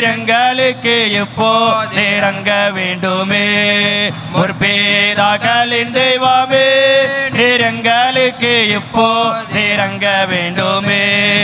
எங்களுக்கு இப்போ இறங்க வேண்டுமே முற்பேதாக்களின் தெய்வமே நீர் எங்களுக்கு இப்போ இறங்க வேண்டுமே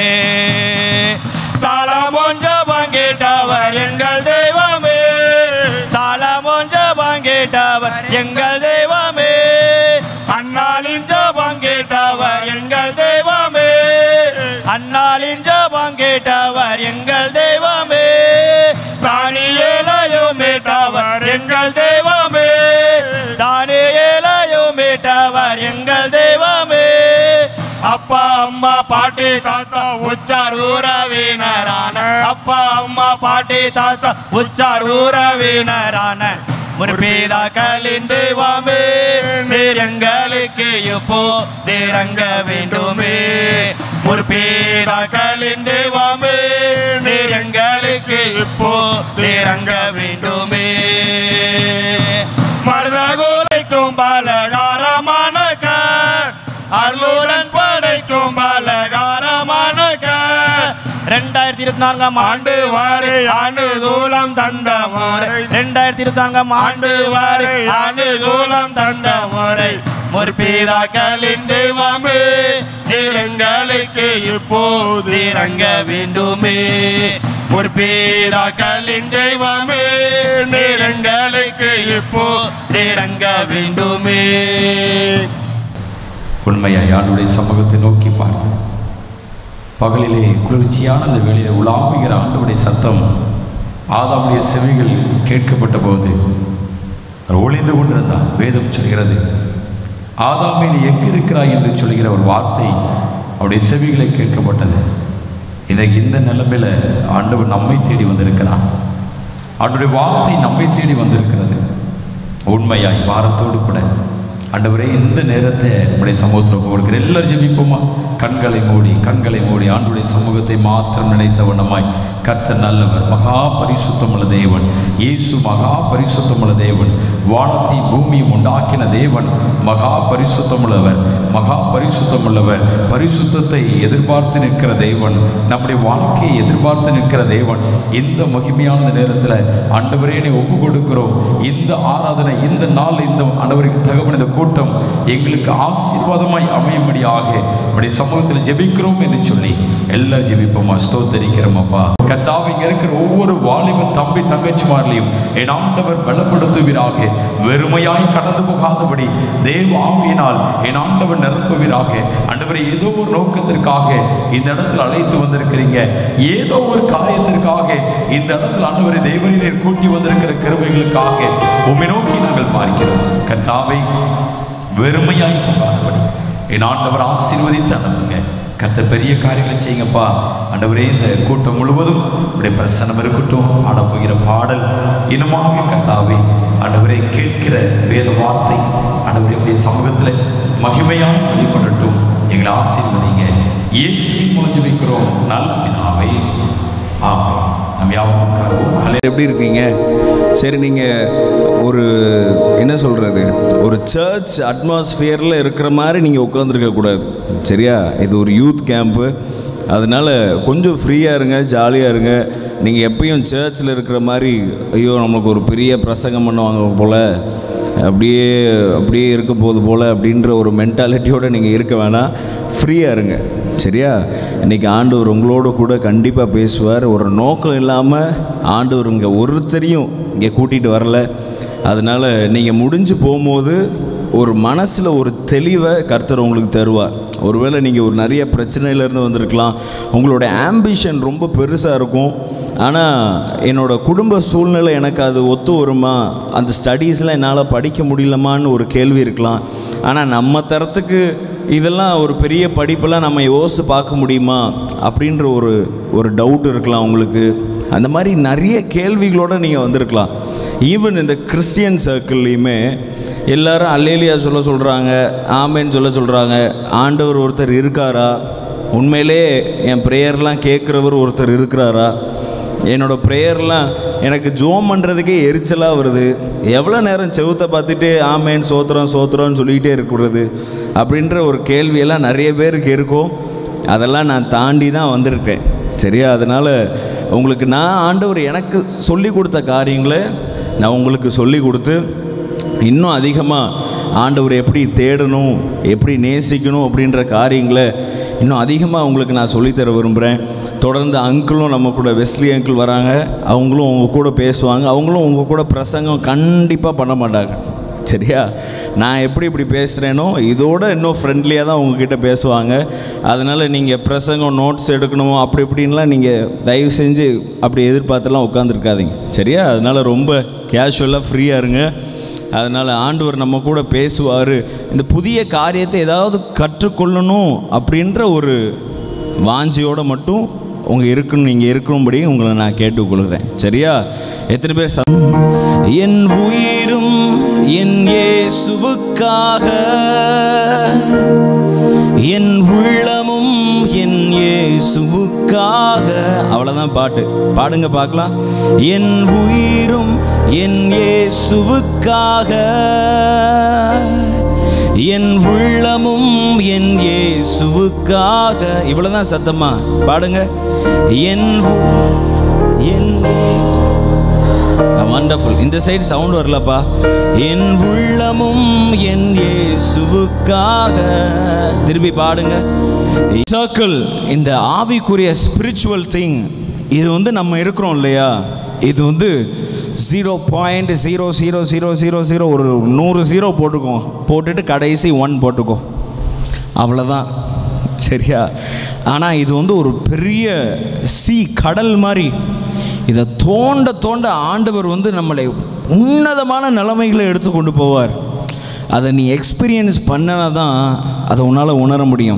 சாலமோன் ஜபம் கேட்டவர் எங்கள் தெய்வமே சாலமோன் ஜபம் கேட்டவர் எங்கள் தெய்வமே அன்னாளின் ஜபம் கேட்டவர் எங்கள் தெய்வமே அன்னாளின் ஜபம் கேட்டவர் எங்கள் தெய்வமே தானியேலையும் மீட்டவர் எங்கள் தெய்வமே தானியேலையும் மீட்டவர் எங்கள் தெய்வமே அப்பா அம்மா பாட்டி தாத்தா உச்சார் உறவினரான அப்பா அம்மா பாட்டி தாத்தா உச்சார் உறவினரான முற்பீதாக்களின் தெய்வமே நீர் எங்களுக்கு இப்போ இறங்க வேண்டுமே முற்பீதாக்களின் தெய்வமே நீர் எங்களுக்கு இப்போ இறங்க வேண்டுமே மருதகுலைக்கும் பலகாரமான அருளுடன் படைக்கும் பலகாரமான ரெண்டாயிரத்தி இருபத்தி நான்காம் ஆண்டு வரை அனுகூலம் தந்த முறை ரெண்டாயிரத்தி இருபத்தி நான்காம் ஆண்டு வரை அனுகூலம் தந்த முறை முற்பீதாக்களின் தெய்வமே நீரங்களுக்கு இப்போது இறங்க வேண்டுமே முற்பீதாக்களின் தெய்வமே நீரங்களுக்கு இப்போ இறங்க வேண்டுமே உண்மையாய் ஆண்டுடைய சமூகத்தை நோக்கி பார்த்து பகலிலே குளிர்ச்சியான அந்த வேளையிலே உலாவுகிற ஆண்டவுடைய சத்தம் ஆதாமுடைய செவிகள் கேட்கப்பட்ட போது அவர் ஒளிந்து கொண்டிருந்தான் வேதம் சொல்கிறது ஆதாமே நீ எங்கு இருக்கிறாய் என்று சொல்கிற ஒரு வார்த்தை அவருடைய செவிகளை கேட்கப்பட்டது இன்னைக்கு இந்த நிலைமையில ஆண்டவர் நம்மை தேடி வந்திருக்கிறார் அவருடைய வார்த்தை நம்மை தேடி வந்திருக்கிறது உண்மையாய் வாரத்தோடு கூட ஆண்டவரே இந்த நேரத்தை உடைய சமூகத்தில் கொடுக்கிற எல்லாரும் ஜெபிப்போமா கண்களை மூடி கண்களை மூடி ஆண்டுடைய சமூகத்தை மாத்திரம் நினைத்த வண்ணமாய் கர்த்தர் நல்லவர் மகா பரிசுத்தமுள்ள தேவன் இயேசு மகா பரிசுத்தமுள்ள தேவன் வானத்தை பூமியும் உண்டாக்கின தேவன் மகா பரிசுத்தமுள்ளவர் மகா பரிசுத்தமுள்ளவர் பரிசுத்தத்தை எதிர்பார்த்து நிற்கிற தேவன் நம்முடைய வாழ்க்கையை எதிர்பார்த்து நிற்கிற தேவன் இந்த மகிமையான நேரத்தில் ஆண்டவரே நீ ஒப்பு கொடுக்கிறோம் இந்த ஆராதனை இந்த நாள் இந்த ஆண்டவருக்கு தகவல் இந்த கூட்டம் எங்களுக்கு ஆசீர்வாதமாய் அமையும்படியாக உடைய சமூகத்தில் ஜெபிக்கிறோம் என்று சொல்லி எல்லாரும் ஜெபிப்போமா ஸ்தோத்தரிக்கிறோம் அப்பா கத்தாவை இங்க இருக்கிற ஒவ்வொரு வாலிப தம்பி தங்கச்சிமாரிலையும் என் ஆண்டவர் பலப்படுத்துவீராக வெறுமையாய் கடந்து போகாதபடி தேவ ஆவியினால் என் ஆண்டவர் நிரப்புவீராக ஆண்டவரை ஏதோ ஒரு நோக்கத்திற்காக இந்த இடத்துல அழைத்து வந்திருக்கிறீங்க ஏதோ ஒரு காரியத்திற்காக இந்த இடத்துல ஆண்டவரை தேவரீர் கூட்டி வந்திருக்கிற கிருபைகளுக்காக உம்மை நோக்கி நாங்கள் பார்க்கிறோம் கர்த்தாவை வெறுமையாய் போகாதபடி என் ஆண்டவர் ஆசீர்வதித்து அனுப்புங்க கத்த பெரிய காரியங்களை செய்யுங்கப்பா ஆண்டவரே இந்த கூட்டம் முழுவதும் உடைய பிரசனம் இருக்கட்டும் ஆடப்போகிற பாடல் இனமாக கத்தாவே ஆண்டவரை கேட்கிற வேத வார்த்தை ஆண்டவரே உடைய சமூகத்தில் மகிமையாக வெளிப்படட்டும் எங்களை ஆசீர்வதிங்க இயேசு மூலம் ஜெபிக்கிறோம் நல்ல பிதாவே ஆமாம் நம் யாவும் உட்காருவோம் அல்லேலூயா. எப்படி இருக்கீங்க சரி நீங்கள் ஒரு என்ன சொல்கிறது ஒரு சர்ச் அட்மாஸ்ஃபியரில் இருக்கிற மாதிரி நீங்கள் உட்காந்துருக்க கூடாது சரியா இது ஒரு யூத் கேம்ப்பு அதனால் கொஞ்சம் ஃப்ரீயாக இருங்க ஜாலியாக இருங்க நீங்கள் எப்பயும் சர்ச்சில் இருக்கிற மாதிரி ஐயோ நம்மளுக்கு ஒரு பெரிய பிரசங்கம் பண்ணுவாங்க போல் அப்படியே அப்படியே இருக்க போகுது போல் அப்படின்ற ஒரு மென்டாலிட்டியோடு நீங்கள் இருக்க வேணாம் ஃப்ரீயாக இருங்க சரியா இன்றைக்கி ஆண்டவர் உங்களோட கூட கண்டிப்பாக பேசுவார் ஒரு நோக்கம் இல்லாமல் ஆண்டவர் இங்கே ஒருத்தரையும் இங்கே கூட்டிகிட்டு வரல அதனால் நீங்கள் முடிஞ்சு போகும்போது ஒரு மனசில் ஒரு தெளிவை கர்த்தர் உங்களுக்கு தருவார் ஒருவேளை நீங்கள் ஒரு நிறைய பிரச்சனையிலேருந்து வந்திருக்கலாம் உங்களோட ஆம்பிஷன் ரொம்ப பெருசாக இருக்கும் ஆனால் என்னோடய குடும்ப சூழ்நிலை எனக்கு அது ஒத்து வருமா அந்த ஸ்டடீஸில் என்னால் படிக்க முடியலமான்னு ஒரு கேள்வி இருக்கலாம் ஆனால் நம்ம தரத்துக்கு இதெல்லாம் ஒரு பெரிய படிப்பெல்லாம் நம்ம யோசித்து பார்க்க முடியுமா அப்படின்ற ஒரு ஒரு டவுட் இருக்கலாம் உங்களுக்கு அந்த மாதிரி நிறைய கேள்விகளோடு நீங்கள் வந்திருக்கலாம் ஈவன் இந்த கிறிஸ்டியன் சர்க்கிள்லேயுமே எல்லாரும் அல்லேலியா சொல்ல சொல்கிறாங்க ஆமேன்னு சொல்ல சொல்கிறாங்க ஆண்டவர் ஒருத்தர் இருக்காரா உண்மையிலே என் ப்ரேயர்லாம் கேட்குறவர் ஒருத்தர் இருக்கிறாரா என்னோடய ப்ரேயர்லாம் எனக்கு ஜோம் பண்ணுறதுக்கே எரிச்சலாக வருது எவ்வளோ நேரம் செவுத்தை பார்த்துட்டு ஆமேன் சோத்திரம் சோத்திரம்னு சொல்லிக்கிட்டே இருக்கிறது அப்படின்ற ஒரு கேள்வியெல்லாம் நிறைய பேருக்கு இருக்கும் அதெல்லாம் நான் தாண்டி தான் வந்திருக்கேன் சரியா அதனால் உங்களுக்கு நான் ஆண்டவர் எனக்கு சொல்லி கொடுத்த காரியங்களை நான் உங்களுக்கு சொல்லி கொடுத்து இன்னும் அதிகமாக ஆண்டவர் எப்படி தேடணும் எப்படி நேசிக்கணும் அப்படின்ற காரியங்களை இன்னும் அதிகமாக உங்களுக்கு நான் சொல்லித்தர விரும்புகிறேன் தொடர்ந்து அங்கிளும் நம்ம கூட வெஸ்லி அங்கிள் வராங்க அவங்களும் உங்கள் கூட பேசுவாங்க அவங்களும் உங்கள் கூட பிரசங்கம் கண்டிப்பாக பண்ண மாட்டாங்க சரியா நான் எப்படி இப்படி பேசுகிறேனோ இதோட இன்னும் ஃப்ரெண்ட்லியாக தான் உங்ககிட்ட பேசுவாங்க அதனால் நீங்கள் பிரசங்கம் நோட்ஸ் எடுக்கணுமோ அப்படி இப்படின்லாம் நீங்கள் தயவு செஞ்சு அப்படி எதிர்பார்த்துலாம் உட்காந்துருக்காதீங்க சரியா அதனால் ரொம்ப கேஷுவலாக ஃப்ரீயாக இருங்க அதனால் ஆண்டவர் நம்ம கூட பேசுவார் இந்த புதிய காரியத்தை ஏதாவது கற்றுக்கொள்ளணும் அப்படின்ற ஒரு வாஞ்சியோடு மட்டும் உங்கள் இருக்கணும் நீங்கள் இருக்கணும்படி உங்களை நான் கேட்டுக்கொள்கிறேன் சரியா எத்தனை பேர் ச- என் உயிரும் என் இயேசுவுக்காக என் உள்ளமும் என் இயேசுவுக்காக அவ்வளோதான் பாட்டு பாடுங்க பார்க்கலாம் என் உயிரும் என் இயேசுவுக்காக என் உள்ளமும் என் இயேசுவுக்காக இவ்வளவுதான் சத்தமா பாடுங்க என் உ- என் வண்டர்ஃபுல் இந்த சைடு சவுண்ட் வரலப்பா என் உள்ளமும் என் இயேசுவுக்காக திருப்பி பாடுங்க சர்க்கிள் இந்த ஆவிக்குரிய ஸ்பிரிச்சுவல் திங் இது வந்து நம்ம இருக்கிறோம் இல்லையா இது வந்து zero point zero zero zero zero zero ஒரு நூறு ஜீரோ போட்டுக்கோ போட்டுட்டு கடைசி ஒன் போட்டுக்கோ அவ்வளோதான் சரியா ஆனால் இது வந்து ஒரு பெரிய சி கடல் மாதிரி இதை தோண்ட தோண்ட ஆண்டவர் வந்து நம்மளை உன்னதமான நிலைமைகளை எடுத்து கொண்டு போவார் அதை நீ எக்ஸ்பீரியன்ஸ் பண்ணனா தான் அதை உன்னால் உணர முடியும்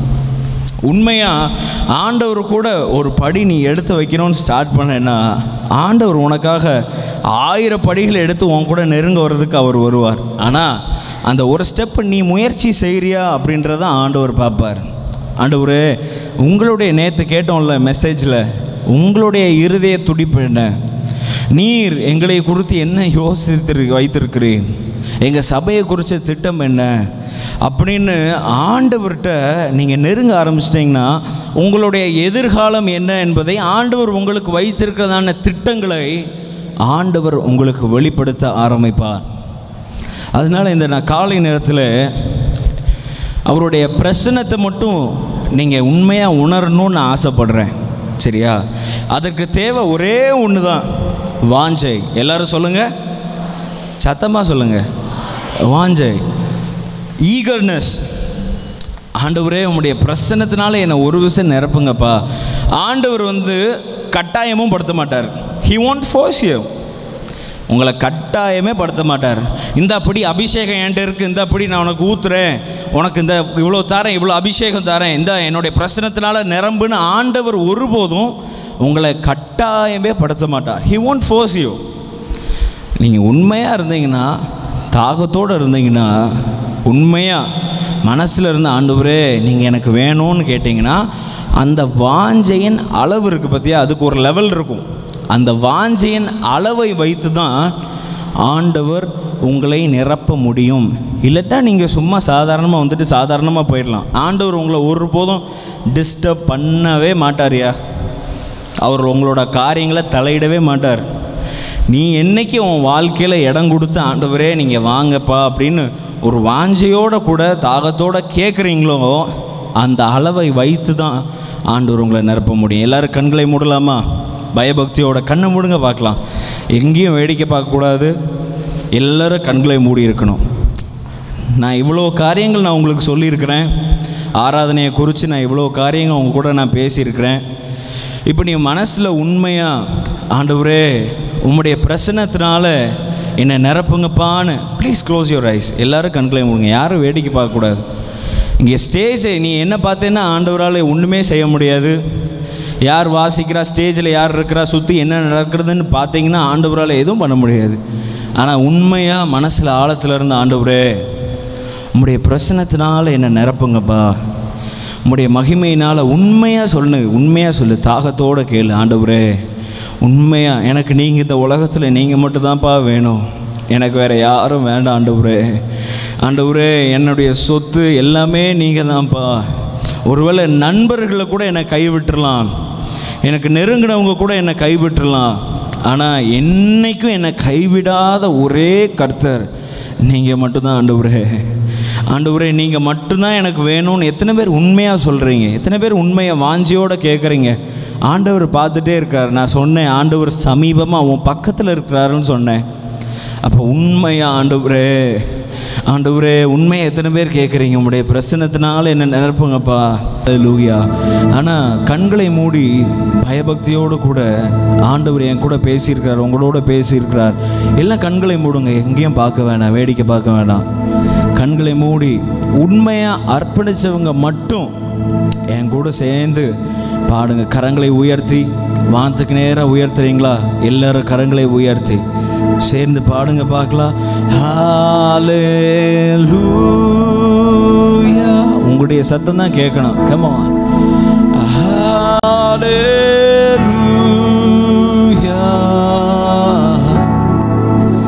உண்மையாக ஆண்டவர் கூட ஒரு படி நீ எடுத்து வைக்கணும்னு ஸ்டார்ட் பண்ணேன்னா ஆண்டவர் உனக்காக ஆயிரம் படிகளை எடுத்து உன் கூட நெருங்க வர்றதுக்கு அவர் வருவார் ஆனால் அந்த ஒரு ஸ்டெப் நீ முயற்சி செய்கிறியா அப்படின்றத ஆண்டவர் பார்ப்பார் ஆண்டவரே உங்களுடைய நேற்று கேட்டோம்ல மெசேஜில் உங்களுடைய இருதய துடிப்பு என்ன நீர் எங்களை குறித்து என்ன யோசித்து வைத்திருக்கிறீர் எங்கள் சபையை குறித்த திட்டம் என்ன அப்படின்னு ஆண்டவர்கிட்ட நீங்கள் நெருங்க ஆரம்பிச்சிட்டிங்கன்னா உங்களுடைய எதிர்காலம் என்ன என்பதை ஆண்டவர் உங்களுக்கு வைத்திருக்கிறதான திட்டங்களை ஆண்டவர் உங்களுக்கு வெளிப்படுத்த ஆரம்பிப்பார் அதனால் இந்த நான் காலை நேரத்தில் அவருடைய பிரசனத்தை மட்டும் நீங்கள் உண்மையாக உணரணும்னு நான் ஆசைப்படுறேன் சரியா அதற்கு தேவை ஒரே ஒன்று தான் வாஞ்சை எல்லாரும் சொல்லுங்கள் சத்தமாக சொல்லுங்கள் வாஞ்சை ஈகர்னஸ் ஆண்டவரே உம்முடைய பிரசன்னத்தினால என்னை ஒரு விஷயம் நிரப்புங்கப்பா ஆண்டவர் வந்து கட்டாயமும் படுத்த மாட்டார் ஹி won't ஃபோர்ஸ் யூ உங்களை கட்டாயமே படுத்த மாட்டார் இந்த அப்படி அபிஷேகம் என்கிட்ட இருக்குது இந்த அப்படி நான் உனக்கு ஊத்துறேன் உனக்கு இந்த இவ்வளோ தரேன் இவ்வளோ அபிஷேகம் தரேன் இந்த என்னுடைய பிரசனத்தினால நிரம்புன்னு ஆண்டவர் ஒருபோதும் உங்களை கட்டாயமே படுத்த மாட்டார் ஹி won't ஃபோர்ஸ் யூ நீங்கள் உண்மையாக இருந்தீங்கன்னா தாகத்தோடு இருந்தீங்கன்னா உண்மையாக மனசில் இருந்த ஆண்டவரே நீங்கள் எனக்கு வேணும்னு கேட்டிங்கன்னா அந்த வாஞ்சையின் அளவு இருக்குது பார்த்தியா அதுக்கு ஒரு லெவல் இருக்கும் அந்த வாஞ்சையின் அளவை வைத்து தான் ஆண்டவர் உங்களை நிரப்ப முடியும் இல்லட்டா நீங்கள் சும்மா சாதாரணமாக வந்துட்டு சாதாரணமாக போயிடலாம் ஆண்டவர் உங்களை ஒருபோதும் டிஸ்டர்ப் பண்ணவே மாட்டார்யா அவர் உங்களோட காரியங்களை தலையிடவே மாட்டார் நீ என்னைக்கு உன் வாழ்க்கையில் இடம் கொடுத்து ஆண்டவரே நீங்கள் வாங்கப்பா அப்படின்னு ஒரு வாஞ்சையோட கூட தாகத்தோட கேட்குறீங்களோ அந்த அளவை வைத்து தான் ஆண்டவர் உங்களை நிரப்ப முடியும் எல்லாரும் கண்களை மூடலாமா பயபக்தியோட கண்ணை மூடுங்க பார்க்கலாம் எங்கேயும் வேடிக்கை பார்க்கக்கூடாது எல்லாரும் கண்களை மூடி இருக்கணும் நான் இவ்வளோ காரியங்கள் நான் உங்களுக்கு சொல்லியிருக்கிறேன் ஆராதனையை குறித்து நான் இவ்வளோ காரியங்கள் உங்க கூட நான் பேசியிருக்கிறேன் இப்போ நீ மனசில் உண்மையாக ஆண்டவரே உம்முடைய பிரசனத்தினால என்னை நிரப்புங்கப்பான்னு ப்ளீஸ் க்ளோஸ் யுவர் ஐஸ் எல்லாரும் கண்களை மூடுங்க யாரும் வேடிக்கை பார்க்கக்கூடாது இங்கே ஸ்டேஜை நீ என்ன பார்த்தேன்னா ஆண்டவரால் ஒன்றுமே செய்ய முடியாது யார் வாசிக்கிறா ஸ்டேஜில் யார் இருக்கிறா சுற்றி என்ன நடக்கிறதுன்னு பார்த்தீங்கன்னா ஆண்டவரால் எதுவும் பண்ண முடியாது ஆனால் உண்மையாக மனசில் ஆழத்தில் இருந்த ஆண்டவரே உம்முடைய பிரசனத்தினால என்னை நிரப்புங்கப்பா உம்முடைய மகிமையினால் உண்மையாக சொல்லு உண்மையாக சொல்லு தாகத்தோடு கேளு ஆண்டவரே உண்மையாக எனக்கு நீங்கள் இந்த உலகத்தில் நீங்கள் மட்டும்தான்ப்பா வேணும் எனக்கு வேறு யாரும் வேண்டாம் ஆண்டவரே ஆண்டவரே என்னுடைய சொத்து எல்லாமே நீங்கள் தான்ப்பா ஒருவேளை நண்பர்களை கூட என்னை கைவிட்டுறலாம் எனக்கு நெருங்கினவங்க கூட என்னை கைவிட்டுறலாம் ஆனால் என்னைக்கும் என்னை கைவிடாத ஒரே கர்த்தர் நீங்கள் மட்டும்தான் ஆண்டவரே ஆண்டவரே நீங்கள் மட்டும்தான் எனக்கு வேணும்னு எத்தனை பேர் உண்மையாக சொல்கிறீங்க எத்தனை பேர் உண்மையை வாஞ்சியோடு கேட்குறீங்க ஆண்டவர் பார்த்துட்டே இருக்கார் நான் சொன்னேன் ஆண்டவர் சமீபமாக உன் பக்கத்தில் இருக்கிறாருன்னு சொன்னேன் அப்போ உண்மையாக ஆண்டவரே ஆண்டவரே உண்மையை எத்தனை பேர் கேட்குறீங்க உங்களுடைய பிரசனத்தினால என்ன நிரப்புங்கப்பா லூயா ஆனால் கண்களை மூடி பயபக்தியோடு கூட ஆண்டவர் என் கூட பேசியிருக்கிறார் உங்களோட பேசியிருக்கிறார் எல்லாம் கண்களை மூடுங்க எங்கேயும் பார்க்க வேணாம் வேடிக்கை பார்க்க வேணாம் கண்களை மூடி உண்மையாக அர்ப்பணித்தவங்க மட்டும் என் கூட சேர்ந்து பாடுங்க கரங்களை உயர்த்தி வானத்துக்கு நேராக உயர்த்துறீங்களா எல்லாரும் கரங்களை உயர்த்தி சேர்ந்து பாடுங்க பார்க்கலாம் ஹalleluya உங்களுடைய சத்தம் தான் கேட்கணும் கமா ஹalleluya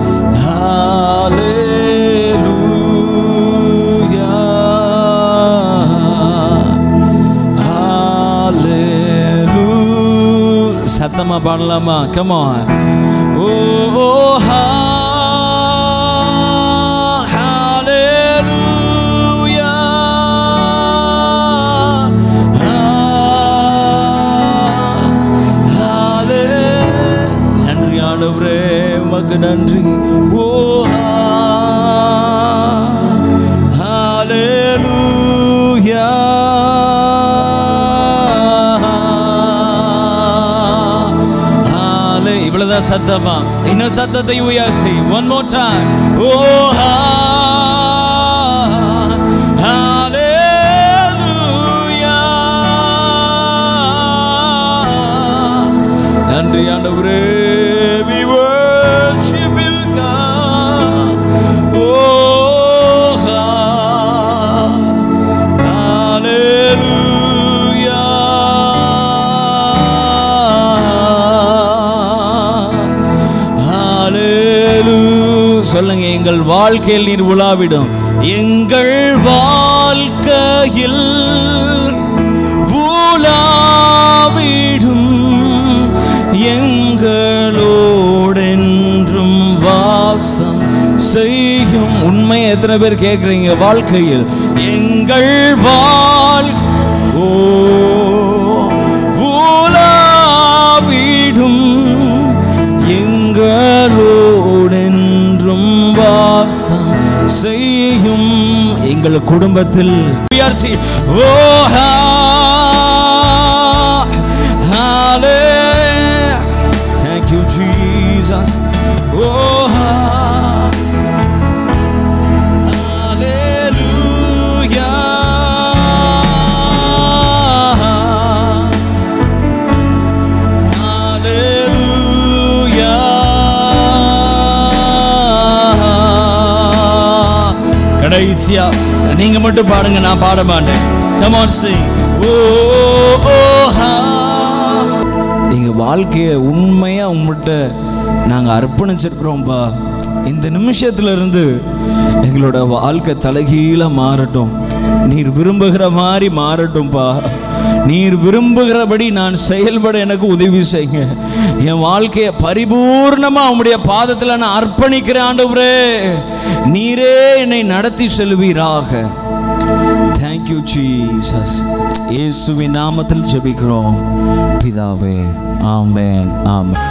சத்தமா பாடலாமா கமா ஓ ஓ ஹா ஹalleluya ஹalலே நன்றி ஆண்டவரே உமக்கு நன்றி ஓ ஹalleluya ஹalலே இவ்வளவுதான் சத்தமா இன்னும் சத்தத்தை உயர்த்தி ஒன் மோர் டைம் ஓ நன்றி ஆண்டவரே we worship you God oh hallelujah hallelujah சொல்லுங்க எங்கள் வாழ்க்கையில் நீர் உலாவிடும் எங்கள் வாழ்க்கையில் உலாவிடும் எங்களோடென்றும் வாசம் செய்யும் உண்மை எத்தனை பேர் கேட்குறீங்க வாழ்க்கையில் எங்கள் வாழ் ஓ உலாவிடும் எங்களோடென்றும் வாசம் செய்யும் எங்கள் குடும்பத்தில் உயர்ச்சி ஓ Thank you, Jesus. Oh, hallelujah. Hallelujah. கடைசியா நீங்க மட்டும் பாடுங்க நான் பாட மாட்டேன் Come on sing. Oh, oh, ha. எங்க வாழ்க்கையை உண்மையா உங்கள்கிட்ட நாங்க அர்ப்பணிச்சிருக்கிறோம்ப்பா இந்த நிமிஷத்துல இருந்து எங்களோட வாழ்க்கை தலைகீழ மாறட்டும் நீர் விரும்புகிற மாதிரி மாறட்டும்பா நீர் விரும்புகிறபடி நான் செயல்பட எனக்கு உதவி செய்யுங்க என் வாழ்க்கையை பரிபூர்ணமா உம்முடைய பாதத்தில் நான் அர்ப்பணிக்கிறேன் ஆண்டவரே நீரே என்னை நடத்தி செல்வீராக தேங்க்யூ ஜீசஸ் இயேசுவின் நாமத்தில் ஜெபிக்கிறோம் பிதாவே ஆமென் ஆமென்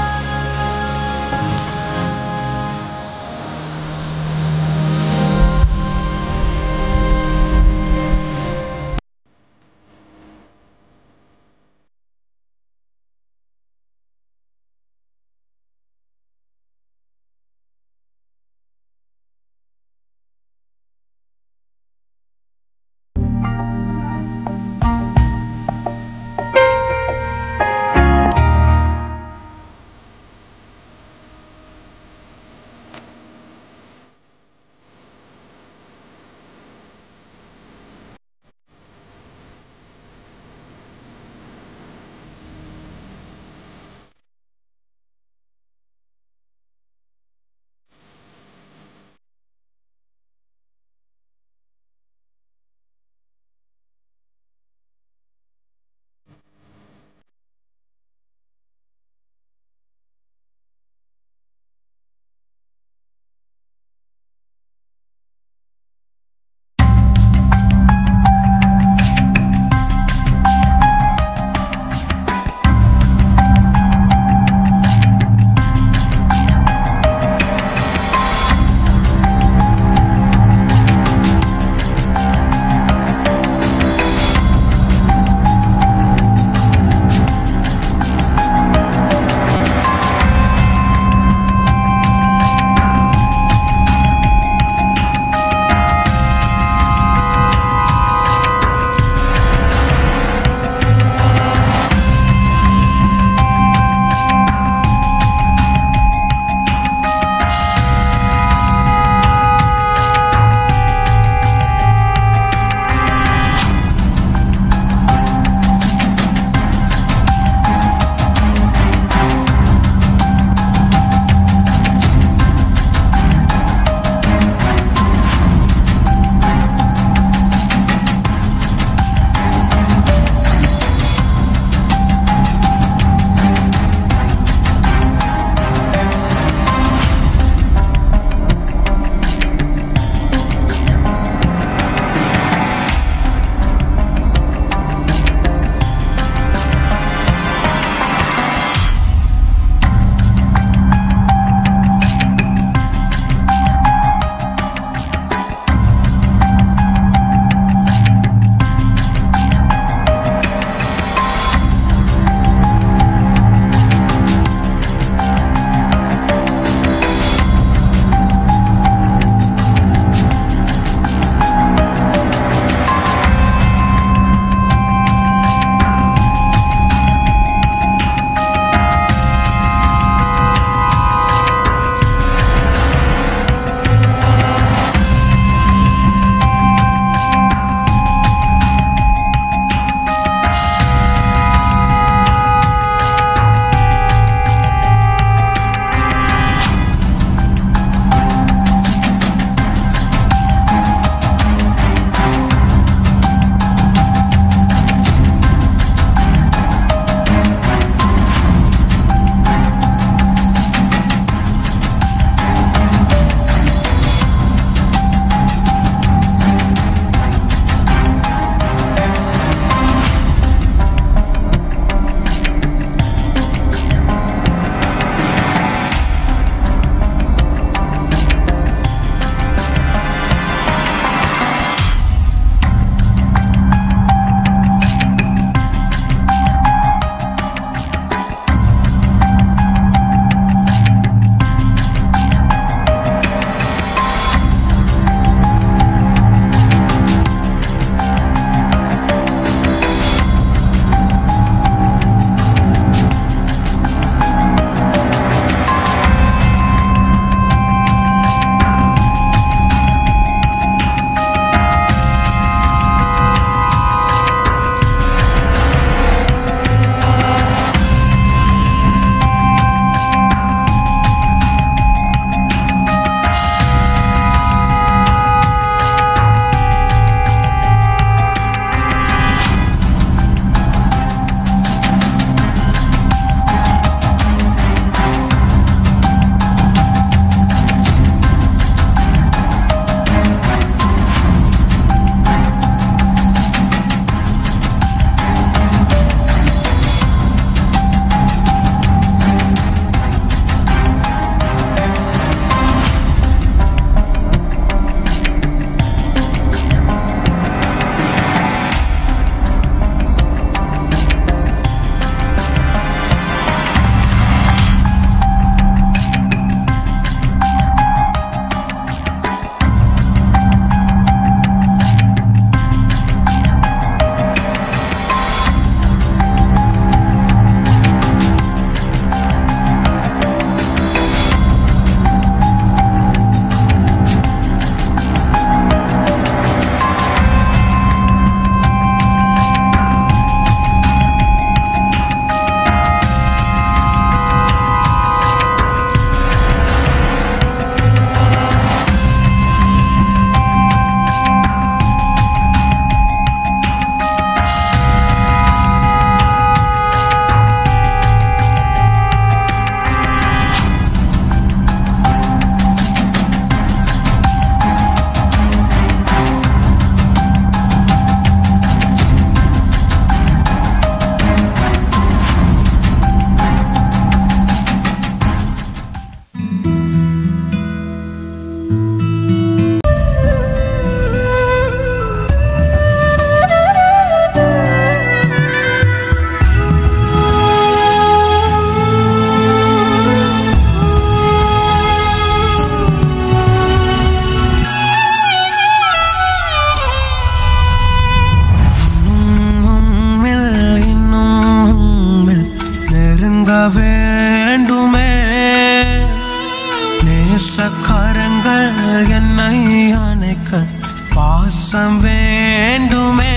நேசக்கரங்கள் என்னை அணைக்க பாசம் வேண்டுமே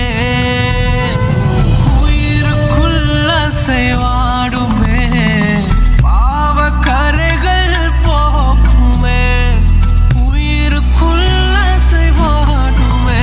உயிருக்குள்ள செய்வாடுமே பாவக்கரைகள் போக்குமே உயிருக்குள்ள செய்வாடுமே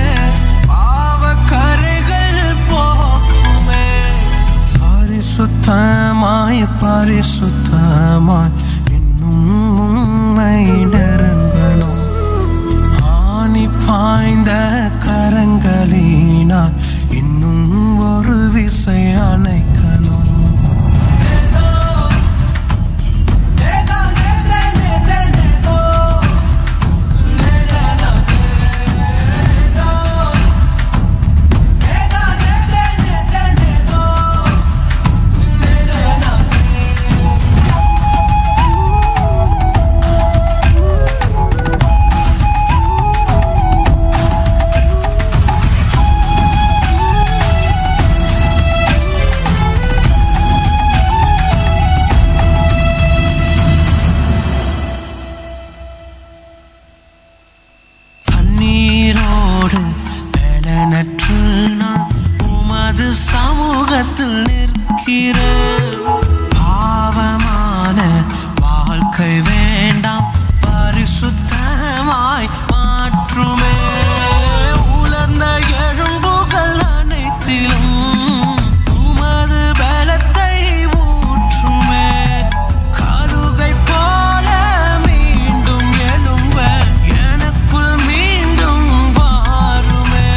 பாவக்கரைகள் போக்குமே பரிசுத்தமாய் பரிசுத்தமாய் இன்னும் உம்மை நெருங்கணும் ஆணி பாய்ந்த கரங்களினால் இன்னும் ஒரு விசை அணைக்கணும் கண்ணீரோடு பலனற்று நான் உமது சமூகத்தில் நிற்கிறேன் பாவமான வாழ்க்கை வேண்டாம் பரிசுத்தமாய் மாற்றுமே உலர்ந்த எழும்புகள் அனைத்திலும் உமது பலத்தை ஊற்றுமே கருகை போல மீண்டும் எழும்ப எனக்குள் மீண்டும் வாருமே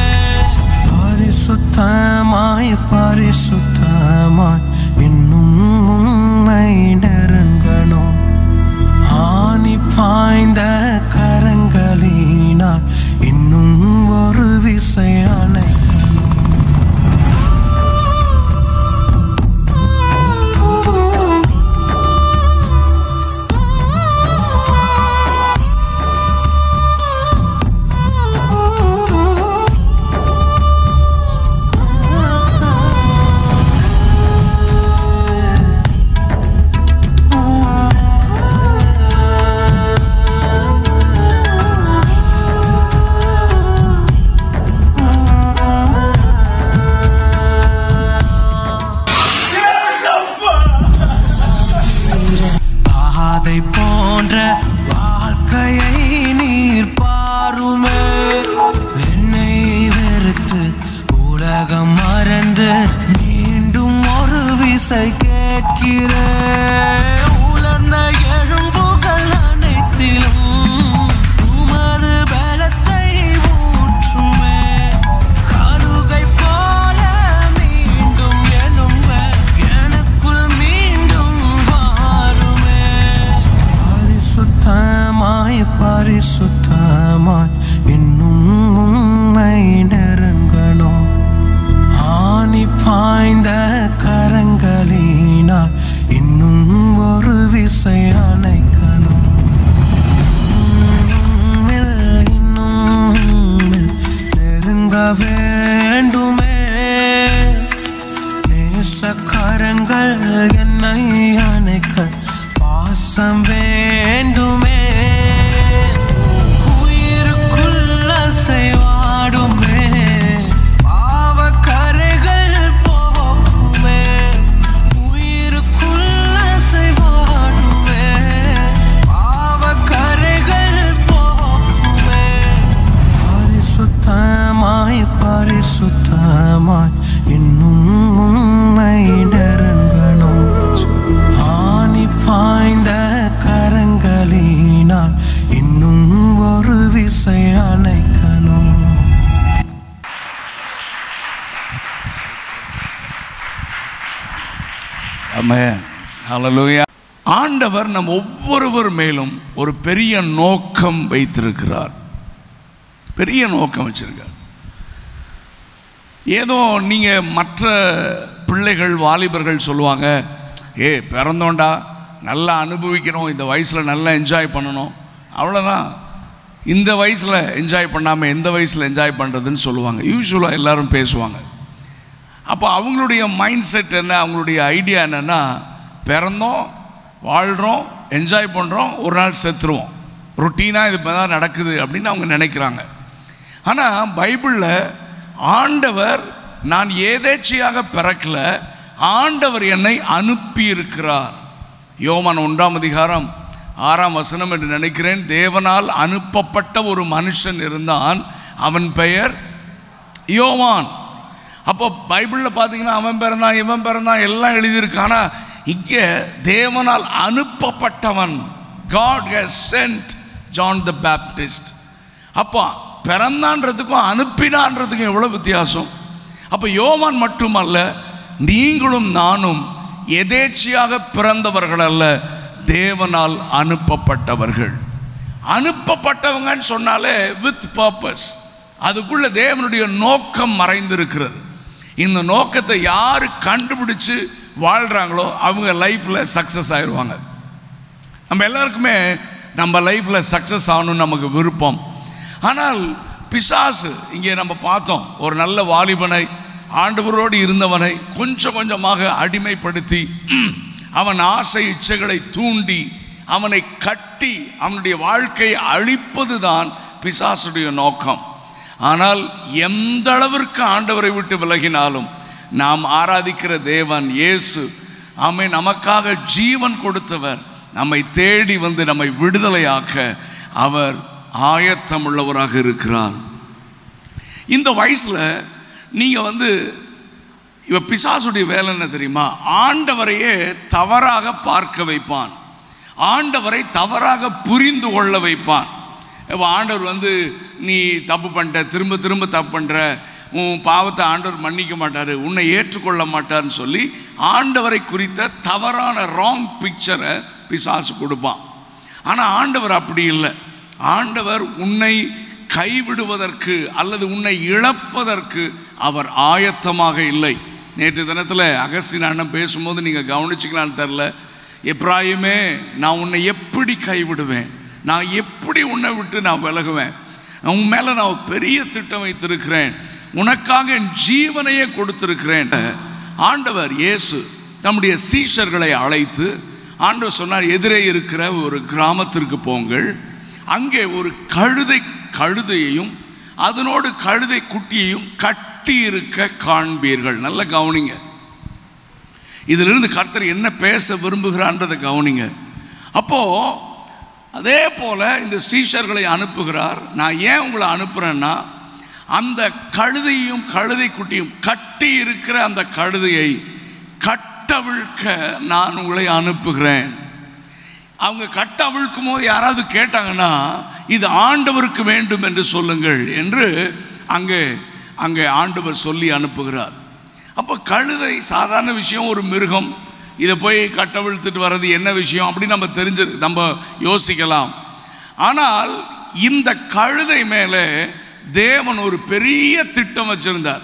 பரிசுத்தமாய் பரிசுத்தமாய் இன்னும் உம்மை நெருங்கணும் ஆணி பாய்ந்த கரங்களினால் இன்னும் ஒரு விசை அணைக்கணும் பாதை போன்ற வாழ்க்கையை நீர் பாருமே என்னை வெறுத்து உலகம் மறந்து மீண்டும் ஒரு விசை கேட்கிறேன் உலர்ந்த எழும்புகள் அனைத்திலும் உமது பலத்தை ஊற்றுமே கழுகை போல மீண்டும் எழும்ப எனக்குள் மீண்டும் வாருமே பரிசுத்தமாய் பரிசுத்தமாய் இன்னும் உம்மை நெருங்கணும் ஆணி பாய்ந்த கரங்களினால் இன்னும் ஒரு விசை அணைக்கணும் உம்மில் இன்னும் உம்மில் நெருங்க வேண்டுமே நேசக்கரங்கள் என்னை அணைக்க பாசம் வேண்டுமே உயிருக்குள்ள செய்வாடுமே பாவக்கரைகள் போக்குமே உயிருக்குள்ள செய்வாடுமே பாவக்கரைகள் போக்குமே பரிசுத்தமாய் பரிசுத்தமாய் இன்னும் உம்மை நெருங்கணும் ஆணி பாய்ந்த கரங்களினால் இன்னும் ஒரு விசை அணைக்கணும் ஆமென் ஹalleluya ஆண்டவர் நம் ஒவ்வொருவர் மேலும் ஒரு பெரிய நோக்கம் வைத்திருக்கிறார் பெரிய நோக்கம் வச்சிருக்கார் ஏதோ நீங்கள் மற்ற பிள்ளைகள் வாலிபர்கள் சொல்லுவாங்க ஏ பிறந்தோண்டா நல்லா அனுபவிக்கணும் இந்த வயசில் நல்லா என்ஜாய் பண்ணணும் அவ்வளோதான் இந்த வயசில் என்ஜாய் பண்ணாமல் எந்த வயசில் என்ஜாய் பண்ணுறதுன்னு சொல்லுவாங்க யூஸ்வலாக எல்லாரும் பேசுவாங்க அப்போ அவங்களுடைய மைண்ட் செட் என்ன அவங்களுடைய ஐடியா என்னென்னா பிறந்தோம் வாழ்கிறோம் என்ஜாய் பண்ணுறோம் ஒரு நாள் செத்துருவோம் ரொட்டீனாக இது இப்போ தான் நடக்குது அப்படின்னு அவங்க நினைக்கிறாங்க ஆனால் பைபிளில் ஆண்டவர் நான் ஏதேச்சையாக பிறக்கல ஆண்டவர் என்னை அனுப்பி இருக்கிறார் யோவான் ஒன்றாம் அதிகாரம் ஆறாம் வசனம் என்று நினைக்கிறேன் தேவனால் அனுப்பப்பட்ட ஒரு மனுஷன் இருந்தான் அவன் பெயர் யோவான் அப்போ பைபிளில் பார்த்தீங்கன்னா அவன் பிறந்தான் இவன் பிறந்தான் எல்லாம் எழுதியிருக்கு ஆனால் இங்கே தேவனால் அனுப்பப்பட்டவன் God has sent John the Baptist அப்போ பிறந்தான்றதுக்கும் அனுப்பினான்றதுக்கும் எவ்வளோ வித்தியாசம் அப்போ யோவான் மட்டுமல்ல நீங்களும் நானும் எதேச்சியாக பிறந்தவர்கள் அல்ல தேவனால் அனுப்பப்பட்டவர்கள் அனுப்பப்பட்டவங்கன்னு சொன்னாலே வித் பர்பஸ் அதுக்குள்ள தேவனுடைய நோக்கம் மறைந்திருக்கிறது இந்த நோக்கத்தை யார் கண்டுபிடிச்சு வாழ்கிறாங்களோ அவங்க லைஃப்பில் சக்ஸஸ் ஆயிடுவாங்க நம்ம எல்லாருக்குமே நம்ம லைஃப்பில் சக்ஸஸ் ஆகணும்னு நமக்கு விருப்பம் ஆனால் பிசாசு இங்கே நம்ம பார்த்தோம் ஒரு நல்ல வாலிபனை ஆண்டவரோடு இருந்தவனை கொஞ்சம் கொஞ்சமாக அடிமைப்படுத்தி அவன் ஆசை இச்சைகளை தூண்டி அவனை கட்டி அவனுடைய வாழ்க்கையை அழிப்பது தான் பிசாசுடைய நோக்கம் ஆனால் எந்த அளவிற்கு ஆண்டவரை விட்டு விலகினாலும் நாம் ஆராதிக்கிற தேவன் இயேசு ஆமை நமக்காக ஜீவன் கொடுத்தவர் நம்மை தேடி வந்து நம்மை விடுதலையாக்க அவர் ஆயத்தமுள்ளவராக இருக்கிறார் இந்த வயசில் நீங்கள் வந்து இவ பிசாசுடைய வேலை என்ன தெரியுமா ஆண்டவரையே தவறாக பார்க்க வைப்பான் ஆண்டவரை தவறாக புரிந்து கொள்ள வைப்பான் இப்போ ஆண்டவர் வந்து நீ தப்பு பண்ணிட்ட திரும்ப திரும்ப தப்பு பண்ணுற உன் பாவத்தை ஆண்டவர் மன்னிக்க மாட்டார் உன்னை ஏற்றுக்கொள்ள மாட்டார்னு சொல்லி ஆண்டவரை குறித்த தவறான ராங் பிக்சரை பிசாசு கொடுப்பான் ஆனால் ஆண்டவர் அப்படி இல்லை ஆண்டவர் உன்னை கைவிடுவதற்கு அல்லது உன்னை இழப்பதற்கு அவர் ஆயத்தமாக இல்லை நேற்று தினத்தில் அகஸ்டின் அண்ணன் பேசும்போது நீங்கள் கவனிச்சிக்கலான்னு தெரில எப்ராயுமே நான் உன்னை எப்படி கைவிடுவேன் நான் எப்படி உன்னை விட்டு நான் விலகுவேன் உன் மேலே நான் ஒரு பெரிய திட்டம் வைத்திருக்கிறேன் உனக்காக என் ஜீவனையே கொடுத்திருக்கிறேன் ஆண்டவர் இயேசு தம்முடைய சீஷர்களை அழைத்து ஆண்டவர் சொன்னார் எதிரே இருக்கிற ஒரு கிராமத்திற்கு போங்கள் அங்கே ஒரு கழுதை கழுதையையும் அதனோடு கழுதை குட்டியையும் கட்டி இருக்க காண்பீர்கள் நல்ல கவனிங்க இதிலிருந்து கர்த்தர் என்ன பேச விரும்புகிறான்றதை கவனிங்க அப்போ அதே போல இந்த சீஷர்களை அனுப்புகிறார் நான் ஏன் உங்களை அனுப்புறேன்னா அந்த கழுதையும் கழுதை குட்டியும் கட்டி இருக்கிற அந்த கழுதையை கட்டவிழ்க்க நான் உங்களை அனுப்புகிறேன் அவங்க கட்ட அவிழ்க்கும் போது யாராவது கேட்டாங்கன்னா இது ஆண்டவருக்கு வேண்டும் என்று சொல்லுங்கள் என்று அங்கே அங்கே ஆண்டவர் சொல்லி அனுப்புகிறார் அப்போ கழுதை சாதாரண விஷயம் ஒரு மிருகம் இதை போய் கட்டவிழ்த்துட்டு வர்றது என்ன விஷயம் அப்படி நம்ம தெரிஞ்சு நம்ம யோசிக்கலாம் ஆனால் இந்த கழுதை மேலே தேவன் ஒரு பெரிய திட்டம் வச்சிருந்தார்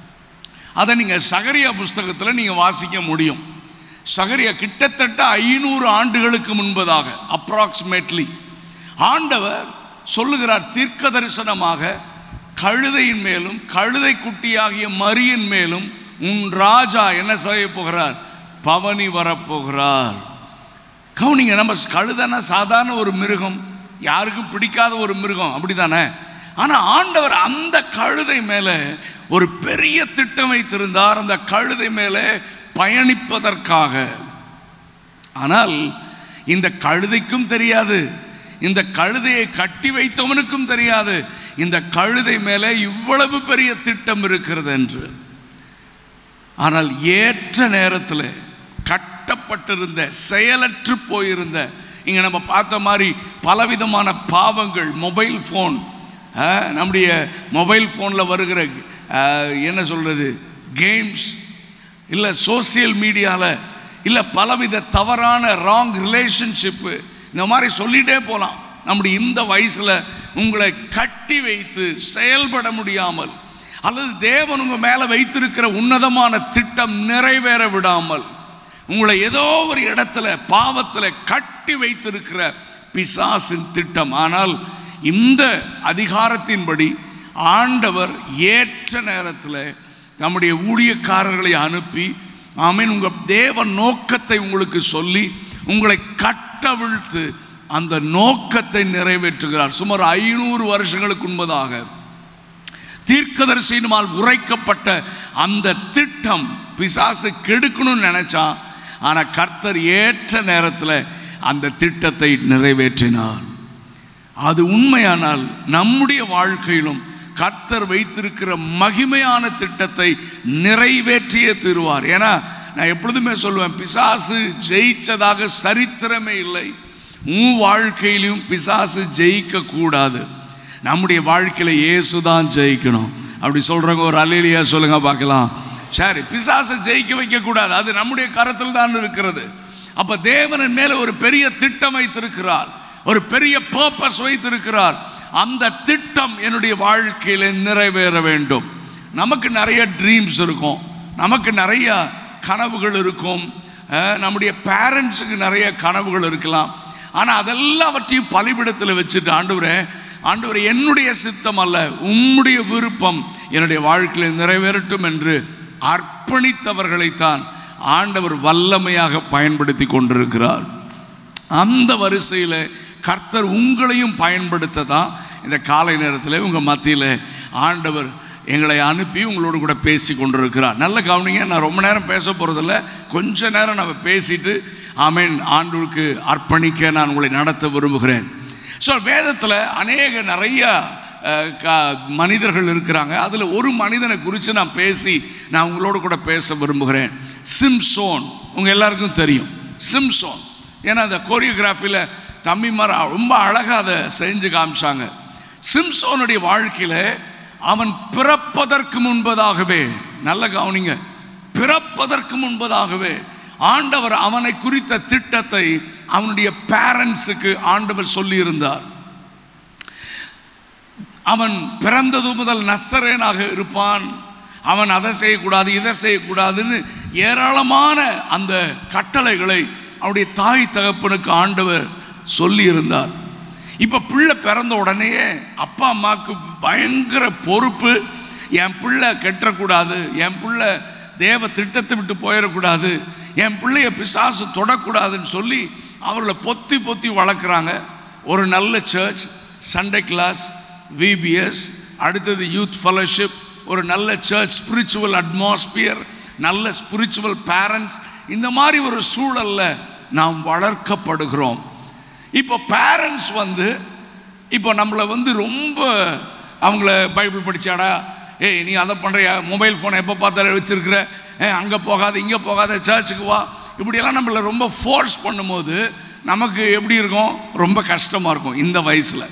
அதை நீங்கள் சகரியா புஸ்தகத்தில் நீங்கள் வாசிக்க முடியும் சகரியா கிட்டத்தட்ட ஐநூறு ஆண்டுகளுக்கு முன்பதாக அப்ராக்சிமேட்லி ஆண்டவர் சொல்லுகிறார் தீர்க்க தரிசனமாக கழுதையின் மேலும் கழுதை குட்டியாகிய மரியின் மேலும் உன் ராஜா என்ன செய்ய போகிறார் பவனி வரப்போகிறார் கவுனிங்க நம்ம கழுதைனா சாதாரண ஒரு மிருகம் யாருக்கும் பிடிக்காத ஒரு மிருகம் அப்படிதானே ஆனால் ஆண்டவர் அந்த கழுதை மேலே ஒரு பெரிய திட்டம் வைத்திருந்தார் அந்த கழுதை மேலே பயணிப்பதற்காக ஆனால் இந்த கழுதைக்கும் தெரியாது இந்த கழுதையை கட்டி வைத்தவனுக்கும் தெரியாது இந்த கழுதை மேலே இவ்வளவு பெரிய திட்டம் இருக்கிறது என்று ஆனால் ஏற்ற நேரத்தில் கட்டப்பட்டிருந்த செயலற்று போயிருந்த இங்கே நம்ம பார்த்த மாதிரி பலவிதமான பாவங்கள் மொபைல் ஃபோன் நம்முடைய மொபைல் ஃபோனில் வருகிற அஹ், என்ன சொல்கிறது கேம்ஸ் இல்லை சோசியல் மீடியாவில் இல்லை பலவித தவறான ராங் ரிலேஷன்ஷிப்பு இந்த மாதிரி சொல்லிட்டே போகலாம் நம்முடைய இந்த வயசில் உங்களை கட்டி வைத்து செயல்பட முடியாமல் அல்லது தேவன் உங்கள் மேலே வைத்திருக்கிற உன்னதமான திட்டம் நிறைவேற விடாமல் உங்களை ஏதோ ஒரு இடத்துல பாவத்தில் கட்டி வைத்திருக்கிற பிசாசின் திட்டம் ஆனால் இந்த அதிகாரத்தின்படி ஆண்டவர் ஏற்ற நேரத்தில் நம்முடைய ஊழியக்காரர்களை அனுப்பி ஆமீன் உங்கள் தேவ நோக்கத்தை உங்களுக்கு சொல்லி உங்களை கட்டவிழ்த்து அந்த நோக்கத்தை நிறைவேற்றுகிறார் சுமார் ஐநூறு வருஷங்களுக்கு முன்பதாக தீர்க்கதரிசியினால் உரைக்கப்பட்ட அந்த திட்டம் பிசாசு கெடுக்கணும்னு நினைச்சான் ஆனா கர்த்தர் ஏற்ற நேரத்தில் அந்த திட்டத்தை நிறைவேற்றினார் அது உண்மையானால் நம்முடைய வாழ்க்கையிலும் கர்த்தர் வைத்திருக்கிற மகிமையான திட்டத்தை நிறைவேற்றியே தருவார் ஏன்னா நான் எப்பொழுதுமே சொல்லுவேன் பிசாசு ஜெயிச்சதாக சரித்திரமே இல்லை உன் வாழ்க்கையிலும் பிசாசு ஜெயிக்க கூடாது நம்முடைய வாழ்க்கையில இயேசு தான் ஜெயிக்கணும் அப்படி சொல்றவங்க ஒரு அலையிலியா சொல்லுங்க பார்க்கலாம் சரி பிசாசை ஜெயிக்க வைக்க கூடாது அது நம்முடைய கரத்தில் தான் இருக்கிறது அப்ப தேவனின் மேல ஒரு பெரிய திட்டம் வைத்திருக்கிறார் ஒரு பெரிய பர்பஸ் வைத்திருக்கிறார் அந்த திட்டம் என்னுடைய வாழ்க்கையில நிறைவேற வேண்டும் நமக்கு நிறைய ட்ரீம்ஸ் இருக்கும் நமக்கு நிறைய கனவுகள் இருக்கும் அஹ், நம்முடைய பேரண்ட்ஸுக்கு நிறைய கனவுகள் இருக்கலாம் ஆனால் அதெல்லாவற்றையும் பலிபிடத்தில் வச்சுட்டு ஆண்டவரே ஆண்டவரே என்னுடைய சித்தம் அல்ல உம்முடைய விருப்பம் என்னுடைய வாழ்க்கையில் நிறைவேறட்டும் என்று அர்ப்பணித்தவர்களைத்தான் ஆண்டவர் வல்லமையாக பயன்படுத்தி கொண்டிருக்கிறார் அந்த வரிசையில் கர்த்தர் உங்களையும் பயன்படுத்த தான் இந்த காலை நேரத்தில் உங்கள் மத்தியில் ஆண்டவர் எங்களை அனுப்பி உங்களோடு கூட பேசி கொண்டிருக்கிறார் நல்ல கவனிங்க நான் ரொம்ப நேரம் பேச போகிறதில்ல கொஞ்ச நேரம் நம்ம பேசிட்டு ஆமீன் ஆண்டவருக்கு அர்ப்பணிக்க நான் உங்களை நடத்த விரும்புகிறேன் ஸோ வேதத்தில் அநேக நிறைய அஹ், க- மனிதர்கள் இருக்கிறாங்க அதில் ஒரு மனிதனை குறித்து நான் பேசி நான் உங்களோடு கூட பேச விரும்புகிறேன் சிம்சோன் உங்கள் எல்லாருக்கும் தெரியும் சிம்சோன் ஏன்னா அந்த கோரியோகிராஃபியில் தம்பிமார் ரொம்ப அழகாக அதை செஞ்சு காமிச்சாங்க சிம்சோனுடைய வாழ்க்கையில் அவன் பிறப்பதற்கு முன்பதாகவே நல்ல கவனிங்க பிறப்பதற்கு முன்பதாகவே ஆண்டவர் அவனை குறித்த திட்டத்தை அவனுடைய பேரண்ட்ஸுக்கு ஆண்டவர் சொல்லியிருந்தார் அவன் பிறந்தது முதல் நஸ்தரேனாக இருப்பான் அவன் அதை செய்யக்கூடாது இதை செய்யக்கூடாதுன்னு ஏராளமான அந்த கட்டளைகளை அவனுடைய தாய் தகப்பனுக்கு ஆண்டவர் சொல்லியிருந்தார் இப்போ பிள்ளை பிறந்த உடனேயே அப்பா அம்மாவுக்கு பயங்கர பொறுப்பு என் பிள்ளை கெட்டக்கூடாது என் பிள்ளை தேவ திட்டத்தை விட்டு போயிடக்கூடாது என் பிள்ளைய பிசாசு தொடக்கூடாதுன்னு சொல்லி அவர்களை பொத்தி பொத்தி வளர்க்குறாங்க ஒரு நல்ல சர்ச் சண்டே கிளாஸ் விபிஎஸ் அடுத்தது யூத் ஃபெலோஷிப் ஒரு நல்ல சர்ச் ஸ்பிரிச்சுவல் அட்மாஸ்பியர் நல்ல ஸ்பிரிச்சுவல் பேரண்ட்ஸ் இந்த மாதிரி ஒரு சூழல்ல நாம் வளர்க்கப்படுகிறோம் இப்போ பேரண்ட்ஸ் வந்து இப்போ நம்மளை வந்து ரொம்ப அவங்கள பைபிள் படிச்சாடா ஏய் நீ அதை பண்ணுறியா மொபைல் ஃபோனை எப்போ பார்த்தாலும் வச்சிருக்கிற ஏ அங்கே போகாத இங்கே போகாத சர்ச்சுக்கு வா இப்படியெல்லாம் நம்மளை ரொம்ப ஃபோர்ஸ் பண்ணும்போது நமக்கு எப்படி இருக்கும் ரொம்ப கஷ்டமாக இருக்கும் இந்த வயசில்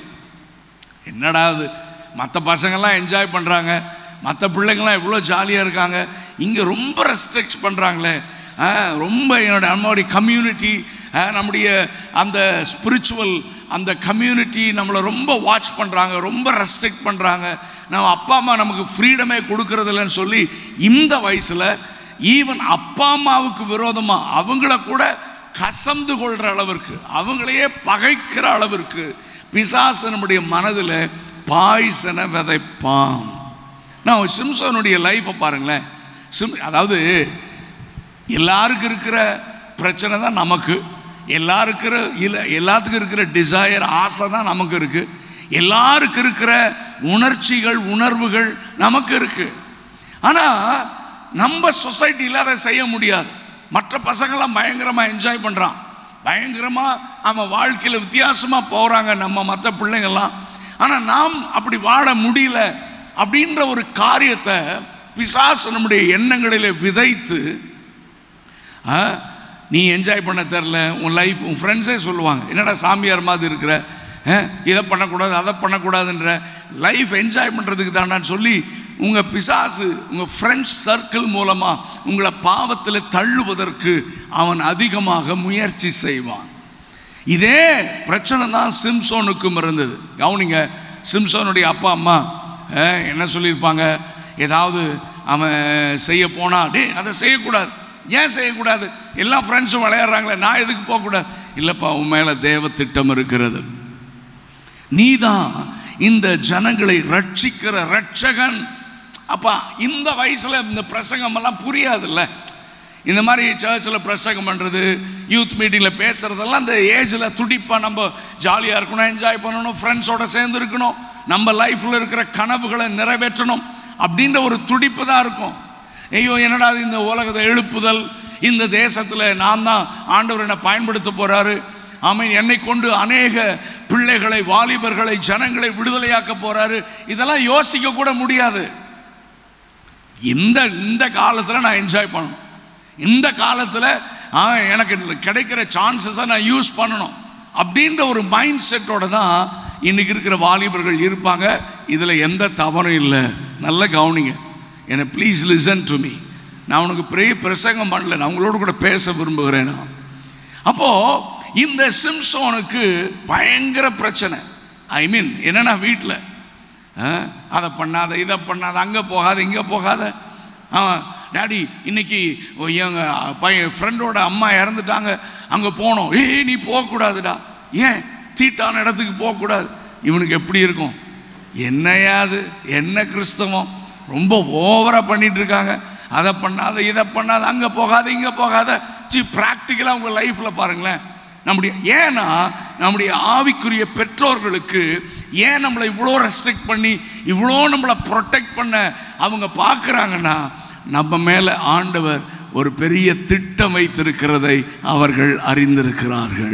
என்னடா அது மற்ற பசங்கள்லாம் என்ஜாய் பண்ணுறாங்க மற்ற பிள்ளைங்கள்லாம் எவ்வளோ ஜாலியாக இருக்காங்க இங்கே ரொம்ப ரெஸ்ட்ரிக்ட் பண்ணுறாங்களே ரொம்ப என்னோட நம்மளுடைய கம்யூனிட்டி நம்முடைய அந்த ஸ்பிரிச்சுவல் அந்த கம்யூனிட்டி நம்மளை ரொம்ப வாட்ச் பண்ணுறாங்க ரொம்ப ரெஸ்ட்ரிக்ட் பண்ணுறாங்க நம்ம அப்பா அம்மா நமக்கு ஃப்ரீடமே கொடுக்கறதில்லன்னு சொல்லி இந்த வயசில் ஈவன் அப்பா அம்மாவுக்கு விரோதமாக அவங்கள கூட கசந்து கொள்கிற அளவிற்கு அவங்களையே பகைக்கிற அளவிற்கு பிசாசு நம்முடைய மனதில் பாய்சனை விதைப்பான் நான் சிம்சனுடைய லைஃப்பை பாருங்களேன் சிம் அதாவது எல்லாருக்கும் இருக்கிற பிரச்சனை தான் நமக்கு எல்லாருக்கிற இல்லை எல்லாத்துக்கும் இருக்கிற டிசையர் ஆசை தான் நமக்கு இருக்கு எல்லாருக்கும் இருக்கிற உணர்ச்சிகள் உணர்வுகள் நமக்கு இருக்கு ஆனால் நம்ம சொசைட்டியில் அதை செய்ய முடியாது மற்ற பசங்களாம் பயங்கரமாக என்ஜாய் பண்ணுறான் பயங்கரமாக அவன் வாழ்க்கையில் வித்தியாசமாக போகிறாங்க நம்ம மற்ற பிள்ளைங்கள்லாம் ஆனால் நாம் அப்படி வாழ முடியல அப்படின்ற ஒரு காரியத்தை பிசாசு நம்முடைய எண்ணங்களில் விதைத்து ஆ, நீ என்ஜாய் பண்ண தெரில உன் லைஃப் உன் ஃப்ரெண்ட்ஸே சொல்லுவாங்க என்னடா சாமியார் மாதிரி இருக்கிற ஆ, இதை பண்ணக்கூடாது அதை பண்ணக்கூடாதுன்ற லைஃப் என்ஜாய் பண்ணுறதுக்கு தாண்டான்னு சொல்லி உங்கள் பிசாசு உங்கள் ஃப்ரெண்ட்ஸ் சர்க்கிள் மூலமாக உங்களை பாவத்தில் தள்ளுவதற்கு அவன் அதிகமாக முயற்சி செய்வான் இதே பிரச்சனை தான் சிம்சோனுக்கும் இருந்தது கவனிங்க சிம்சோனுடைய அப்பா அம்மா அஹ், என்ன சொல்லியிருப்பாங்க ஏதாவது அவன் செய்ய போனா டேய் அதை செய்யக்கூடாது ஏன் செய்யக்கூடாது எல்லா ஃப்ரெண்ட்ஸும் விளையாடுறாங்களே நான் எதுக்கு போகக்கூடாது இல்லைப்பா உன் மேலே தேவ திட்டம் இருக்கிறது நீதான் இந்த ஜனங்களை ரட்சிக்கிற ரட்சகன் அப்பா இந்த வயசுல இந்த பிரசங்கம் எல்லாம் புரியாதுல்ல இந்த மாதிரி சர்ச்சில் பிரசங்கம் பண்ணுறது யூத் மீட்டிங்கில் பேசுகிறதெல்லாம் அந்த ஏஜில் துடிப்பாக நம்ம ஜாலியாக இருக்கணும் என்ஜாய் பண்ணணும் ஃப்ரெண்ட்ஸோட சேர்ந்து இருக்கணும் நம்ம லைஃப்பில் இருக்கிற கனவுகளை நிறைவேற்றணும் அப்படின்ற ஒரு துடிப்பு தான் இருக்கும் ஐயோ என்னடா இது இந்த உலகத்தை எழுப்புதல் இந்த தேசத்தில் நான் தான் ஆண்டவர் என்னை பயன்படுத்த போகிறாரு ஆமீன் என்னை கொண்டு அநேக பிள்ளைகளை வாலிபர்களை ஜனங்களை விடுதலையாக்க போகிறாரு இதெல்லாம் யோசிக்க கூட முடியாது இந்த இந்த காலத்தில் நான் என்ஜாய் பண்ணணும் இந்த காலத்தில் ஆ, எனக்கு கிடைக்கிற சான்சஸை நான் யூஸ் பண்ணணும் அப்படின்ற ஒரு மைண்ட் செட்டோட தான் இன்னைக்கு இருக்கிற வாலிபர்கள் இருப்பாங்க இதில் எந்த தவறும் இல்லை நல்ல கவனிங்க என்னை ப்ளீஸ் லிசன் டு மீ நான் உனக்கு பெரிய பிரசங்கம் பண்ணல நான் உங்களோட கூட பேச விரும்புகிறேன் நான் அப்போது இந்த சிம்சோனுக்கு பயங்கர பிரச்சனை ஐ மீன் என்னன்னா வீட்டில் அதை பண்ணாத இதை பண்ணாத அங்கே போகாத இங்கே போகாத ஆமாம் டாடி இன்னைக்கு எங்கள் பையன் ஃப்ரெண்டோட அம்மா இறந்துட்டாங்க அங்கே போனோம் ஏய் நீ போகக்கூடாதுடா ஏன் தீட்டான இடத்துக்கு போகக்கூடாது இவனுக்கு எப்படி இருக்கும் என்னையா அது என்ன கிறிஸ்தவம் ரொம்ப ஓவராக பண்ணிட்டு இருக்காங்க அதை பண்ணாத இதை பண்ணாத அங்கே போகாத இங்கே போகாத சி ப்ராக்டிக்கலாக உங்கள் லைஃப்பில் பாருங்களேன் நம்முடைய ஏன்னா நம்முடைய ஆவிக்குரிய பெற்றோர்களுக்கு ஏன் நம்மளை இவ்வளோ ரெஸ்ட்ரிக்ட் பண்ணி இவ்வளோ நம்மளை ப்ரொடெக்ட் பண்ண அவங்க பார்க்குறாங்கன்னா நம்ம மேலே ஆண்டவர் ஒரு பெரிய திட்டம் வைத்திருக்கிறதை அவர்கள் அறிந்திருக்கிறார்கள்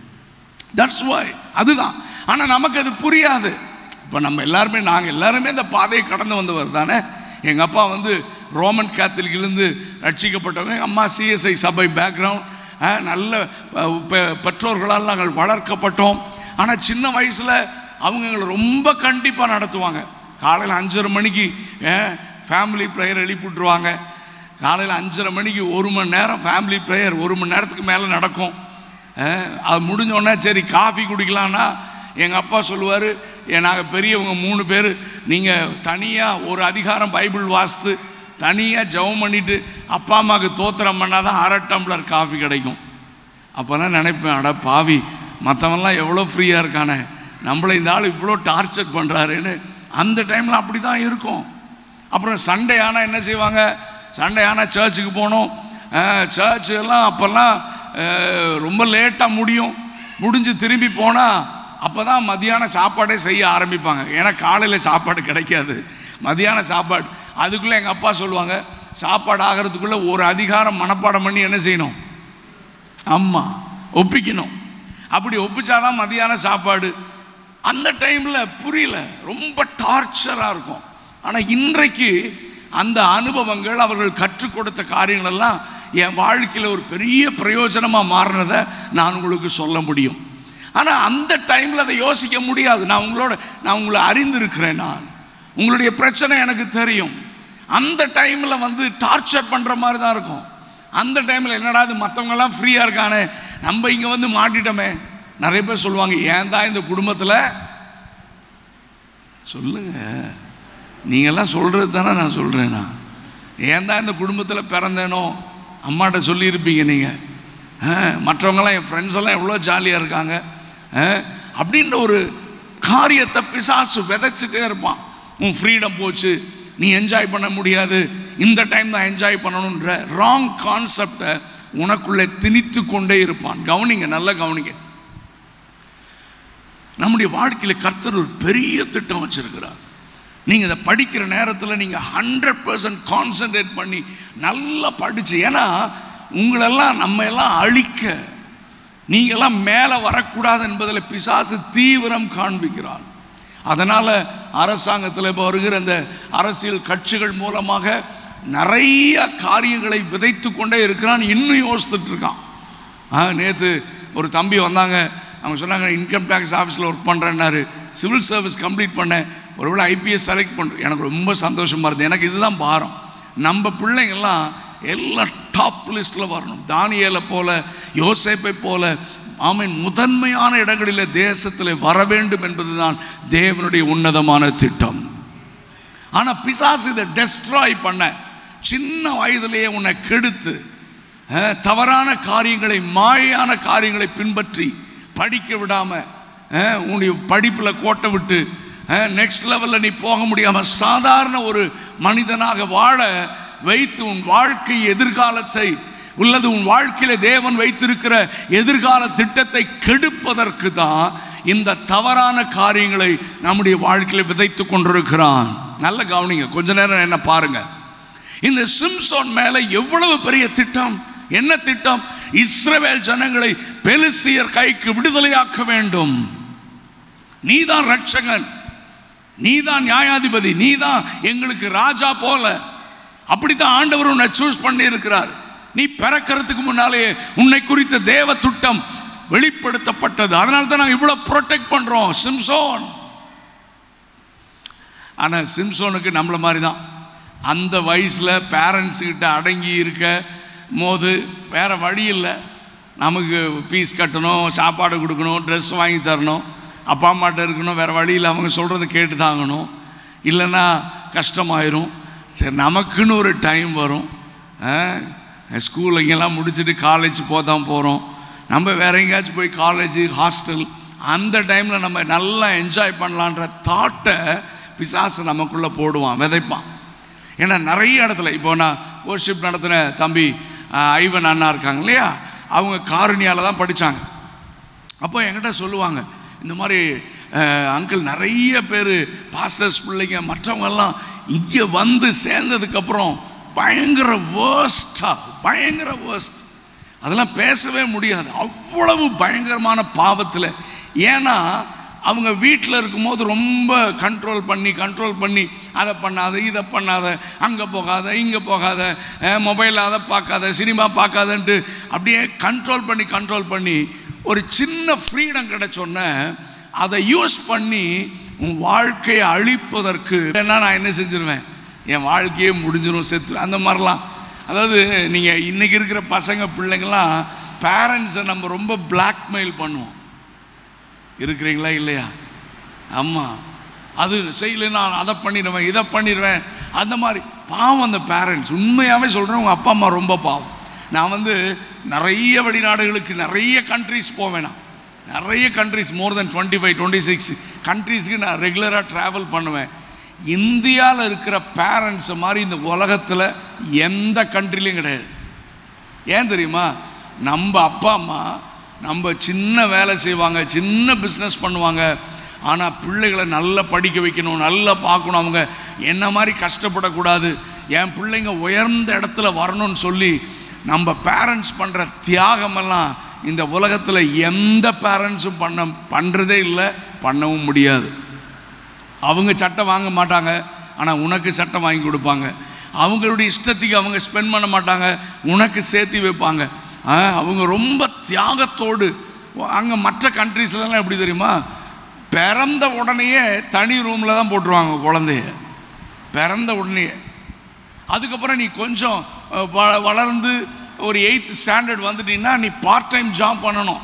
தட்ஸ் வாய் அதுதான் ஆனால் நமக்கு அது புரியாது இப்போ நம்ம எல்லாருமே நாங்கள் எல்லாருமே இந்த பாதையை கடந்து வந்தவர் தானே எங்கள் அப்பா வந்து ரோமன் கேத்தலிக்கிலேருந்து ரட்சிக்கப்பட்டவங்க எங்கள் அம்மா சிஎஸ்ஐ சபை பேக்ரவுண்ட் நல்ல ப- பெ- பெற்றோர்களால் நாங்கள் வளர்க்கப்பட்டோம் ஆனால் சின்ன வயசில் அவங்க எங்களை ரொம்ப கண்டிப்பாக நடத்துவாங்க காலையில் அஞ்சரை மணிக்கு ஃபேமிலி ப்ரேயர் எழுப்பிவிட்ருவாங்க காலையில் அஞ்சரை மணிக்கு ஒரு மணி நேரம் ஃபேமிலி ப்ரேயர் ஒரு மணி நேரத்துக்கு மேலே நடக்கும் அஹ், அது முடிஞ்ச உடனே சரி காஃபி குடிக்கலான்னா எங்கள் அப்பா சொல்லுவார் நாங்கள் பெரியவங்க மூணு பேர் நீங்கள் தனியாக ஒரு அதிகாரம் பைபிள் வாசித்து தனியாக ஜெபம் பண்ணிட்டு அப்பா அம்மாவுக்கு தோத்திரம் பண்ணால் தான் அரை டம்ளர் காஃபி கிடைக்கும் அப்போல்லாம் நினைப்பேன் அட பாவி மற்றவன்லாம் எவ்வளோ ஃப்ரீயாக இருக்கானே நம்மளை இந்த ஆள் இவ்வளோ டார்ச்சர் பண்ணுறாருன்னு அந்த டைமில் அப்படி தான் இருக்கும் அப்புறம் சண்டே ஆனால் என்ன செய்வாங்க சண்டே ஆனால் சர்ச்சுக்கு போகணும் சர்ச் எல்லாம் அப்போல்லாம் அஹ், ரொம்ப லேட்டாக முடியும் முடிஞ்சு திரும்பி போனால் அப்போ தான் மதியான சாப்பாடே செய்ய ஆரம்பிப்பாங்க ஏன்னா காலையில் சாப்பாடு கிடைக்காது மதியான சாப்பாடு அதுக்குள்ளே எங்கள் அப்பா சொல்லுவாங்க சாப்பாடு ஆகிறதுக்குள்ளே ஒரு அதிகாரம் மனப்பாடம் பண்ணி என்ன செய்யணும் ஆமாம் ஒப்பிக்கணும் அப்படி ஒப்பிச்சாதான் மதியான சாப்பாடு அந்த டைமில் புரியல ரொம்ப டார்ச்சராக இருக்கும் ஆனால் இன்றைக்கு அந்த அனுபவங்கள் அவர்கள் கற்றுக் கொடுத்த காரியங்கள் எல்லாம் என் வாழ்க்கையில் ஒரு பெரிய பிரயோஜனமாக மாறினதை நான் உங்களுக்கு சொல்ல முடியும் ஆனால் அந்த டைமில் அதை யோசிக்க முடியாது நான் உங்களோட நான் உங்களை அறிந்திருக்கிறேன் நான் உங்களுடைய பிரச்சனை எனக்கு தெரியும் அந்த டைமில் வந்து டார்ச்சர் பண்ணுற மாதிரி தான் இருக்கும் அந்த டைமில் என்னடா இது மற்றவங்கெல்லாம் ஃப்ரீயாக இருக்கானே நம்ம இங்கே வந்து மாட்டிட்டோமே நிறைய பேர் சொல்லுவாங்க ஏன் தான் இந்த குடும்பத்தில் சொல்லுங்க நீங்கள்லாம் சொல்கிறது தானே நான் சொல்கிறேன் நான் ஏன் தான் இந்த குடும்பத்தில் பிறந்தேனோ அம்மாட்ட சொல்லியிருப்பீங்க நீங்கள் மற்றவங்களாம் என் ஃப்ரெண்ட்ஸ் எல்லாம் எவ்வளோ ஜாலியாக இருக்காங்க ஆ, அப்படின்ற ஒரு காரியத்தை பிசாசு விதைச்சிட்டே இருப்பான் உன் ஃப்ரீடம் போச்சு நீ என்ஜாய் பண்ண முடியாது இந்த டைம் தான் என்ஜாய் பண்ணணுன்ற ராங் கான்செப்டை உனக்குள்ளே திணித்து கொண்டே இருப்பான் கவனிங்க நல்லா கவனிங்க நம்முடைய வாழ்க்கையில் கர்த்தர் ஒரு பெரிய திட்டம் வச்சிருக்கிறார் நீங்கள் இதை படிக்கிற நேரத்தில் நீங்கள் ஹண்ட்ரட் பர்சன்ட் கான்சென்ட்ரேட் பண்ணி நல்லா படிச்சு ஏன்னா உங்களெல்லாம் நம்ம எல்லாம் அழிக்க நீங்கள்லாம் மேலே வரக்கூடாது என்பதில் பிசாசு தீவிரம் காண்பிக்கிறான் அதனால் அரசாங்கத்தில் இப்போ வருகிற இந்த அரசியல் கட்சிகள் மூலமாக நிறைய காரியங்களை விதைத்து கொண்டே இருக்கிறான் இன்னும் யோசித்துட்டு இருக்கான் ஆ நேற்று ஒரு தம்பி வந்தாங்க அவங்க சொன்னாங்க இன்கம் டேக்ஸ் ஆஃபீஸில் ஒர்க் பண்ணுறேன்னாரு சிவில் சர்வீஸ் கம்ப்ளீட் பண்ணேன் ஒருவேளை ஐபிஎஸ் செலக்ட் பண்ணுறேன் எனக்கு ரொம்ப சந்தோஷமாக இருந்தது எனக்கு இதுதான் பாரம் நம்ம பிள்ளைங்கள்லாம் எல்லாம் டாப் லிஸ்ட்டில் வரணும் தானியேலை போல யோசேப்பை போல ஆமீன் முதன்மையான இடங்களில் தேசத்தில் வர வேண்டும் என்பதுதான் தேவனுடைய உன்னதமான திட்டம் ஆனால் பிசாசு இதை டெஸ்ட்ராய் பண்ண சின்ன வயதிலேயே உன்னை கெடுத்து அஹ், தவறான காரியங்களை மாயான காரியங்களை பின்பற்றி படிக்க விடாம அஹ், உன்னுடைய படிப்பில் கோட்டை விட்டு நெக்ஸ்ட் லெவலில் நீ போக முடியாமல் சாதாரண ஒரு மனிதனாக வாழ வைத்து உன் வாழ்க்கை எதிர்காலத்தை உள்ளது உன் வாழ்க்கையில தேவன் வைத்திருக்கிற எதிர்கால திட்டத்தை கெடுப்பதற்கு தான் இந்த தவறான காரியங்களை நம்முடைய வாழ்க்கையில விதைத்து கொண்டிருக்கிறான் நல்ல கவனிங்க கொஞ்ச நேரம் என்ன பாருங்க இந்த சிம்சோன் மேல எவ்வளவு பெரிய திட்டம் என்ன திட்டம் இஸ்ரவேல் ஜனங்களை பெலிஸ்தியர் கைக்கு விடுதலையாக்க வேண்டும் நீதான் ரட்சகன் நீதான் நியாயாதிபதி நீதான் எங்களுக்கு ராஜா போல அப்படித்தான் ஆண்டவர் உன்னை சூஸ் பண்ணி இருக்கிறார் நீ பிறக்கிறதுக்கு முன்னாலேயே உன்னை குறித்த தேவ திட்டம் வெளிப்படுத்தப்பட்டது அதனால தான் நாங்கள் இவ்வளோ ப்ரொடெக்ட் பண்ணுறோம் சிம்சோன் ஆனால் சிம்சோனுக்கு நம்மள மாதிரி தான் அந்த வயசில் பேரண்ட்ஸ் கிட்ட அடங்கி இருக்க போது வேற வழி இல்லை நமக்கு ஃபீஸ் கட்டணும் சாப்பாடு கொடுக்கணும் ட்ரெஸ் வாங்கி தரணும் அப்பா அம்மாட்ட இருக்கணும் வேறு வழியில் அவங்க சொல்கிறத கேட்டு தாங்கணும் இல்லைன்னா கஷ்டமாயிரும் சரி நமக்குன்னு ஒரு டைம் வரும் ஸ்கூல் இங்கெல்லாம் முடிச்சுட்டு காலேஜ் போதான் போகிறோம் நம்ம வேற எங்கேயாச்சும் போய் காலேஜ் ஹாஸ்டல் அந்த டைமில் நம்ம நல்லா என்ஜாய் பண்ணலான்ற தாட்டை பிசாசு நமக்குள்ளே போடுவான் விதைப்பான் ஏன்னா நிறைய இடத்துல இப்போ நான் worship நடத்தின தம்பி அஹ், ஐவன் அண்ணா இருக்காங்க இல்லையா அவங்க காரணியால் தான் படித்தாங்க அப்போ என்கிட்ட சொல்லுவாங்க இந்த மாதிரி அங்கிள் நிறைய பேர் பாஸ்டர்ஸ் பிள்ளைங்க மற்றவங்கெல்லாம் இங்கே வந்து சேர்ந்ததுக்கப்புறம் பயங்கர வேர்ஸ்டா பயங்கர வேர்ஸ்ட் அதெல்லாம் பேசவே முடியாது அவ்வளவு பயங்கரமான பாவத்தில் ஏன்னா அவங்க வீட்டில் இருக்கும்போது ரொம்ப கண்ட்ரோல் பண்ணி கண்ட்ரோல் பண்ணி அதை பண்ணாத இதை பண்ணாத அங்கே போகாத இங்கே போகாத மொபைல் அதை பார்க்காத சினிமா பார்க்காதன்ட்டு அப்படியே கண்ட்ரோல் பண்ணி கண்ட்ரோல் பண்ணி ஒரு சின்ன ஃப்ரீடம் கிடைச்சோன்னே அதை யூஸ் பண்ணி உன் வாழ்க்கையை அழிப்பதற்கு என்ன நான் என்ன செஞ்சிருவேன் என் வாழ்க்கையே முடிஞ்சிடும் செத்து அந்த மாதிரிலாம் அதாவது நீங்கள் இன்றைக்கி இருக்கிற பசங்க பிள்ளைங்கள்லாம் பேரண்ட்ஸை நம்ம ரொம்ப blackmail பண்ணுவோம் இருக்கிறீங்களா இல்லையா ஆமாம் அது செய்யலைன்னா நான் அதை பண்ணிடுவேன் இதை பண்ணிடுவேன் அந்த மாதிரி பாவம் அந்த பேரண்ட்ஸ் உண்மையாகவே சொல்கிறேன் உங்கள் அப்பா அம்மா ரொம்ப பாவம் நான் வந்து நிறைய வெளிநாடுகளுக்கு நிறைய கண்ட்ரிஸ் போவேன் நான் நிறைய countries more than twenty five twenty six கண்ட்ரீஸ்க்கு நான் ரெகுலராக ட்ராவல் பண்ணுவேன் இந்தியாவில் இருக்கிற பேரண்ட்ஸை மாதிரி இந்த உலகத்தில் எந்த கண்ட்ரிலையும் கிடையாது ஏன் தெரியுமா நம்ம அப்பா அம்மா நம்ம சின்ன வேலை செய்வாங்க சின்ன பிஸ்னஸ் பண்ணுவாங்க ஆனால் பிள்ளைகளை நல்லா படிக்க வைக்கணும் நல்லா பார்க்கணும் அவங்க என்ன மாதிரி கஷ்டப்படக்கூடாது என் பிள்ளைங்க உயர்ந்த இடத்துல வரணும்னு சொல்லி நம்ம பேரண்ட்ஸ் பண்ணுற தியாகமெல்லாம் இந்த உலகத்தில் எந்த பேரண்ட்ஸும் பண்ண பண்ணுறதே இல்லை பண்ணவும் முடியாது அவங்க சட்டம் வாங்க மாட்டாங்க ஆனால் உனக்கு சட்டம் வாங்கி கொடுப்பாங்க அவங்களுடைய இஷ்டத்துக்கு அவங்க ஸ்பெண்ட் பண்ண மாட்டாங்க உனக்கு சேர்த்து வைப்பாங்க ஆ, அவங்க ரொம்ப தியாகத்தோடு அங்கே மற்ற கண்ட்ரீஸ்லாம் எப்படி தெரியுமா பிறந்த உடனேயே தனி ரூமில் தான் போட்டுருவாங்க குழந்தைய பிறந்த உடனே அதுக்கப்புறம் நீ கொஞ்சம் அஹ், வ- வளர்ந்து ஒரு எயித்து ஸ்டாண்டர்ட் வந்துட்டீங்கன்னா நீ பார்ட் டைம் ஜாப் பண்ணணும்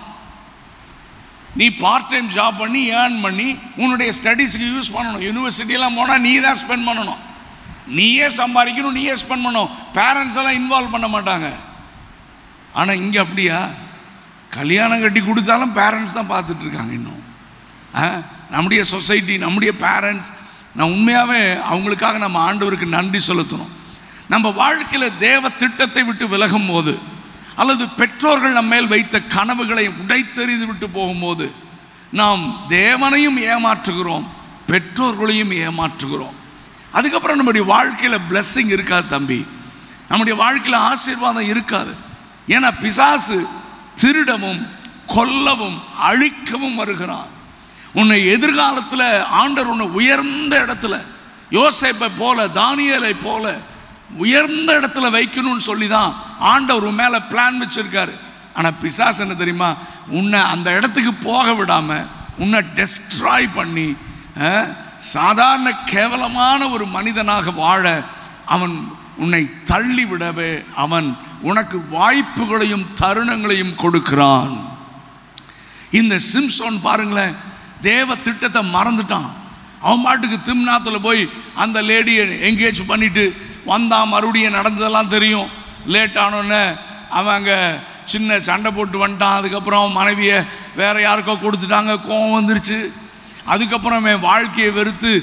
நீ பார்ட் டைம் ஜாப் பண்ணி ஏர்ன் பண்ணி உன்னுடைய ஸ்டடீஸ்க்கு யூஸ் பண்ணணும் யூனிவர்சிட்டியெல்லாம் போனால் நீ தான் ஸ்பெண்ட் பண்ணணும் நீயே சம்பாதிக்கணும் நீயே ஸ்பெண்ட் பண்ணணும் பேரண்ட்ஸ் எல்லாம் இன்வால்வ் பண்ண மாட்டாங்க ஆனால் இங்கே அப்படியா கல்யாணம் கட்டி கொடுத்தாலும் பேரண்ட்ஸ் தான் பார்த்துட்டு இருக்காங்க இன்னும் ஆ, நம்முடைய சொசைட்டி நம்முடைய பேரண்ட்ஸ் நான் உண்மையாகவே அவங்களுக்காக நம்ம ஆண்டவருக்கு நன்றி செலுத்தணும் நம்ம வாழ்க்கையில் தேவ திட்டத்தை விட்டு விலகும் போது அல்லது பெற்றோர்கள் நம்ம மேல் வைத்த கனவுகளை உடைத்தெறிந்து விட்டு போகும்போது நாம் தேவனையும் ஏமாற்றுகிறோம் பெற்றோர்களையும் ஏமாற்றுகிறோம் அதுக்கப்புறம் நம்முடைய வாழ்க்கையில் blessing இருக்காது தம்பி நம்முடைய வாழ்க்கையில் ஆசீர்வாதம் இருக்காது ஏன்னா பிசாசு திருடவும் கொல்லவும் அழிக்கவும் வருகிறான் உன்னை எதிர்காலத்தில் ஆண்டவர் உன்னை உயர்ந்த இடத்துல யோசேப்பை போல தானியலை போல உயர்ந்த இடத்துல வைக்கணும்னு சொல்லி தான் ஆண்டவர் உன் மேலே பிளான் வச்சிருக்காரு ஆனால் பிசாசு என்ன தெரியுமா உன்னை அந்த இடத்துக்கு போக விடாம உன்னை டெஸ்ட்ராய் பண்ணி அஹ், சாதாரண கேவலமான ஒரு மனிதனாக வாழ அவன் உன்னை தள்ளி விடவே அவன் உனக்கு வாய்ப்புகளையும் தருணங்களையும் கொடுக்கிறான் இந்த சிம்சோன் பாருங்களேன் தேவ திட்டத்தை மறந்துட்டான் அவன் பாட்டுக்கு திம்னாத்தில் போய் அந்த லேடியை எங்கேஜ் பண்ணிட்டு வந்தான் மறுபடியும் நடந்ததெல்லாம் தெரியும் லேட் ஆனோடனே அவன் அங்கே சின்ன சண்டை போட்டு வந்துட்டான் அதுக்கப்புறம் அவன் மனைவியை வேற யாருக்கோ கொடுத்துட்டாங்க கோவம் வந்துருச்சு அதுக்கப்புறம் அவன் வாழ்க்கையை வெறுத்து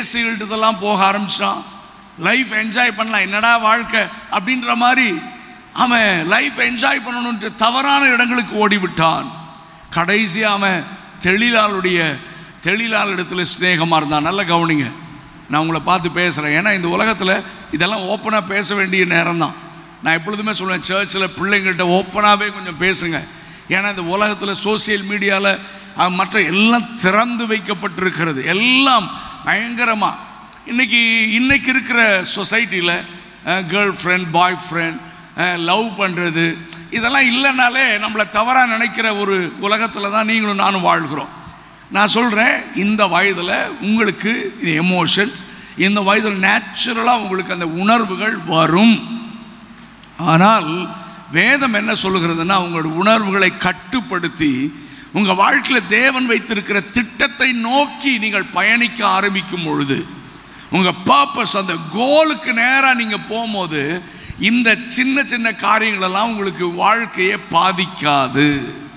வேசிகள்கிட்டதெல்லாம் போக ஆரம்பிச்சான் லைஃப் என்ஜாய் பண்ணலாம் என்னடா வாழ்க்கை அப்படின்ற மாதிரி அவன் லைஃப் என்ஜாய் பண்ணணுன்ற தவறான இடங்களுக்கு ஓடிவிட்டான் கடைசியா அவன் தெளிலாளுடைய தெளிலாள் இடத்துல ஸ்நேகமாக இருந்தான் நல்ல கவனிங்க நான் உங்களை பார்த்து பேசுகிறேன் ஏன்னா இந்த உலகத்தில் இதெல்லாம் ஓப்பனாக பேச வேண்டிய நேரம் தான் நான் எப்பொழுதுமே சொல்லுவேன் சர்ச்சில் பிள்ளைங்கள்ட்ட ஓப்பனாகவே கொஞ்சம் பேசுங்க ஏன்னா இந்த உலகத்தில் சோசியல் மீடியாவில் மற்ற எல்லாம் திறந்து வைக்கப்பட்டிருக்கிறது எல்லாம் பயங்கரமாக இன்னைக்கு இன்னைக்கு இருக்கிற சொசைட்டியில் girlfriend boyfriend love பண்ணுறது இதெல்லாம் இல்லைனாலே நம்மளை தவறாக நினைக்கிற ஒரு உலகத்தில் தான் நீங்களும் நானும் வாழ்கிறோம் நான் சொல்கிறேன் இந்த வயதில் உங்களுக்கு இது எமோஷன்ஸ் இந்த வயதில் நேச்சுரலாக உங்களுக்கு அந்த உணர்வுகள் வரும் ஆனால் வேதம் என்ன சொல்லுகிறதுன்னா உங்களோட உணர்வுகளை கட்டுப்படுத்தி உங்கள் வாழ்க்கையில் தேவன் வைத்திருக்கிற திட்டத்தை நோக்கி நீங்கள் பயணிக்க ஆரம்பிக்கும் பொழுது உங்கள் பர்பஸ் அந்த கோலுக்கு நேராக நீங்கள் போகும்போது இந்த சின்ன சின்ன காரியங்களெல்லாம் உங்களுக்கு வாழ்க்கையை பாதிக்காது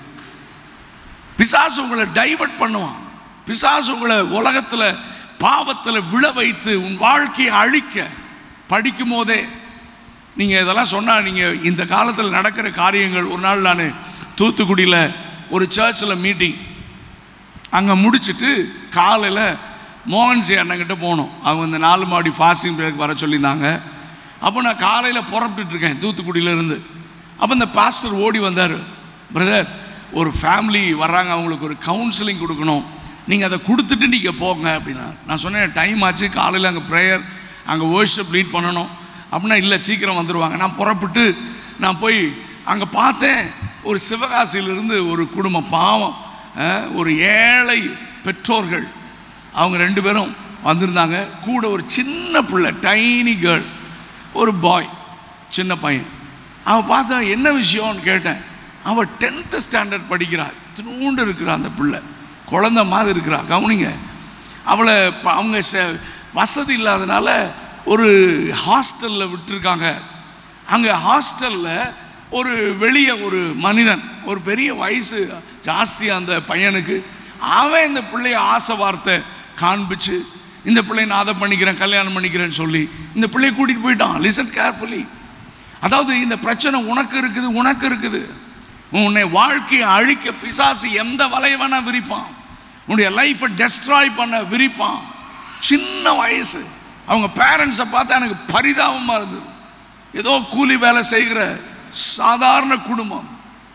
பிசாசு உங்களை டைவர்ட் பண்ணுவான் பிசாசு உங்களை உலகத்தில் பாவத்தில் விழ வைத்து உன் வாழ்க்கையை அழிக்க படிக்கும் போதே நீங்கள் இதெல்லாம் சொன்னால் நீங்கள் இந்த காலத்தில் நடக்கிற காரியங்கள் ஒரு நாள் நான் தூத்துக்குடியில் ஒரு சர்ச்சில் மீட்டிங் அங்கே முடிச்சிட்டு காலையில் மோகன்சி அண்ணங்கிட்ட போனோம் அவங்க இந்த நாலு மாடி ஃபாஸ்டிங் பிரேக் வர சொல்லியிருந்தாங்க அப்போ நான் காலையில் புறப்பட்டுட்டு இருக்கேன் தூத்துக்குடியிலேருந்து அப்போ இந்த பாஸ்டர் ஓடி வந்தார் பிரதர் ஒரு ஃபேமிலி வர்றாங்க அவங்களுக்கு ஒரு கவுன்சிலிங் கொடுக்கணும் நீங்கள் அதை கொடுத்துட்டு நீங்கள் போங்க அப்படின்னா நான் சொன்னேன் டைம் ஆச்சு காலையில் அங்கே ப்ரேயர் அங்கே worship லீட் பண்ணணும் அப்படின்னா இல்லை சீக்கிரம் வந்துடுவாங்க நான் புறப்பட்டு நான் போய் அங்கே பார்த்தேன் ஒரு சிவகாசியிலிருந்து ஒரு குடும்பம் பாவம் அஹ், ஒரு ஏழை பெற்றோர்கள் அவங்க ரெண்டு பேரும் வந்திருந்தாங்க கூட ஒரு சின்ன பிள்ளை டைனி கேர்ள் ஒரு பாய் சின்ன பையன் அவன் பார்த்தா என்ன விஷயம்னு கேட்டேன் அவன் டென்த்து ஸ்டாண்டர்ட் படிக்கிறா திருண்டு இருக்கிறா அந்த பிள்ளை குழந்த மாதிரி இருக்கிறா கவனிங்க அவளை ப- அவங்க ச- வசதி இல்லாதனால ஒரு ஹாஸ்டலில் விட்டுருக்காங்க அங்கே ஹாஸ்டலில் ஒரு வெளியே ஒரு மனிதன் ஒரு பெரிய வயசு ஜாஸ்தி அந்த பையனுக்கு அவன் இந்த பிள்ளைய ஆசை வார்த்தை காண்பிச்சு இந்த பிள்ளைய நான் அதை பண்ணிக்கிறேன் கல்யாணம் பண்ணிக்கிறேன்னு சொல்லி இந்த பிள்ளைய கூட்டிகிட்டு போயிட்டான் லிசன் கேர்ஃபுல்லி அதாவது இந்த பிரச்சனை உனக்கு இருக்குது உனக்கு இருக்குது உன்னை வாழ்க்கையை அழிக்க பிசாசு எந்த வலைய வேணா விரிப்பான் உன்னுடைய லைஃப்பை டெஸ்ட்ராய் பண்ண விரிப்பான் சின்ன வயசு அவங்க பேரண்ட்ஸை பார்த்தா எனக்கு பரிதாபமாக இருந்தது ஏதோ கூலி வேலை செய்கிற சாதாரண குடும்பம்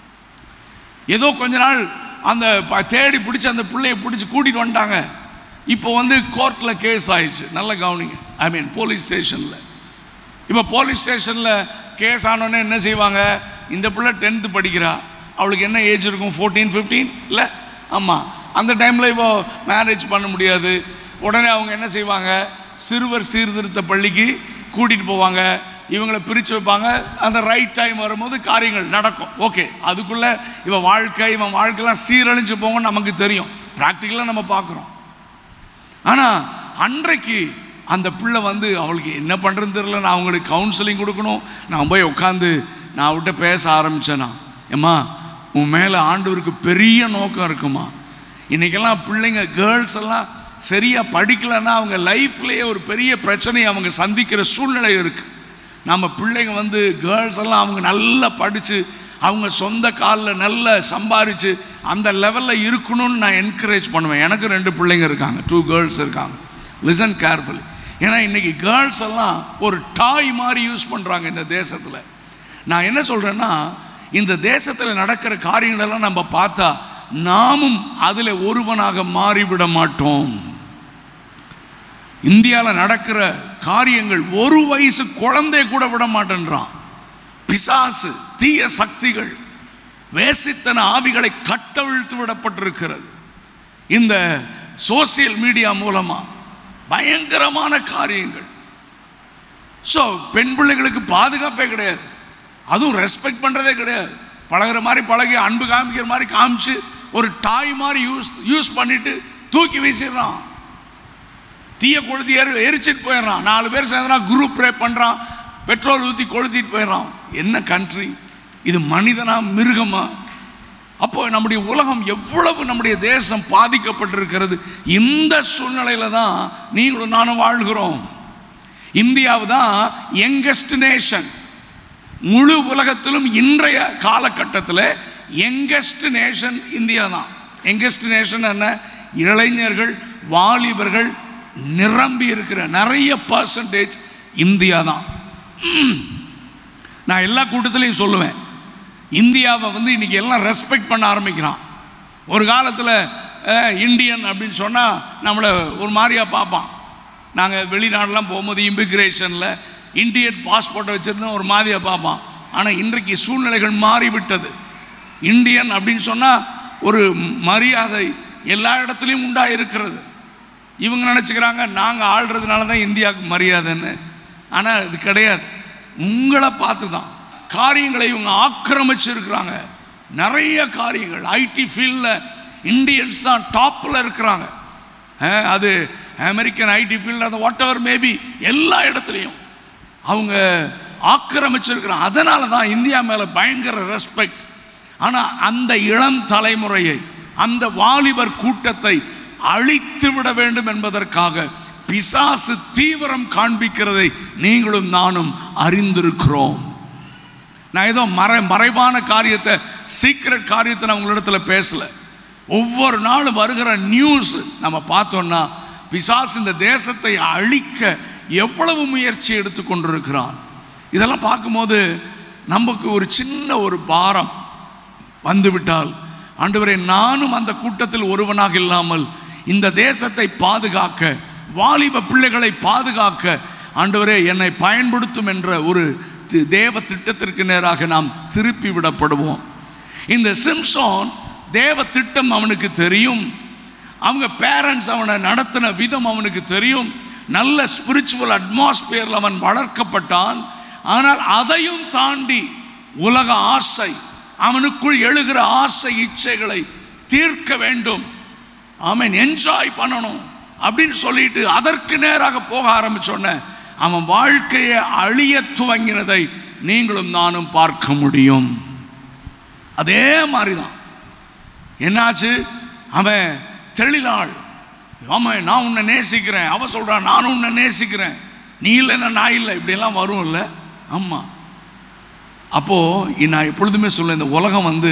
ஏதோ கொஞ்ச நாள் அந்த ப- தேடி பிடிச்சி அந்த பிள்ளையை பிடிச்சி கூட்டிட்டு வந்துட்டாங்க இப்போ வந்து கோர்ட்டில் கேஸ் ஆயிடுச்சு நல்ல கவனிங்க ஐ மீன் போலீஸ் ஸ்டேஷனில் இப்போ போலீஸ் ஸ்டேஷனில் கேஸ் ஆனோடனே என்ன செய்வாங்க இந்த பிள்ளை டென்த்து படிக்கிறா அவளுக்கு என்ன ஏஜ் இருக்கும் ஃபோர்டீன் ஃபிஃப்டீன் இல்லை ஆமாம் அந்த டைமில் இப்போ மேரேஜ் பண்ண முடியாது உடனே அவங்க என்ன செய்வாங்க சிறுவர் சீர்திருத்த பள்ளிக்கு கூட்டிகிட்டு போவாங்க இவங்களை பிரித்து வைப்பாங்க அந்த ரைட் டைம் வரும்போது காரியங்கள் நடக்கும் ஓகே அதுக்குள்ளே இவன் வாழ்க்கை இவன் வாழ்க்கைலாம் சீரழிஞ்சு போங்கன்னு நமக்கு தெரியும் ப்ராக்டிக்கலாக நம்ம பார்க்குறோம் ஆனால் அன்றைக்கு அந்த பிள்ளை வந்து அவளுக்கு என்ன பண்ணுறதுன்னு தெரியல நான் அவங்களுக்கு கவுன்சிலிங் கொடுக்கணும் நான் போய் உட்காந்து நான் அவட்ட பேச ஆரம்பித்தேனா ஏம்மா உன் மேலே ஆண்டவருக்கு பெரிய நோக்கம் இருக்குமா இன்றைக்கெல்லாம் பிள்ளைங்க கேர்ள்ஸ் எல்லாம் சரியாக படிக்கலைன்னா அவங்க லைஃப்லேயே ஒரு பெரிய பிரச்சனையை அவங்க சந்திக்கிற சூழ்நிலை இருக்குது நம்ம பிள்ளைங்க வந்து கேர்ள்ஸ் எல்லாம் அவங்க நல்லா படித்து அவங்க சொந்த காலில் நல்லா சம்பாரித்து அந்த லெவலில் இருக்கணும்னு நான் என்கரேஜ் பண்ணுவேன் எனக்கு ரெண்டு பிள்ளைங்க இருக்காங்க டூ கேர்ள்ஸ் இருக்காங்க லிசன் கேர்ஃபுல்லி ஏன்னா இன்றைக்கி கேர்ள்ஸ் எல்லாம் ஒரு டாய் மாதிரி யூஸ் பண்ணுறாங்க இந்த தேசத்தில் நான் என்ன சொல்கிறேன்னா இந்த தேசத்தில் நடக்கிற காரியங்களெல்லாம் நம்ம பார்த்தா நாமும் அதில் ஒருவனாக மாறிவிட மாட்டோம் இந்தியாவில் நடக்கிற காரியங்கள் ஒரு வயசு குழந்தை கூட விட மாட்டேன்றான் பிசாசு தீய சக்திகள் வேசித்தன ஆவிகளை கட்டவிழ்த்து விடப்பட்டிருக்கிறது இந்த சோசியல் மீடியா மூலமா பயங்கரமான காரியங்கள் ஸோ பெண் பிள்ளைகளுக்கு பாதுகாப்பே கிடையாது அதுவும் ரெஸ்பெக்ட் பண்ணுறதே கிடையாது பழகுற மாதிரி பழகி அன்பு காமிக்கிற மாதிரி காமிச்சு ஒரு டாய் மாதிரி யூஸ் யூஸ் பண்ணிட்டு தூக்கி வீசிடுறான் தீய கொளுத்தி எரி எரிச்சிட்டு போயிடுறான் நாலு பேர் சேர்ந்தா குரூப் ப்ரே பண்ணுறான் பெட்ரோல் ஊற்றி கொளுத்திட்டு போயிடுறான் என்ன கண்ட்ரி இது மனிதனா மிருகமா அப்போ நம்முடைய உலகம் எவ்வளவு நம்முடைய தேசம் பாதிக்கப்பட்டிருக்கிறது இந்த சூழ்நிலையில தான் நீங்களும் நானும் வாழ்கிறோம் இந்தியாவு தான் யங்கஸ்ட் நேஷன் முழு உலகத்திலும் இன்றைய காலகட்டத்தில் யங்கஸ்ட் நேஷன் இந்தியா தான் யங்கஸ்ட் நேஷன் என்ன இளைஞர்கள் வாலிபர்கள் நிரம்பி இருக்கிற நிறைய பர்சன்டேஜ் இந்தியா தான் நான் எல்லா கூட்டத்திலையும் சொல்லுவேன் இந்தியாவை வந்து இன்னைக்கு எல்லாம் ரெஸ்பெக்ட் பண்ண ஆரம்பிக்கிறான் ஒரு காலத்தில் இந்தியன் அப்படின்னு சொன்னால் நம்மளை ஒரு மாதிரியா பார்ப்பான் நாங்கள் வெளிநாடுலாம் போகும்போது இமிக்ரேஷனில் இந்தியன் பாஸ்போர்ட்டை வச்சுருந்தோம் ஒரு மாதிரியா பார்ப்பான் ஆனால் இன்றைக்கு சூழ்நிலைகள் மாறிவிட்டது இந்தியன் அப்படின்னு சொன்னால் ஒரு மரியாதை எல்லா இடத்துலையும் உண்டா இருக்கிறது இவங்க நினச்சிக்கிறாங்க நாங்கள் ஆள்றதுனால தான் இந்தியாவுக்கு மரியாதைன்னு ஆனால் அது கிடையாது உங்களை பார்த்து தான் காரியங்களை இவங்க ஆக்கிரமிச்சிருக்கிறாங்க நிறைய காரியங்கள் ஐடி ஃபீல்டில் இந்தியன்ஸ் தான் டாப்பில் இருக்கிறாங்க அஹ், அது அமெரிக்கன் ஐடி ஃபீல்டு அந்த வாட் எவர் மேபி எல்லா இடத்துலையும் அவங்க ஆக்கிரமிச்சிருக்கிறாங்க அதனால தான் இந்தியா மேலே பயங்கர ரெஸ்பெக்ட் ஆனால் அந்த இளம் தலைமுறையை அந்த வாலிபர் கூட்டத்தை அழித்து விட வேண்டும் என்பதற்காக பிசாசு தீவிரம் காண்பிக்கிறதை நீங்களும் நானும் அறிந்திருக்கிறோம் நான் ஏதோ மறை மறைவான காரியத்தை சீக்ரெட் காரியத்தை நான் உங்களிடத்துல பேசல ஒவ்வொரு நாளும் வருகிற நியூஸ் நம்ம பார்த்தோம்னா பிசாசு இந்த தேசத்தை அழிக்க எவ்வளவு முயற்சி எடுத்து கொண்டிருக்கிறான் இதெல்லாம் பார்க்கும்போது நமக்கு ஒரு சின்ன ஒரு பாரம் வந்துவிட்டால் ஆண்டவரே நானும் அந்த கூட்டத்தில் ஒருவனாக இல்லாமல் இந்த தேசத்தை பாதுகாக்க வாலிப பிள்ளைகளை பாதுகாக்க ஆண்டவரே என்னை பயன்படுத்தும் என்ற ஒரு தி- தேவ திட்டத்திற்கு நேராக நாம் திருப்பி விடப்படுவோம் இந்த சிம்சோன் தேவ திட்டம் அவனுக்கு தெரியும் அவங்க பேரண்ட்ஸ் அவனை நடத்தின விதம் அவனுக்கு தெரியும் நல்ல ஸ்பிரிச்சுவல் அட்மாஸ்பியரில் அவன் வளர்க்கப்பட்டான் ஆனால் அதையும் தாண்டி உலக ஆசை அவனுக்குள் எழுகிற ஆசை இச்சைகளை தீர்க்க வேண்டும் அவன் என்ஜாய் பண்ணணும் அப்படின்னு சொல்லிட்டு அதற்கு நேராக போக ஆரம்பிச்சோன்ன அவன் வாழ்க்கையை அழிய துவங்கினதை நீங்களும் நானும் பார்க்க முடியும் அதே மாதிரி தான் என்னாச்சு அவன் தெளிலாள் அவன் நான் உன்னை நேசிக்கிறேன் அவ சொல்றான் நானும் உன்னை நேசிக்கிறேன் நீ இல்லைன்னா நான் இல்லை இப்படியெல்லாம் வரும் இல்லை ஆமாம் அப்போது நான் எப்பொழுதுமே சொல்ல இந்த உலகம் வந்து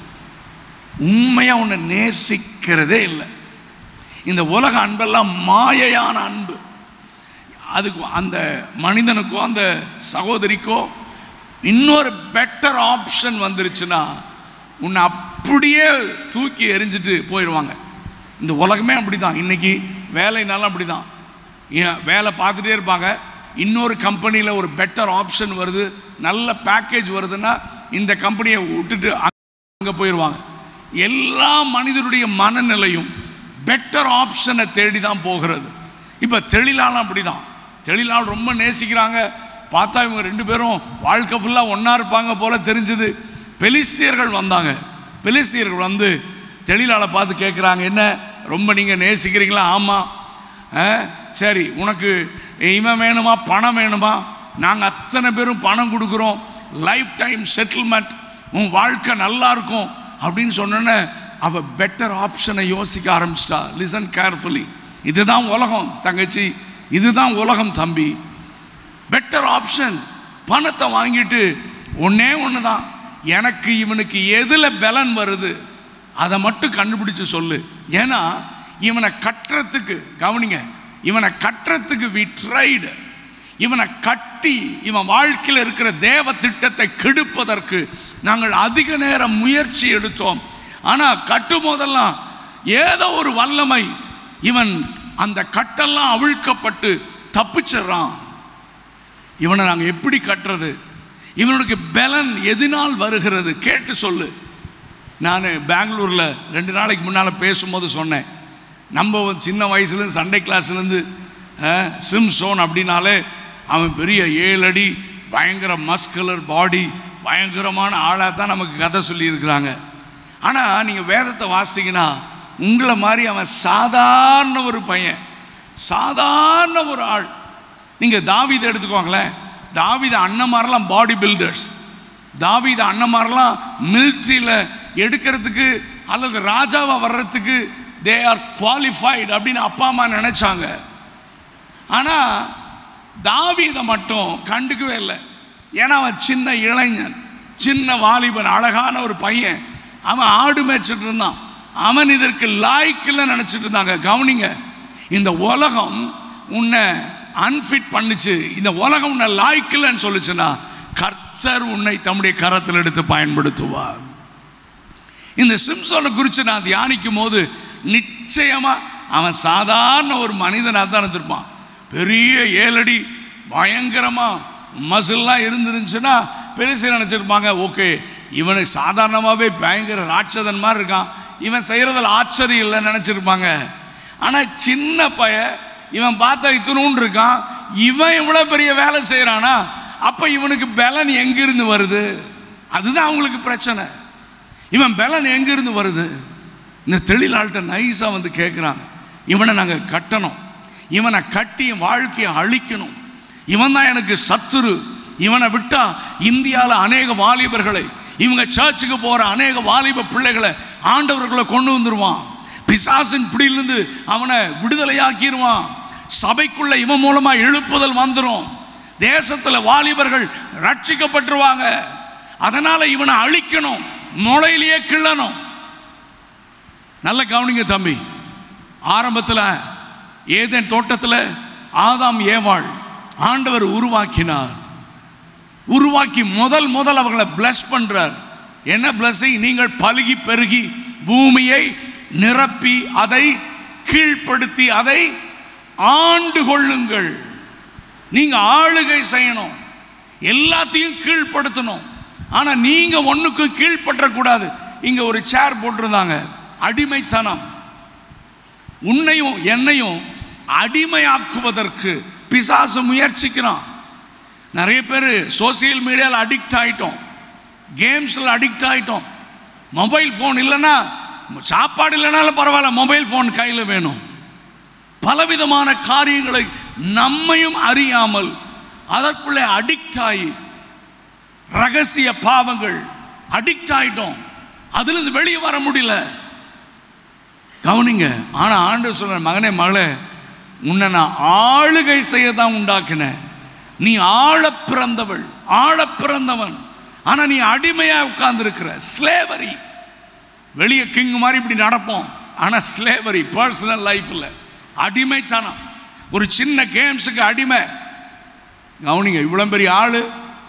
உண்மையாக உன்னை நேசிக்கிறதே இல்லை இந்த உலக அன்பெல்லாம் மாயையான அன்பு அதுக்கு அந்த மனிதனுக்கோ அந்த சகோதரிக்கோ இன்னொரு பெட்டர் ஆப்ஷன் வந்துருச்சுன்னா உன்னை அப்படியே தூக்கி எரிஞ்சிட்டு போயிடுவாங்க இந்த உலகமே அப்படி தான் இன்னைக்கு வேலைனாலும் அப்படி தான் வேலை பார்த்துட்டே இருப்பாங்க இன்னொரு கம்பெனியில் ஒரு பெட்டர் ஆப்ஷன் வருது நல்ல பேக்கேஜ் வருதுன்னா இந்த கம்பெனியை விட்டுட்டு அங்கே போயிடுவாங்க எல்லா மனிதருடைய மனநிலையும் பெட்டர் ஆப்ஷனை தேடி தான் போகிறது இப்போ தெளிலாலும் அப்படி தான் தெளிலால் ரொம்ப நேசிக்கிறாங்க பார்த்தா இவங்க ரெண்டு பேரும் வாழ்க்கை ஃபுல்லாக ஒன்றா இருப்பாங்க போல தெரிஞ்சது பெலிஸ்தியர்கள் வந்தாங்க பெலிஸ்தியர்கள் வந்து தெளிலாளை பார்த்து கேட்குறாங்க என்ன ரொம்ப நீங்கள் நேசிக்கிறீங்களா ஆமாம் ஆ, சரி உனக்கு இவன் வேணுமா பணம் வேணுமா நாங்கள் அத்தனை பேரும் பணம் கொடுக்குறோம் லைஃப் டைம் செட்டில்மெண்ட் உன் வாழ்க்கை நல்லா இருக்கும் அப்படின்னு சொன்னோன்னே அவ பெட்டர் ஆப்ஷனை யோசிக்க ஆரம்பிச்சிட்டா லிசன் கேர்ஃபுல்லி இதுதான் உலகம் தங்கச்சி இதுதான் உலகம் தம்பி பெட்டர் ஆப்ஷன் பணத்தை வாங்கிட்டு ஒண்ணே ஒன்று தான் எனக்கு இவனுக்கு எதில் பலன் வருது அதை மட்டும் கண்டுபிடிச்சு சொல்லு ஏன்னா இவனை கட்டுறதுக்கு கவனிங்க இவனை கட்டுறதுக்கு வி ட்ரைடு இவனை கட்டி இவன் வாழ்க்கையில் இருக்கிற தேவ திட்டத்தை கெடுப்பதற்கு நாங்கள் அதிக நேரம் முயற்சி எடுத்தோம் ஆனால் கட்டும் போதெல்லாம் ஏதோ ஒரு வல்லமை இவன் அந்த கட்டெல்லாம் அவிழ்க்கப்பட்டு தப்பிச்சிடுறான் இவனை நாங்கள் எப்படி கட்டுறது இவனுக்கு பலன் எதினால் வருகிறது கேட்டு சொல்லு நான் பெங்களூரில் ரெண்டு நாளைக்கு முன்னால் பேசும்போது சொன்னேன் நம்ம வந்து சின்ன வயசுலேருந்து சண்டே கிளாஸ்லேருந்து சிம்சோன் அப்படின்னாலே அவன் பெரிய ஏழு அடி பயங்கர மஸ்குலர் பாடி பயங்கரமான ஆளாக தான் நமக்கு கதை சொல்லியிருக்கிறாங்க ஆனால் நீங்கள் வேதத்தை வாசிங்கன்னா உங்களை மாதிரி அவன் சாதாரண ஒரு பையன் சாதாரண ஒரு ஆள் நீங்கள் தாவீதை எடுத்துக்கோங்களேன் தாவீத அண்ணன்மாரெல்லாம் பாடி பில்டர்ஸ் தாவீத அண்ணன்மாரெல்லாம் மிலிட்ரியில் எடுக்கிறதுக்கு அல்லது ராஜாவா வர்றதுக்கு தே ஆர் குவாலிஃபைடு அப்படின்னு அப்பா அம்மா நினைச்சாங்க ஆனால் தாவீதை மட்டும் கண்டுக்கவே இல்லை ஏன்னா அவன் சின்ன இளைஞன் சின்ன வாலிபன் அழகான ஒரு பையன் அவன் ஆடு மேய்ச்சிட்டு இருந்தான் அவன் இதற்கு லாய்க்கில்ல நினச்சிட்டு இருந்தாங்க கவனிங்க இந்த உலகம் உன்னை அன்ஃபிட் பண்ணுச்சு இந்த உலகம் உன்னை லாய்க்கில்லன்னு சொல்லுச்சுன்னா கர்த்தர் உன்னை தம்முடைய கரத்தில் எடுத்து பயன்படுத்துவார் இந்த சிம்சோனை குறித்து நான் தியானிக்கும் போது நிச்சயமா அவன் சாதாரண ஒரு மனிதனாக தான் இருந்திருப்பான் பெரிய ஏழடி பயங்கரமா மசில்லாம் இருந்துருந்துச்சுன்னா பெருசு நினச்சிருப்பாங்க ஓகே இவனுக்கு சாதாரணமாகவே பயங்கர ராட்சதன் மாதிரி இருக்கான் இவன் செய்கிறதில் ஆச்சரியம் இல்லைன்னு நினச்சிருப்பாங்க ஆனால் சின்ன பைய இவன் பார்த்தா இத்தனூன் இருக்கான் இவன் இவ்வளோ பெரிய வேலை செய்கிறானா அப்போ இவனுக்கு பலன் எங்கிருந்து வருது அதுதான் அவங்களுக்கு பிரச்சனை இவன் பலன் எங்கிருந்து வருது இந்த தொழிலாள்கிட்ட நைஸாக வந்து கேட்குறாங்க இவனை நாங்கள் கட்டணும் இவனை கட்டி என் வாழ்க்கையை அழிக்கணும் இவன் தான் எனக்கு சத்துரு இவனை விட்டா இந்தியாவில் அநேக வாலிபர்களை இவங்க சர்ச்சுக்கு போகிற அநேக வாலிப பிள்ளைகளை ஆண்டவர்களை கொண்டு வந்துருவான் பிசாசின் பிடியிலிருந்து அவனை விடுதலையாக்கிடுவான் சபைக்குள்ள இவன் மூலமா எழுப்புதல் வந்துடும் தேசத்துல வாலிபர்கள் ரட்சிக்கப்பட்டுருவாங்க அதனால இவனை அழிக்கணும் முளையிலேயே கிள்ளணும் நல்ல கவனிங்க தம்பி ஆரம்பத்தில் ஏதேன் தோட்டத்தில் ஆதாம் ஏவாள் ஆண்டவர் உருவாக்கினார் உருவாக்கி முதல் முதல் அவர்களை பிளஸ் பண்றார் என்ன பிளஸிங் நீங்கள் பலுகி பெருகி பூமியை நிரப்பி அதை கீழ்ப்படுத்தி அதை ஆண்டு கொள்ளுங்கள் நீங்க ஆளுகை செய்யணும் எல்லாத்தையும் கீழ்ப்படுத்தணும் ஆனா நீங்க ஒண்ணுக்கு கீழ்ப்பற்றக்கூடாது இங்க ஒரு சேர் போட்டிருந்தாங்க அடிமைத்தனம் உன்னையும் என்னையும் அடிமையாக்குவதற்கு பிசாசு முயற்சிக்கிறான் நிறைய பேர் சோசியல் மீடியாவில் அடிக்ட் ஆயிட்டோம் கேம்ஸில் அடிக்ட் ஆயிட்டோம் மொபைல் ஃபோன் இல்லைன்னா சாப்பாடு இல்லைனாலும் பரவாயில்ல மொபைல் ஃபோன் கையில் வேணும் பலவிதமான காரியங்களை நம்மையும் அறியாமல் அதற்குள்ளே அடிக்ட் ஆகி ரகசிய பாவங்கள் அடிக்ட் ஆயிட்டோம் அதிலிருந்து வெளியே வர முடியல கவனிங்க ஆனா ஆண்டு சொல்ற மகனே மகளே உன்னை நான் ஆளுகை செய்ய தான் உண்டாக்கினேன் நீ ஆழ பிறந்தவள் ஆழ பிறந்தவன் ஆனா நீ அடிமையா உட்கார்ந்து இருக்கிற ஸ்லேவரி வெளியே கிங் மாதிரி இப்படி நடப்போம் ஆனா ஸ்லேவரி பர்சனல் லைஃப்ல அடிமைத்தனம் ஒரு சின்ன கேம்ஸுக்கு அடிமை கவனிங்க இவ்வளோ பெரிய ஆளு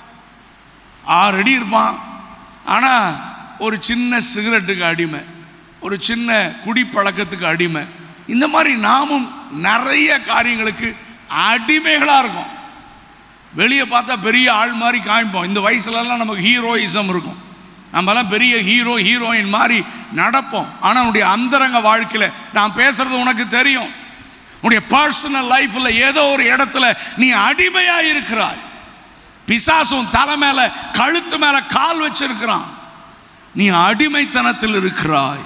ஆறு அடி இருப்பான் ஆனால் ஒரு சின்ன சிகரெட்டுக்கு அடிமை ஒரு சின்ன குடிப்பழக்கத்துக்கு அடிமை இந்த மாதிரி நாமும் நிறைய காரியங்களுக்கு அடிமைகளாக இருக்கும் வெளியே பார்த்தா பெரிய ஆள் மாதிரி காமிப்போம் இந்த வயசுலலாம் நமக்கு ஹீரோயிசம் இருக்கும் நம்மலாம் பெரிய ஹீரோ ஹீரோயின் மாதிரி நடப்போம் ஆனால் உன்னுடைய அந்தரங்க வாழ்க்கையில் நான் பேசுறது உனக்கு தெரியும் உன்னுடைய பர்சனல் லைஃப்பில் ஏதோ ஒரு இடத்துல நீ அடிமையாக இருக்கிறாய் பிசாசும் தலை மேல கழுத்து மேல கால் வச்சிருக்கிறான் நீ அடிமைத்தனத்தில் இருக்கிறாய்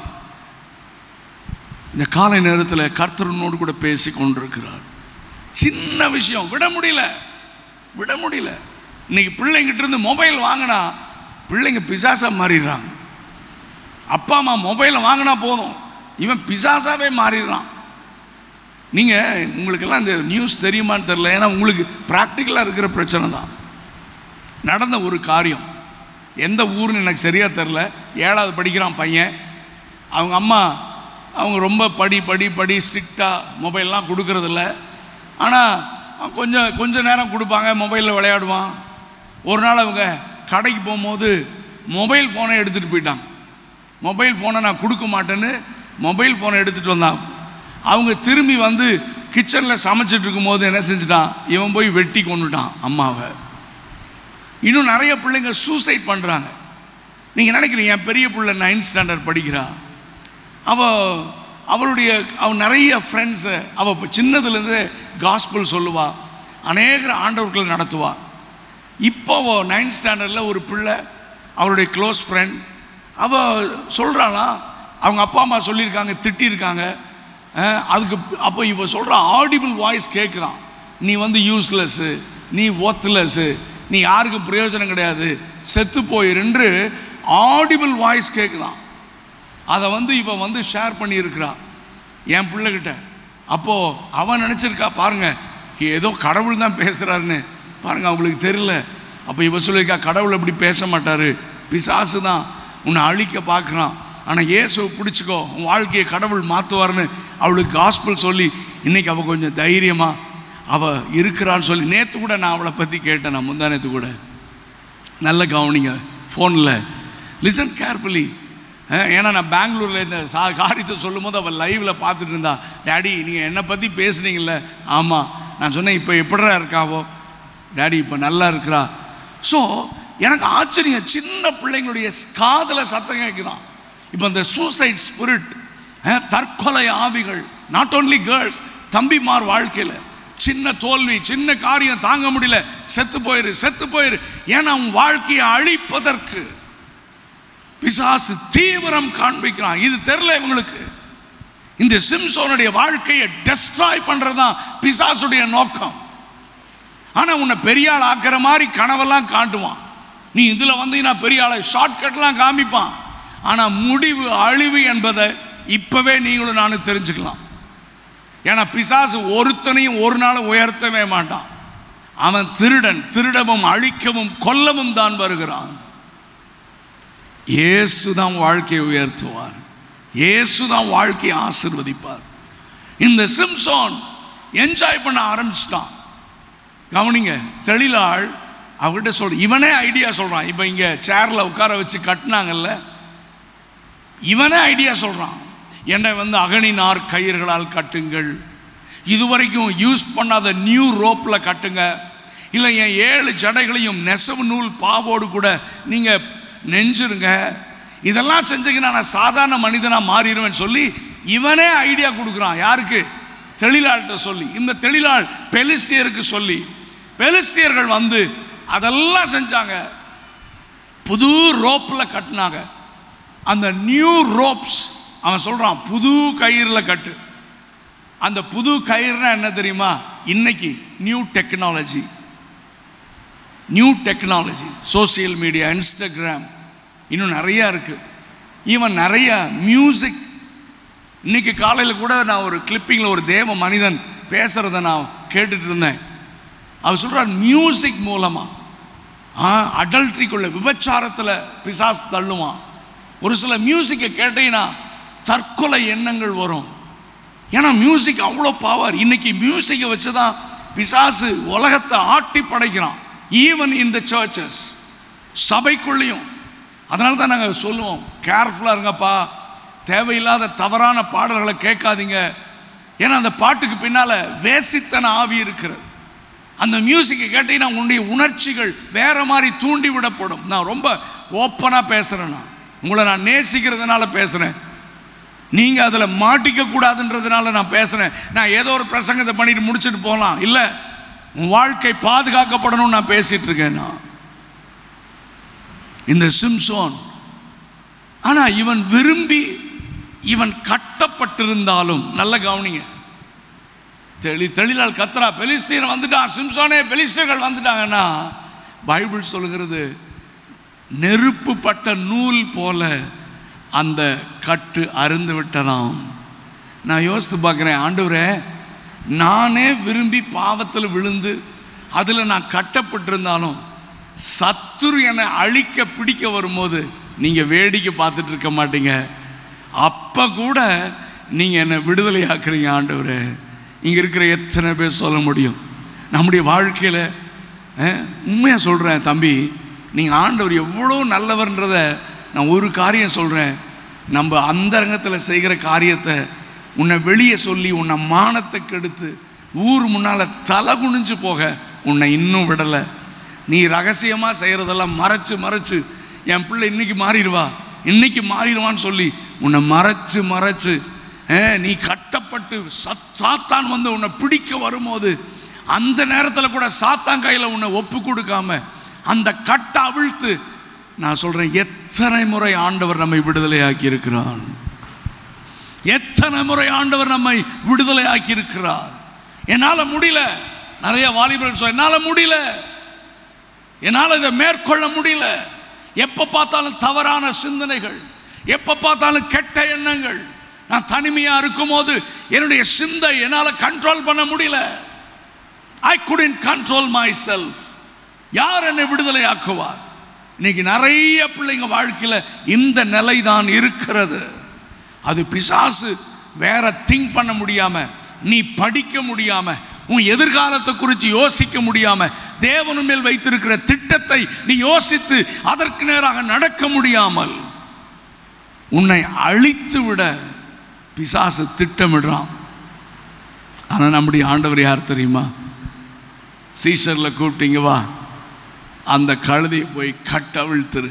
இந்த காலை நேரத்தில் கர்த்தரனோடு கூட பேசி கொண்டிருக்கிறார் சின்ன விஷயம் விட முடியல விட முடியல இன்னைக்கு பிள்ளைங்கிட்ட இருந்து மொபைல் வாங்கினா பிள்ளைங்க பிசாசா மாறிடுறாங்க அப்பா அம்மா மொபைலை வாங்கினா போதும் இவன் பிசாசாவே மாறிடுறான் நீங்கள் உங்களுக்கெல்லாம் இந்த நியூஸ் தெரியுமான்னு தெரியல ஏன்னா உங்களுக்கு ப்ராக்டிக்கலாக இருக்கிற பிரச்சனை தான் நடந்த ஒரு காரியம் எந்த ஊர்னு எனக்கு சரியாக தெரில ஏழாவது படிக்கிறான் பையன் அவங்க அம்மா அவங்க ரொம்ப படி படி படி ஸ்ட்ரிக்டாக மொபைல்லாம் கொடுக்கறதில்ல ஆனால் கொஞ்சம் கொஞ்ச நேரம் கொடுப்பாங்க மொபைலில் விளையாடுவான் ஒரு நாள் அவங்க கடைக்கு போகும்போது மொபைல் ஃபோனை எடுத்துகிட்டு போயிட்டாங்க மொபைல் ஃபோனை நான் கொடுக்க மாட்டேன்னு மொபைல் ஃபோனை எடுத்துகிட்டு வந்தான் அவங்க திரும்பி வந்து கிச்சனில் சமைச்சிட்டு இருக்கும்போது என்ன செஞ்சுட்டான் இவன் போய் வெட்டி கொண்டுட்டான் அம்மாவை இன்னும் நிறைய பிள்ளைங்க சூசைட் பண்ணுறாங்க நீங்கள் நினைக்கிறீங்க என் பெரிய பிள்ளை நைன்த் ஸ்டாண்டர்ட் படிக்கிறா அவள் அவளுடைய அவள் நிறைய ஃப்ரெண்ட்ஸு அவள் சின்னதுலேருந்து காஸ்பிள் சொல்லுவா அநேகர் ஆண்டவர்களை நடத்துவா இப்போ அவள் நைன்த் ஸ்டாண்டர்டில் ஒரு பிள்ளை அவளுடைய க்ளோஸ் ஃப்ரெண்ட் அவள் சொல்கிறாளா அவங்க அப்பா அம்மா சொல்லியிருக்காங்க திட்டியிருக்காங்க அஹ், அதுக்கு அப்போ இவ சொல்கிற ஆடிபிள் வாய்ஸ் கேட்குறான் நீ வந்து யூஸ்லெஸ்ஸு நீ ஒர்த்லெஸ்ஸு நீ யாருக்கும் பிரயோஜனம் கிடையாது செத்து போயிருன்று ஆடிபிள் வாய்ஸ் கேட்குறான் அதை வந்து இவன் வந்து ஷேர் பண்ணியிருக்கிறா என் பிள்ளைகிட்ட அப்போது அவன் நினச்சிருக்கா பாருங்க ஏதோ கடவுள் தான் பேசுகிறாருன்னு பாருங்க அவங்களுக்கு தெரியல அப்போ இவ சொல்லியிருக்கா கடவுள் இப்படி பேச மாட்டார் பிசாசு தான் உன்னை அழிக்க பார்க்குறான் ஆனால் இயேசுவை பிடிச்சிக்கோ உன் வாழ்க்கையை கடவுள் மாற்றுவார்னு அவளுக்கு காஸ்பிள் சொல்லி இன்னைக்கு அவள் கொஞ்சம் தைரியமாக அவள் இருக்கிறான்னு சொல்லி நேற்று கூட நான் அவளை பற்றி கேட்டேன் நான் முந்தா நேற்று கூட நல்ல கவனிங்க ஃபோனில் லிசன் கேர்ஃபுல்லி ஏன்னா நான் பெங்களூரில் இந்த சா காரியத்தை சொல்லும் போது அவள் லைவில் பார்த்துட்டு இருந்தா டேடி நீங்கள் என்னை பற்றி பேசுனீங்கல்ல ஆமாம் நான் சொன்னேன் இப்போ எப்படிடா இருக்காவோ டேடி இப்போ நல்லா இருக்கிறா ஸோ எனக்கு ஆச்சரியம் சின்ன பிள்ளைங்களுடைய காதில் சத்தம் கேட்குதான் இப்போ இந்த சூசைட் ஸ்பிரிட் தற்கொலை ஆவிகள் நாட் ஓன்லி கேர்ள்ஸ் தம்பிமார் வாழ்க்கையில் சின்ன தோல்வி சின்ன காரியம் தாங்க முடியல செத்து போயிரு செத்து போயிரு ஏன்னா உன் வாழ்க்கையை அழிப்பதற்கு பிசாசு தீவிரம் காண்பிக்கிறான் இது தெரியல இவங்களுக்கு இந்த சிம்சோனுடைய வாழ்க்கையை டெஸ்ட்ராய் பண்றதுதான் பிசாசுடைய நோக்கம் ஆனா உன்னை பெரிய ஆள் ஆக்கிற மாதிரி கனவெல்லாம் காட்டுவான் நீ இதுல வந்தீங்கன்னா பெரிய ஆளை ஷார்ட்கட்லாம் காமிப்பான் ஆனா முடிவு அழிவு என்பதை இப்பவே நீங்களும் நானும் தெரிஞ்சுக்கலாம் ஏன்னா பிசாசு ஒருத்தனையும் ஒரு நாள் உயர்த்தவே மாட்டான் அவன் திருடன் திருடவும் அழிக்கவும் கொல்லவும் தான் வருகிறான் இயேசு தான் வாழ்க்கையை உயர்த்துவார் இயேசு தான் வாழ்க்கையை ஆசிர்வதிப்பார் இந்த சிம்சோன் என்ஜாய் பண்ண ஆரம்பிச்சிட்டான் கவனிங்க தெளிலாள் அவர்கிட்ட சொல் இவனே ஐடியா சொல்றான் இப்போ இங்க சேர்ல உட்கார வச்சு கட்டினாங்கல்ல இவனே ஐடியா சொல்றான் என்னை வந்து அகனினார் கயிறுகளால் கட்டுங்கள் இதுவரைக்கும் யூஸ் பண்ணாத நியூ ரோப்பில் கட்டுங்க இல்லை என் ஏழு ஜடைகளையும் நெசவு நூல் பாவோடு கூட நீங்கள் நெஞ்சிருங்க இதெல்லாம் செஞ்சீங்கன்னா நான் சாதாரண மனிதனாக மாறிடுவேன் சொல்லி இவனே ஐடியா கொடுக்குறான் யாருக்கு தெளிலாள்கிட்ட சொல்லி இந்த தெளிலாள் பெலிஸ்தியருக்கு சொல்லி பெலிஸ்தியர்கள் வந்து அதெல்லாம் செஞ்சாங்க புது ரோப்பில் கட்டினாங்க அந்த நியூ ரோப்ஸ் அவன் சொல்கிறான் புது கயிறில் கட்டு அந்த புது கயிறுனா என்ன தெரியுமா இன்னைக்கு new technology new technology social media Instagram இன்னும் நிறையா இருக்குது ஈவன் நிறைய மியூசிக் இன்னைக்கு காலையில் கூட நான் ஒரு கிளிப்பிங்கில் ஒரு தேவ மனிதன் பேசுகிறத நான் கேட்டுட்டு இருந்தேன் அவர் சொல்கிறார் மியூசிக் மூலமாக ஆ அடல்ட்ரிக்குள்ள விபச்சாரத்தில் பிசாஸ் தள்ளுவான் ஒரு சில மியூசிக்கை கேட்டீங்கன்னா தற்கொலை எண்ணங்கள் வரும் ஏன்னா மியூசிக் அவ்வளோ பவர் இன்னைக்கு மியூசிக்கை வச்சு தான் பிசாசு உலகத்தை ஆட்டி படைக்கிறான் ஈவன் இந்த சர்ச்சஸ் சபைக்குள்ளேயும் அதனால தான் நாங்கள் சொல்லுவோம் கேர்ஃபுல்லாக இருங்கப்பா தேவையில்லாத தவறான பாடல்களை கேட்காதீங்க ஏன்னா அந்த பாட்டுக்கு பின்னால் வேசித்தன ஆவி இருக்கிறது அந்த மியூசிக்கை கேட்டீங்கன்னா உன்னுடைய உணர்ச்சிகள் வேற மாதிரி தூண்டி விடப்படும் நான் ரொம்ப ஓப்பனாக பேசுகிறேன் நான் உங்களை நான் நேசிக்கிறதுனால பேசுகிறேன் நீங்கள் அதில் மாட்டிக்க கூடாதுன்றதுனால நான் பேசுகிறேன் நான் ஏதோ ஒரு பிரசங்கத்தை பண்ணிட்டு முடிச்சுட்டு போகலாம் இல்லை உன் வாழ்க்கை பாதுகாக்கப்படணும்னு நான் பேசிட்டு இருக்கேன் நான் இந்த சிம்சோன் ஆனால் இவன் விரும்பி இவன் கட்டப்பட்டிருந்தாலும் நல்ல கவனிங்க தெளி தெளிலால் கத்ரா பெலிஸ்தீன் வந்துட்டான் சிம்சோனே பெலிஸ்தீர்கள் வந்துட்டாங்கன்னா பைபிள் சொல்லுகிறது நெருப்பு பட்ட நூல் போல அந்த கட்டு அருந்து விட்டதாம் நான் யோசித்து பார்க்குறேன் ஆண்டவரே நானே விரும்பி பாவத்தில் விழுந்து அதில் நான் கட்டப்பட்டிருந்தாலும் சத்துரு என்னை அழிக்க பிடிக்க வரும்போது நீங்கள் வேடிக்கை பார்த்துட்டு இருக்க மாட்டீங்க அப்போ கூட நீங்கள் என்னை விடுதலையாக்குறீங்க ஆண்டவரே இங்கே இருக்கிற எத்தனை பேர் சொல்ல முடியும் நம்முடைய வாழ்க்கையில் உண்மையாக சொல்கிறேன் தம்பி நீங்கள் ஆண்டவர் எவ்வளோ நல்லவர்ன்றத நான் ஒரு காரியம் சொல்கிறேன் நம்ம அந்தரங்கத்தில் செய்கிற காரியத்தை உன்னை வெளியே சொல்லி உன்னை மானத்தை கெடுத்து ஊர் முன்னால் தலை குனிஞ்சு போக உன்னை இன்னும் விடலை நீ ரகசியமாக செய்கிறதெல்லாம் மறைச்சு மறைச்சு என் பிள்ளை இன்னைக்கு மாறிடுவா இன்னைக்கு மாறிடுவான்னு சொல்லி உன்னை மறைச்சு மறைச்சு அஹ், நீ கட்டப்பட்டு சத் சாத்தான் வந்து உன்னை பிடிக்க வரும்போது அந்த நேரத்தில் கூட சாத்தான் கையில் உன்னை ஒப்பு கொடுக்காம அந்த கட்டை அவிழ்த்து நான் சொல்கிறேன் எத்தனை முறை ஆண்டவர் நம்மை விடுதலையாக்கி இருக்கிறான் எத்தனை முறை ஆண்டவர் நம்மை விடுதலை ஆக்கி இருக்கிறார் என்னால் முடியல நிறைய வாலிபர்கள் சொல்ல என்னால் முடியல என்னால் இதை மேற்கொள்ள முடியல எப்போ பார்த்தாலும் தவறான சிந்தனைகள் எப்போ பார்த்தாலும் கெட்ட எண்ணங்கள் நான் தனிமையாக இருக்கும்போது என்னுடைய சிந்தை என்னால் கண்ட்ரோல் பண்ண முடியல ஐ couldn't கண்ட்ரோல் மை செல்ஃப் யார் என்னை விடுதலை ஆக்குவார் இன்னைக்கு நிறைய பிள்ளைங்க வாழ்க்கையில இந்த நிலை தான் இருக்கிறது அது பிசாசு வேற திங்க் பண்ண முடியாம நீ படிக்க முடியாம உன் எதிர்காலத்தை குறித்து யோசிக்க முடியாம தேவன் மேல் வைத்திருக்கிற திட்டத்தை நீ யோசித்து அதற்கு நேராக நடக்க முடியாமல் உன்னை அழித்து விட பிசாசு திட்டமிடுறான் ஆனால் நம்முடைய ஆண்டவர் யார் தெரியுமா சீசரில் கூப்பிட்டீங்க வா அந்த கழுதையை போய் கட்டவிழ்த்துரு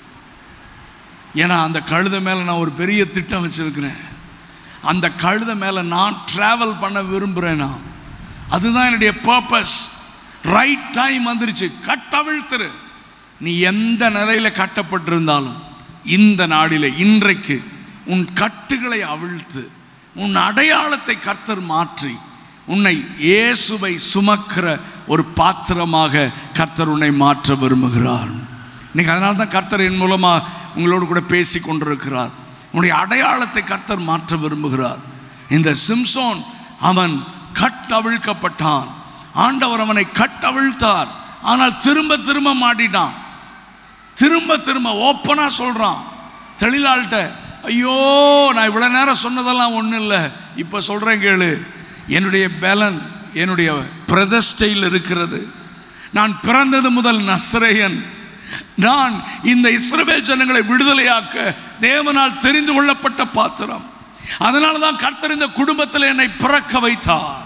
ஏன்னா அந்த கழுதை மேலே நான் ஒரு பெரிய திட்டம் வச்சிருக்கிறேன் அந்த கழுதை மேலே நான் ட்ராவல் பண்ண விரும்புகிறேன் நான் அதுதான் என்னுடைய பர்பஸ் ரைட் டைம் வந்துருச்சு கட்டவிழ்த்துரு நீ எந்த நிலையில் கட்டப்பட்டிருந்தாலும் இந்த நாளிலே இன்றைக்கு உன் கட்டுகளை அவிழ்த்து உன் அடையாளத்தை கர்த்தர் மாற்றி உன்னை இயேசுவை சுமக்கிற ஒரு பாத்திரமாக கர்த்தர் உன்னை மாற்ற விரும்புகிறார் இன்னைக்கு அதனால தான் கர்த்தர் என் மூலமாக உங்களோடு கூட பேசி கொண்டிருக்கிறார் உன்னுடைய அடையாளத்தை கர்த்தர் மாற்ற விரும்புகிறார் இந்த சிம்சோன் அவன் கட்டவிழ்க்கப்பட்டான் ஆண்டவர் அவனை கட்டவிழ்த்தார் ஆனால் திரும்ப திரும்ப மாட்டிட்டான் திரும்ப திரும்ப ஓப்பனாக சொல்கிறான் தெளிலாள்கிட்ட ஐயோ நான் இவ்வளோ நேரம் சொன்னதெல்லாம் ஒன்றும் இல்லை இப்போ சொல்கிறேன் கேளு என்னுடைய பலன் என்னுடைய பிரதிஷ்டையில் இருக்கிறது நான் பிறந்தது முதல் நஸ்ரேயன் நான் இந்த இஸ்ரவேல் ஜனங்களை விடுதலையாக்க தேவனால் தெரிந்து கொள்ளப்பட்ட பாத்திரம் அதனால தான் கர்த்தர் இந்த குடும்பத்தில் என்னை பிறக்க வைத்தார்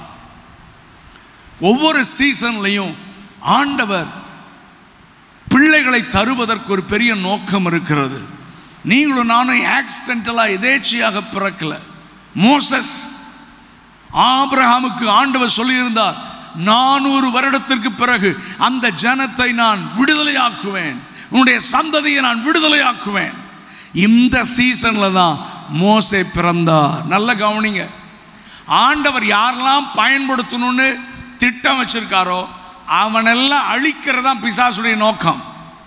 ஒவ்வொரு சீசன்லையும் ஆண்டவர் பிள்ளைகளை தருவதற்கு ஒரு பெரிய நோக்கம் இருக்கிறது நீங்களும் நானும் ஆக்சிடென்டலாக எதேச்சியாக பிறக்கல மோசஸ் ஆபிரகாமுக்கு ஆண்டவர் சொல்லியிருந்தார் நானூறு வருடத்திற்கு பிறகு அந்த ஜனத்தை நான் விடுதலையாக்குவேன் உன்னுடைய சந்ததியை நான் விடுதலையாக்குவேன் இந்த சீசனில் தான் மோசே பிறந்தார் நல்ல கவனிங்க ஆண்டவர் யாரெல்லாம் பயன்படுத்தணும்னு திட்டம் வச்சிருக்காரோ அவனெல்லாம் அழிக்கிறதா பிசாசுடைய நோக்கம்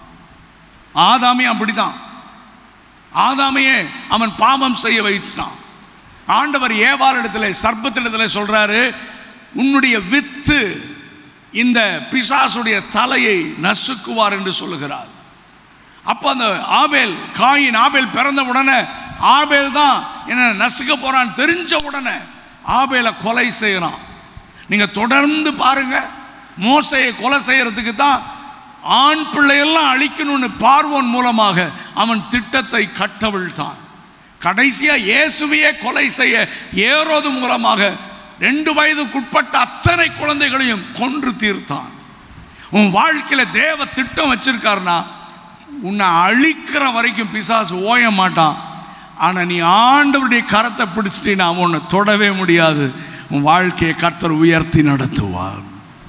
ஆதாமே அப்படிதான் ஆதாமையே அவன் பாவம் செய்ய வைச்சிட்டான் ஆண்டவர் ஏவாளிடத்தில் சர்ப்பத்திடத்தில் சொல்றாரு உன்னுடைய வித்து இந்த பிசாசுடைய தலையை நசுக்குவார் என்று சொல்லுகிறார் அப்போ அந்த ஆபேல் காயின் ஆபேல் பிறந்த உடனே ஆபேல் தான் என்ன நசுக்க போறான்னு தெரிஞ்ச உடனே ஆபேலை கொலை செய்யறான் நீங்க தொடர்ந்து பாருங்க மோசையை கொலை செய்யறதுக்கு தான் ஆண் பிள்ளையெல்லாம் அழிக்கணும்னு பார்வோன் மூலமாக அவன் திட்டத்தை கட்டவிழ்த்தான் கடைசியா இயேசுவையே கொலை செய்ய ஏரோது மூலமாக ரெண்டு வயதுக்குட்பட்ட அத்தனை குழந்தைகளையும் கொன்று தீர்த்தான் உன் வாழ்க்கையில தேவ திட்டம் வச்சிருக்காருன்னா உன்னை அழிக்கிற வரைக்கும் பிசாசு ஓய மாட்டான் ஆனால் நீ ஆண்டவருடைய கரத்தை பிடிச்சிட்டீன்னா அவன் உன்னை தொடவே முடியாது உன் வாழ்க்கையை கர்த்தர் உயர்த்தி நடத்துவார்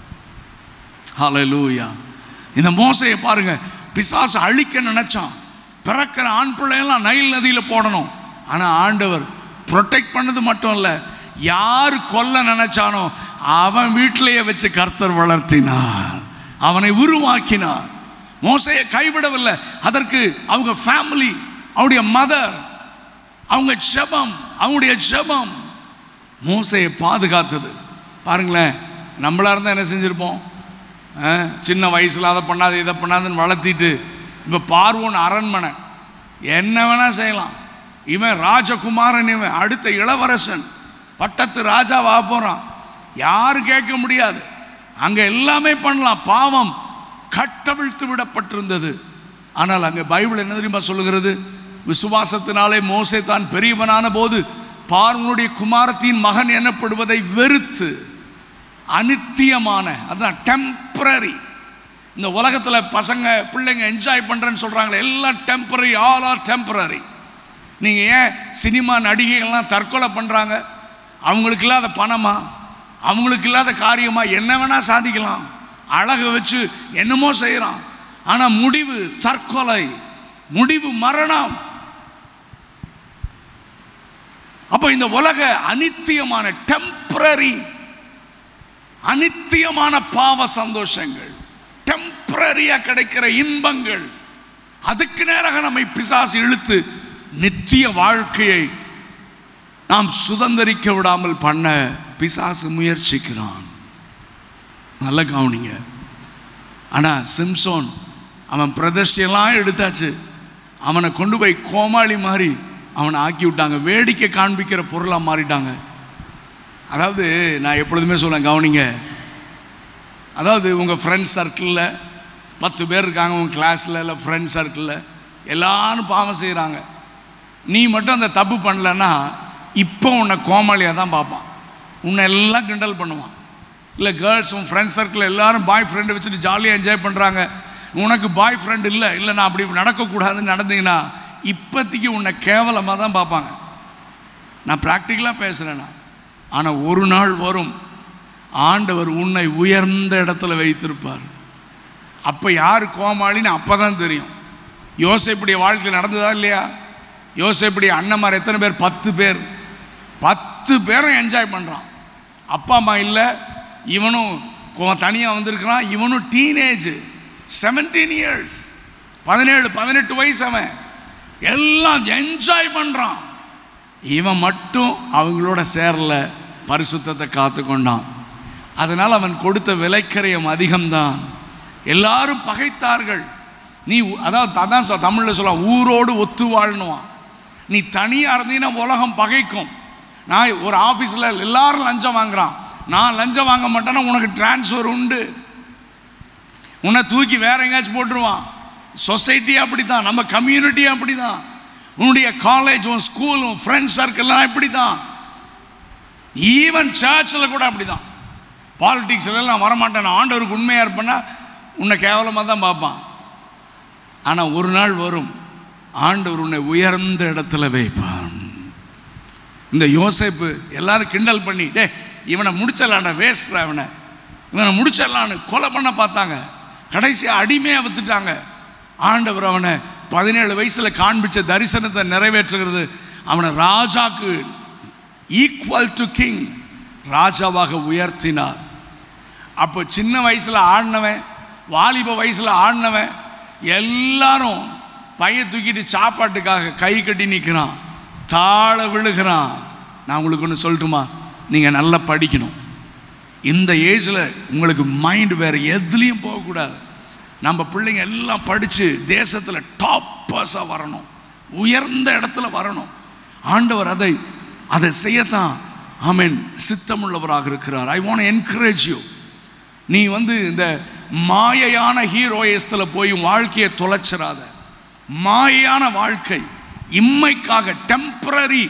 ஹalleluya இந்த மோசையை பாருங்க பிசாசு அழிக்க நினைச்சான் பிறக்கிற ஆண் பிள்ளையெல்லாம் நைல் நதியில் போடணும் ஆனால் ஆண்டவர் ப்ரொடெக்ட் பண்ணது மட்டும் இல்லை யார் கொல்ல நினைச்சானோ அவன் வீட்டிலேயே வச்சு கர்த்தர் வளர்த்தினார் அவனை உருவாக்கினார் மோசையை கைவிடவில்லை அதற்கு அவங்க ஃபேமிலி அவருடைய மதர் அவங்க ஜெபம் அவங்களுடைய ஜெபம் மோசையை பாதுகாத்தது பாருங்களேன் நம்மளா இருந்தால் என்ன செஞ்சுருப்போம் ஆ, சின்ன வயசில் அதை பண்ணாது இதை பண்ணாதுன்னு வளர்த்திட்டு இப்போ பார்வோன் அரண்மனை என்ன வேணால் செய்யலாம் இவன் ராஜகுமாரன் இவன் அடுத்த இளவரசன் பட்டத்து ராஜாவா போகிறான் யாரும் கேட்க முடியாது அங்கே எல்லாமே பண்ணலாம் பாவம் கட்டவிழ்த்து விடப்பட்டிருந்தது ஆனால் அங்கே பைபிள் என்ன தெரியுமா சொல்லுகிறது விசுவாசத்தினாலே மோசே தான் பெரியவனான போது பார்வனுடைய குமாரத்தின் மகன் எனப்படுவதை வெறுத்து அனித்தியமான அதான் டெம்பரரி இந்த உலகத்தில் பசங்க பிள்ளைங்க என்ஜாய் பண்ணுறேன்னு சொல்கிறாங்களே எல்லாம் டெம்பரரி ஆல் ஆர் டெம்பரரி நீங்கள் ஏன் சினிமா நடிகைகள்லாம் தற்கொலை பண்ணுறாங்க அவங்களுக்கு இல்லாத பணமா அவங்களுக்கு இல்லாத காரியமா என்ன வேணால் சாதிக்கலாம் அழகு வச்சு என்னமோ செய்கிறான் ஆனால் முடிவு தற்கொலை முடிவு மரணம் அப்போ இந்த உலக அனித்தியமான டெம்பரரி அனித்தியமான பாவ சந்தோஷங்கள் டெம்பரரியா கிடைக்கிற இன்பங்கள் அதுக்கு நேராக நம்மை பிசாசு இழுத்து நித்திய வாழ்க்கையை நாம் சுதந்திரிக்க விடாமல் பண்ண பிசாசு முயற்சிக்கிறான் நல்ல கவனிங்க ஆனால் சிம்சோன் அவன் பிரதிஷ்டையெல்லாம் எடுத்தாச்சு அவனை கொண்டு போய் கோமாளி மாதிரி அவனை ஆக்கி விட்டாங்க வேடிக்கை காண்பிக்கிற பொருளாக மாறிட்டாங்க அதாவது நான் எப்பொழுதுமே சொல்லுவேன் கவனிங்க அதாவது உங்கள் ஃப்ரெண்ட்ஸ் சர்க்கிளில் பத்து பேர் இருக்காங்க உங்கள் கிளாஸில் இல்லை ஃப்ரெண்ட்ஸ் சர்க்கிளில் எல்லாரும் பாவம் செய்கிறாங்க நீ மட்டும் அந்த தப்பு பண்ணலன்னா இப்போ உன்னை கோமாளியாக தான் பார்ப்பான் உன்னை எல்லாம் கிண்டல் பண்ணுவான் இல்லை கேர்ள்ஸ் உன் ஃப்ரெண்ட்ஸ் சர்க்கிள் எல்லாரும் பாய் ஃப்ரெண்டு வச்சுட்டு ஜாலியாக என்ஜாய் பண்ணுறாங்க உனக்கு பாய் ஃப்ரெண்ட் இல்லை இல்லை நான் அப்படி நடக்கக்கூடாதுன்னு நடந்தீங்கன்னா இப்போதைக்கு உன்னை கேவலமாக தான் பார்ப்பாங்க நான் ப்ராக்டிக்கலாக பேசுகிறேன்னா ஆனால் ஒரு நாள் வரும் ஆண்டவர் உன்னை உயர்ந்த இடத்துல வைத்திருப்பார் அப்போ யார் கோமாளின்னு அப்போ தான் தெரியும் யோசைப்புடைய வாழ்க்கையில் நடந்ததா இல்லையா யோசைப்புடைய அண்ணன்மார் எத்தனை பேர் பத்து பேர் பத்து பேரும் என்ஜாய் பண்ணுறான் அப்பா அம்மா இல்லை இவனும் தனியாக வந்திருக்கிறான் இவனும் டீனேஜ் செவன்டீன் இயர்ஸ் பதினேழு பதினெட்டு வயசு அவன் எல்லாம் என்ஜாய் பண்ணுறான் இவன் மட்டும் அவங்களோட சேரல பரிசுத்தத்தை காத்து கொண்டான் அதனால் அவன் கொடுத்த விலைக்கரையம் அதிகம்தான் எல்லாரும் பகைத்தார்கள் நீ உ- அதாவது அதான் சொல் தமிழில் சொல்ல ஊரோடு ஒத்து வாழ்னுவான் நீ தனியாக இருந்தீங்கன்னா உலகம் பகைக்கும் நான் ஒரு ஆஃபீஸில் எல்லாரும் லஞ்சம் வாங்குறான் நான் லஞ்சம் வாங்க மாட்டேன்னா உனக்கு டிரான்ஸ்ஃபர் உண்டு உன்னை தூக்கி வேற எங்கேயாச்சும் போட்டுருவான் சொசைட்டி அப்படி தான் நம்ம கம்யூனிட்டி அப்படி தான் உன்னுடைய காலேஜ் உன் ஸ்கூல் உன் ஃப்ரெண்ட்ஸ் சர்க்கிள்லாம் இப்படி தான் ஈவன் சர்ச்சில் கூட அப்படி தான் பாலிடிக்ஸில் நான் வரமாட்டேன் நான் ஆண்டவருக்கு உண்மையாக இருப்பேன்னா உன்னை கேவலமாக தான் பார்ப்பான் ஆனால் ஒரு நாள் வரும் ஆண்டவர் உன்னை உயர்ந்த இடத்துல வைப்பான் இந்த யோசேப்பு எல்லாரும் கிண்டல் பண்ணி டே இவனை முடிச்சிடலான்டா வேஸ்ட்ரா இவனை இவனை முடிச்சிடலான்னு கொலை பண்ண பார்த்தாங்க கடைசியாக அடிமையாக வித்துட்டாங்க ஆண்டவர் அவனை பதினேழு வயசில் காண்பிச்ச தரிசனத்தை நிறைவேற்றுகிறது அவனை ராஜாக்கு ஈக்குவல் டு கிங் ராஜாவாக உயர்த்தினார் அப்போ சின்ன வயசில் ஆடினவன் வாலிப வயசில் ஆடினவன் எல்லாரும் பைய தூக்கிட்டு சாப்பாட்டுக்காக கை கட்டி நிற்கிறான் தாழ விழுகிறான் நான் உங்களுக்கு ஒன்று சொல்லட்டுமா நீங்கள் நல்லா படிக்கணும் இந்த ஏஜில் உங்களுக்கு மைண்ட் வேறு எதுலேயும் போகக்கூடாது நம்ம பிள்ளைங்க எல்லாம் படித்து தேசத்தில் டாப்பர்ஸாக வரணும் உயர்ந்த இடத்துல வரணும் ஆண்டவர் அதை அதை செய்யத்தான் ஆமென் சித்தமுள்ளவராக இருக்கிறார் ஐ வாண்ட் என்கரேஜ் யூ நீ வந்து இந்த மாயையான ஹீரோயஸ்தில் போய் உன் வாழ்க்கையை தொலைச்சிடாத மாயையான வாழ்க்கை இம்மைக்காக டெம்பரரி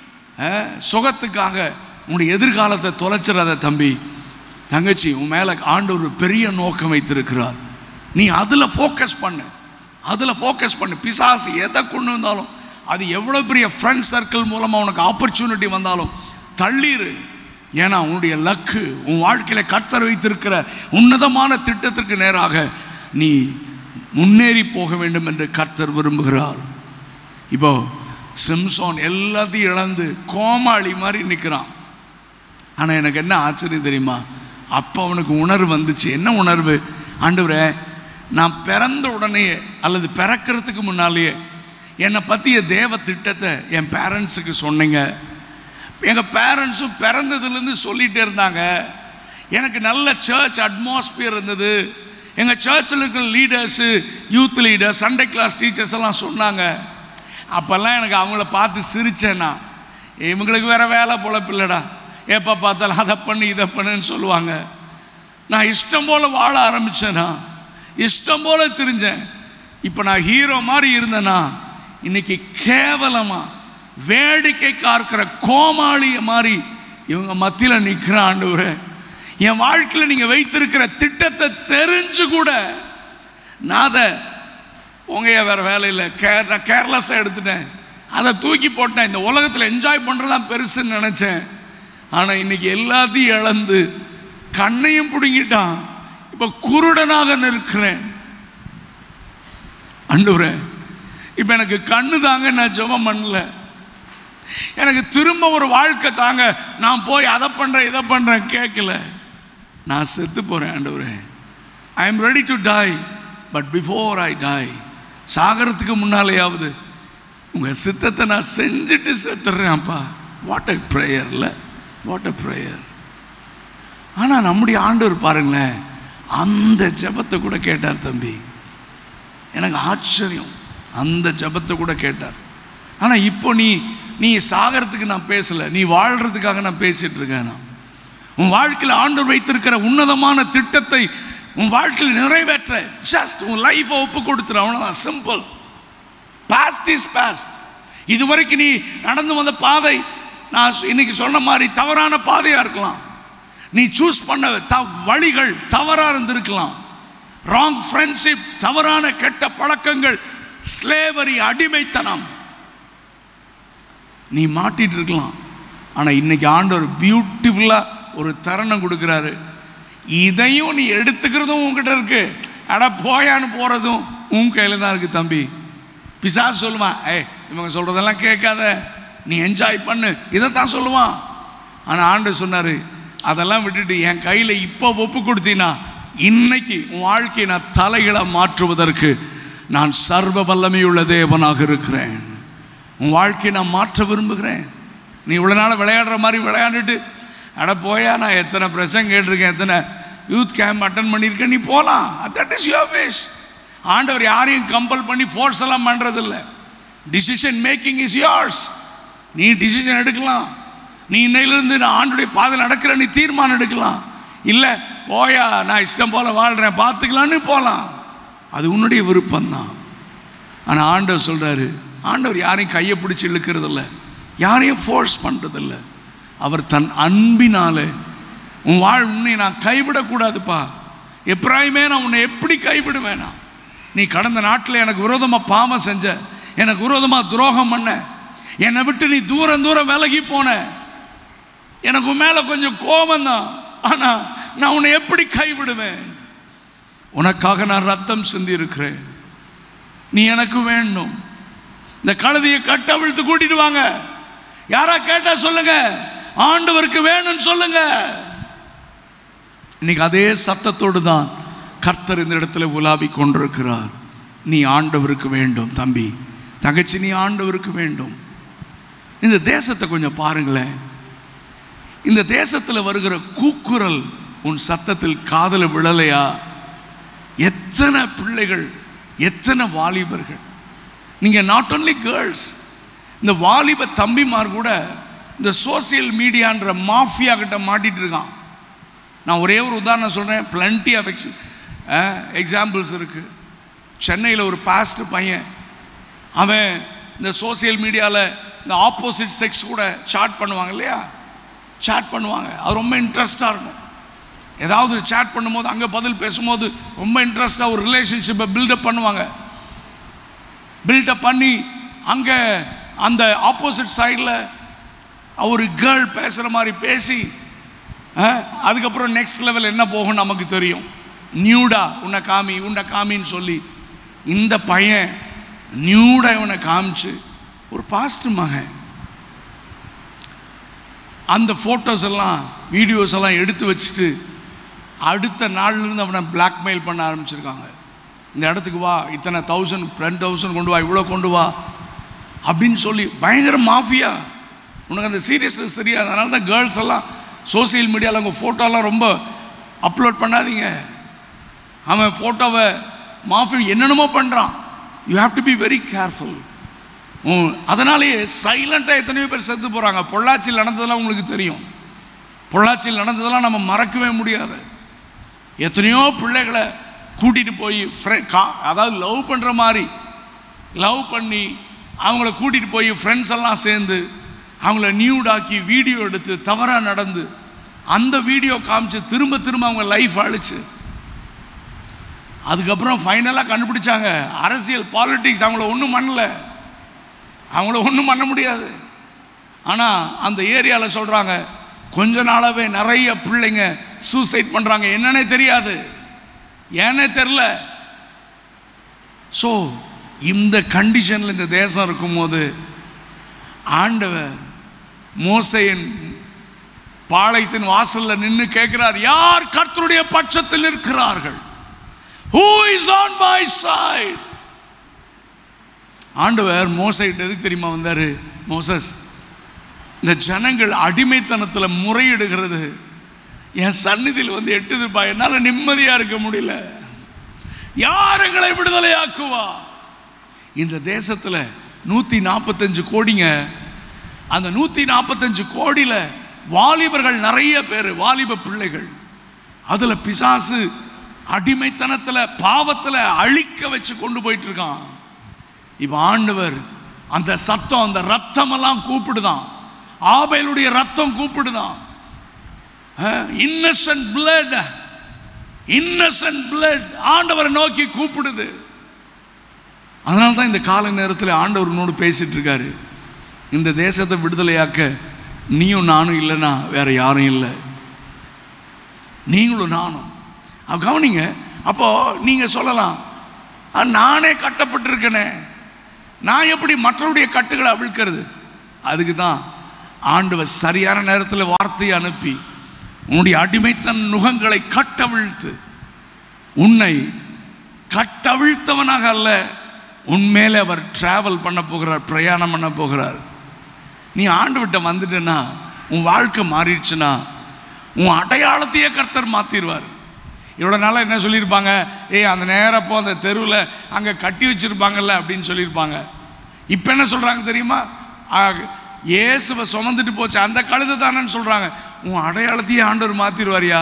சுகத்துக்காக உன்னுடைய எதிர்காலத்தை தொலைச்சிடாத தம்பி தங்கச்சி உன் மேலே ஆண்டவர் பெரிய நோக்கம் வைத்திருக்கிறார் நீ அதில் ஃபோக்கஸ் பண்ணு அதில் ஃபோக்கஸ் பண்ணு பிசாசு எதை கொண்டு வந்தாலும் அது எவ்வளோ பெரிய ஃப்ரெண்ட் சர்க்கிள் மூலமாக உனக்கு ஆப்பர்ச்சுனிட்டி வந்தாலும் தள்ளிரு ஏன்னா உன்னுடைய லக்கு உன் வாழ்க்கையில் கர்த்தர் வைத்திருக்கிற உன்னதமான திட்டத்திற்கு நேராக நீ முன்னேறி போக வேண்டும் என்று கர்த்தர் விரும்புகிறார் இப்போ சிம்சோன் எல்லாத்தையும் இழந்து கோமாளி மாதிரி நிற்கிறான் ஆனால் எனக்கு என்ன ஆச்சரியம் தெரியுமா அப்போ அவனுக்கு உணர்வு வந்துச்சு என்ன உணர்வு ஆண்டவரே நான் பிறந்த உடனே அல்லது பிறக்கிறதுக்கு முன்னாலேயே என்னை பற்றிய தேவ திட்டத்தை என் பேரண்ட்ஸுக்கு சொன்னீங்க எங்கள் பேரண்ட்ஸும் பிறந்ததுலேருந்து சொல்லிகிட்டே இருந்தாங்க எனக்கு நல்ல சர்ச் அட்மாஸ்பியர் இருந்தது எங்கள் சர்ச்சில் இருக்கிற leaders youth leader Sunday class teachers எல்லாம் சொன்னாங்க அப்போல்லாம் எனக்கு அவங்கள பார்த்து சிரிச்சேன்னா இவங்களுக்கு வேற வேலை பொழப்பு இல்லைடா எப்போ பார்த்தாலும் அதை பண்ணு இதை பண்ணுன்னு சொல்லுவாங்க நான் இஷ்டம் போல் வாழ ஆரம்பித்தேனா இஷ்டம் போல் தெரிஞ்சேன் இப்போ நான் ஹீரோ மாதிரி இருந்தேனா இன்னைக்கு கேவலமாக வேடிக்கை பார்க்கிற கோமாளிய மாதிரி இவங்க மத்தியில் நிற்கிற ஆண்டவரே என் வாழ்க்கையில் நீங்கள் வைத்திருக்கிற திட்டத்தை தெரிஞ்சு கூட நான் அதை உங்கைய வேறு வேலை இல்லை கே நான் கேர்லெஸ்ஸாக எடுத்துட்டேன் அதை தூக்கி போட்டேன் இந்த உலகத்தில் என்ஜாய் பண்ணுறதான் பெருசுன்னு நினச்சேன் ஆனால் இன்னைக்கு எல்லாத்தையும் இழந்து கண்ணையும் பிடுங்கிட்டான் இப்போ குருடனாக நிற்கிறேன் அண்டுறே இப்போ எனக்கு கண்ணு தாங்க நான் ஜெபம் பண்ணல எனக்கு திரும்ப ஒரு வாழ்க்கை தாங்க நான் போய் அதை பண்ணுறேன் இதை பண்ணுறேன் கேட்கல நான் செத்து போகிறேன் ஆண்டவரே I am ready to die but before I die சாகரத்துக்கு முன்னாலேயாவது உங்கள் சித்தத்தை நான் செஞ்சுட்டு செத்துடுறேன்ப்பா வாட் அ ப்ரேயர்ல வாட் அ ப்ரேயர் ஆனால் நம்முடைய ஆண்டவர் பாருங்களேன் அந்த ஜெபத்தை கூட கேட்டார் தம்பி எனக்கு ஆச்சரியம் அந்த ஜெபத்தை கூட கேட்டார் ஆனால் இப்போ நீ நீ சாகிறதுக்கு நான் பேசலை நீ வாழ்கிறதுக்காக நான் பேசிட்டு இருக்கேன் நான் உன் வாழ்க்கையில் ஆண்டவர் வைத்திருக்கிற உன்னதமான திட்டத்தை உன் வாழ்க்கையில் நிறைவேற்ற ஜஸ்ட் உன் லைஃப்பை ஒப்பு கொடுத்துரு அவ்வளோதான் சிம்பிள் பாஸ்ட் இஸ் பாஸ்ட் இதுவரைக்கும் நீ நடந்து வந்த பாதை நான் சொ- இன்னைக்கு சொன்ன மாதிரி தவறான பாதையாக இருக்கலாம் நீ சூஸ் பண்ண த வழிகள் தவறாக இருந்திருக்கலாம் ராங் ஃப்ரெண்ட்ஷிப் தவறான கெட்ட பழக்கங்கள் ஸ்லேவரி அடிமைத்தனம் நீ மாட்டிட்டு இருக்கலாம் ஆனால் இன்னைக்கு ஆண்டவர் பியூட்டிஃபுல்லாக ஒரு தருணம் கொடுக்குறாரு இதையும் நீ எடுத்துக்கிறதும் உன்கிட்ட இருக்கு அட போயான்னு போகிறதும் உன் கையில் தான் இருக்கு தம்பி பிசாசு சொல்லுவான் ஏய் இவங்க சொல்கிறதெல்லாம் கேட்காத நீ என்ஜாய் பண்ணு இதைத்தான் சொல்லுவான் ஆனால் ஆண்டவர் சொன்னார் அதெல்லாம் விட்டுட்டு என் கையில் இப்போ ஒப்பு கொடுத்தீன்னா இன்னைக்கு உன் வாழ்க்கையை நான் தலைகளை மாற்றுவதற்கு நான் சர்வ வல்லமையுள்ள தேவனாக இருக்கிறேன் உன் வாழ்க்கையை நான் மாற்ற விரும்புகிறேன் நீ இவ்வளோ நாள் விளையாடுற மாதிரி விளையாண்டுட்டு அட போயா நான் எத்தனை பிரசங்க கேட்டிருக்கேன் எத்தனை யூத் கேம்ப் அட்டன் பண்ணியிருக்கேன் நீ போகலாம் தட் இஸ் யோர் வேஸ் ஆண்டவர் யாரையும் கம்பல் பண்ணி ஃபோர்ஸ் எல்லாம் பண்ணுறதில்ல டிசிஷன் மேக்கிங் இஸ் yours நீ டிசிஷன் எடுக்கலாம் நீ இன்னையிலிருந்து நான் ஆண்டுடைய பாதை நடக்கிறேன் நீ தீர்மானம் எடுக்கலாம் இல்லை போயா நான் இஷ்டம் போல் வாழ்கிறேன் பார்த்துக்கலான்னு போகலாம் அது உன்னுடைய விருப்பம்தான் ஆனால் ஆண்டவர் சொல்கிறாரு ஆண்டவர் யாரையும் கையை பிடிச்சி இழுக்கிறதில்ல யாரையும் ஃபோர்ஸ் பண்ணுறதில்ல அவர் தன் அன்பினாலே உன் வாழ் உன்னை நான் கைவிடக்கூடாதுப்பா எப்ராயுமே நான் உன்னை எப்படி கைவிடுவேனா நீ கடந்த நாட்டில் எனக்கு விரோதமாக பாவம் செஞ்ச எனக்கு விரோதமாக துரோகம் பண்ண என்னை விட்டு நீ தூரம் தூரம் விலகி போன எனக்கு உன் மேலே கொஞ்சம் கோபம் தான் ஆனால் நான் உன்னை எப்படி கைவிடுவேன் உனக்காக நான் ரத்தம் சிந்தி இருக்கிறேன் நீ எனக்கு வேண்டும் இந்த கழுதையை கட்டவிழ்த்து கூட்டிட்டு வாங்க யாரா கேட்டா சொல்லுங்க ஆண்டவருக்கு வேணும்னு சொல்லுங்க இன்னைக்கு அதே சத்தத்தோடு தான் கர்த்தர் இந்த இடத்துல உலாவி கொண்டிருக்கிறார் நீ ஆண்டவருக்கு வேண்டும் தம்பி தங்கச்சி நீ ஆண்டவருக்கு வேண்டும் இந்த தேசத்தை கொஞ்சம் பாருங்களேன் இந்த தேசத்தில் வருகிற கூக்குரல் உன் சத்தத்தில் காதல விழலையா எத்தனை பிள்ளைகள் எத்தனை வாலிபர்கள் நீங்கள் நாட் only கேர்ள்ஸ் இந்த வாலிப தம்பிமார் கூட இந்த சோசியல் மீடியான்ற மாஃபியா கிட்ட மாட்டிட்டு இருக்கான் நான் ஒரே ஒரு உதாரணம் சொல்கிறேன் plenty ஆஃப் எக்ஸ் எக்ஸாம்பிள்ஸ் இருக்குது சென்னையில் ஒரு பாஸ்ட் பையன் அவன் இந்த சோசியல் மீடியாவில் இந்த ஆப்போசிட் செக்ஸ் கூட சாட் பண்ணுவாங்க இல்லையா சாட் பண்ணுவாங்க அது ரொம்ப இன்ட்ரெஸ்டாக இருக்கும் ஏதாவது சாட் பண்ணும்போது அங்கே பதில் பேசும்போது ரொம்ப இன்ட்ரெஸ்டாக ஒரு ரிலேஷன்ஷிப்பை பில்டப் பண்ணுவாங்க பில்டப் பண்ணி அங்கே அந்த ஆப்போசிட் சைடில் ஒரு கேர்ள் பேசுகிற மாதிரி பேசி அஹ், அதுக்கப்புறம் நெக்ஸ்ட் லெவல் என்ன போகும் நமக்கு தெரியும் நியூடா உன்னை காமி உன்னை காமின்னு சொல்லி இந்த பையன் நியூடா இவனை காமிச்சு ஒரு பாஸ்ட் மகன் அந்த ஃபோட்டோஸ் எல்லாம் வீடியோஸ் எல்லாம் எடுத்து வச்சுட்டு அடுத்த நாள்லேருந்து அவனை பிளாக்மெயில் பண்ண ஆரம்பிச்சிருக்காங்க இந்த இடத்துக்கு வா இத்தனை தௌசண்ட் டென் தௌசண்ட் கொண்டு வா இவ்வளோ கொண்டு வா அப்படின்னு சொல்லி பயங்கர மாஃபியா உனக்கு அந்த சீரியஸ்னஸ் தெரியாது அதனால தான் கேர்ள்ஸ் எல்லாம் சோசியல் மீடியாவில் அவங்க ஃபோட்டோலாம் ரொம்ப அப்லோட் பண்ணாதீங்க அவன் ஃபோட்டோவை மாஃபி என்னென்னமோ பண்ணுறான் you have to be very careful அதனாலேயே சைலண்ட்டாக எத்தனையோ பேர் செத்து போகிறாங்க பொள்ளாச்சியில் நடந்ததெல்லாம் உங்களுக்கு தெரியும் பொள்ளாச்சியில் நடந்ததெல்லாம் நம்ம மறக்கவே முடியாது எத்தனையோ பிள்ளைகளை கூட்டிகிட்டு போய் ஃப்ரெண்ட் கா அதாவது லவ் பண்ணுற மாதிரி லவ் பண்ணி அவங்கள கூட்டிகிட்டு போய் ஃப்ரெண்ட்ஸ் எல்லாம் சேர்ந்து அவங்கள நியூடாக்கி வீடியோ எடுத்து தவறாக நடந்து அந்த வீடியோ காமிச்சு திரும்ப திரும்ப அவங்க லைஃப் அழிச்சு அதுக்கப்புறம் ஃபைனலாக கண்டுபிடிச்சாங்க அரசியல் பாலிட்டிக்ஸ் அவங்கள ஒன்றும் பண்ணல அவங்கள ஒன்றும் பண்ண முடியாது ஆனால் அந்த ஏரியாவில் சொல்கிறாங்க கொஞ்ச நாளாகவே நிறைய பிள்ளைங்க சூசைட் பண்ணுறாங்க என்னன்னே தெரியாது ஏன்னே தெரில ஸோ இந்த கண்டிஷனில் இந்த தேசம் இருக்கும்போது ஆண்டவர் மோசையின் பாளையத்தின் வாசல்ல நின்று கேட்கிறார் யார் கர்த்தருடைய பட்சத்தில் இருக்கிறார்கள் who is on my side ஆண்டவர் மோசைட்டு எதுக்கு தெரியுமா வந்தார் மோசஸ் இந்த ஜனங்கள் அடிமைத்தனத்தில் முறையிடுகிறது என் சந்நிதியில் வந்து எட்டுதுப்பா என்னால் நிம்மதியாக இருக்க முடியல யார் எங்களை விடுதலையாக்குவா இந்த தேசத்தில் நூற்றி நாற்பத்தஞ்சு கோடிங்க அந்த நூற்றி நாற்பத்தஞ்சு கோடியில் வாலிபர்கள் நிறைய பேர் வாலிப பிள்ளைகள் அதில் பிசாசு அடிமைத்தனத்தில் பாவத்தில் அழிக்க வச்சு கொண்டு போயிட்டு இருக்கான் இப்போ ஆண்டவர் அந்த சத்தம் அந்த ரத்தமெல்லாம் கூப்பிடுதான் ஆபேலுடைய ரத்தம் கூப்பிடுதான் இன்னசென்ட் பிளட் இன்னசென்ட் பிளட் ஆண்டவரை நோக்கி கூப்பிடுது அதனால தான் இந்த கால நேரத்தில் ஆண்டவர் உன்னோடு பேசிட்டு இருக்காரு இந்த தேசத்தை விடுதலையாக்க நீயும் நானும் இல்லைன்னா வேற யாரும் இல்லை நீங்களும் நானும் அப்ப கவனிங்க அப்போ நீங்க சொல்லலாம் "ஆ, நானே கட்டப்பட்டிருக்கனே நான் எப்படி மற்றவருடைய கட்டுகளை அவிழ்க்கிறது அதுக்கு தான் ஆண்டவர் சரியான நேரத்தில் வார்த்தையை அனுப்பி உன்னுடைய அடிமைத்தன் நுகங்களை கட்டவிழ்த்து உன்னை கட்டவிழ்த்தவனாக அல்ல உன்மேலே அவர் டிராவல் பண்ண போகிறார் பிரயாணம் பண்ண போகிறார் நீ ஆண்டு விட்ட வந்துட்டேன்னா உன் வாழ்க்கை மாறிடுச்சுன்னா உன் அடையாளத்தையே கர்த்தர் மாற்றிடுவார் இவ்வளோ நாளாக என்ன சொல்லியிருப்பாங்க ஏய் அந்த நேரம் போ அந்த தெருவில் அங்கே கட்டி வச்சுருப்பாங்கல்ல அப்படின்னு சொல்லியிருப்பாங்க இப்போ என்ன சொல்கிறாங்க தெரியுமா ஆ, இயேசுவை சுமந்துட்டு போச்சு அந்த கழுதை தானேன்னு சொல்கிறாங்க உன் அடையாளத்தையே ஆண்டவர் மாற்றிடுவாரியா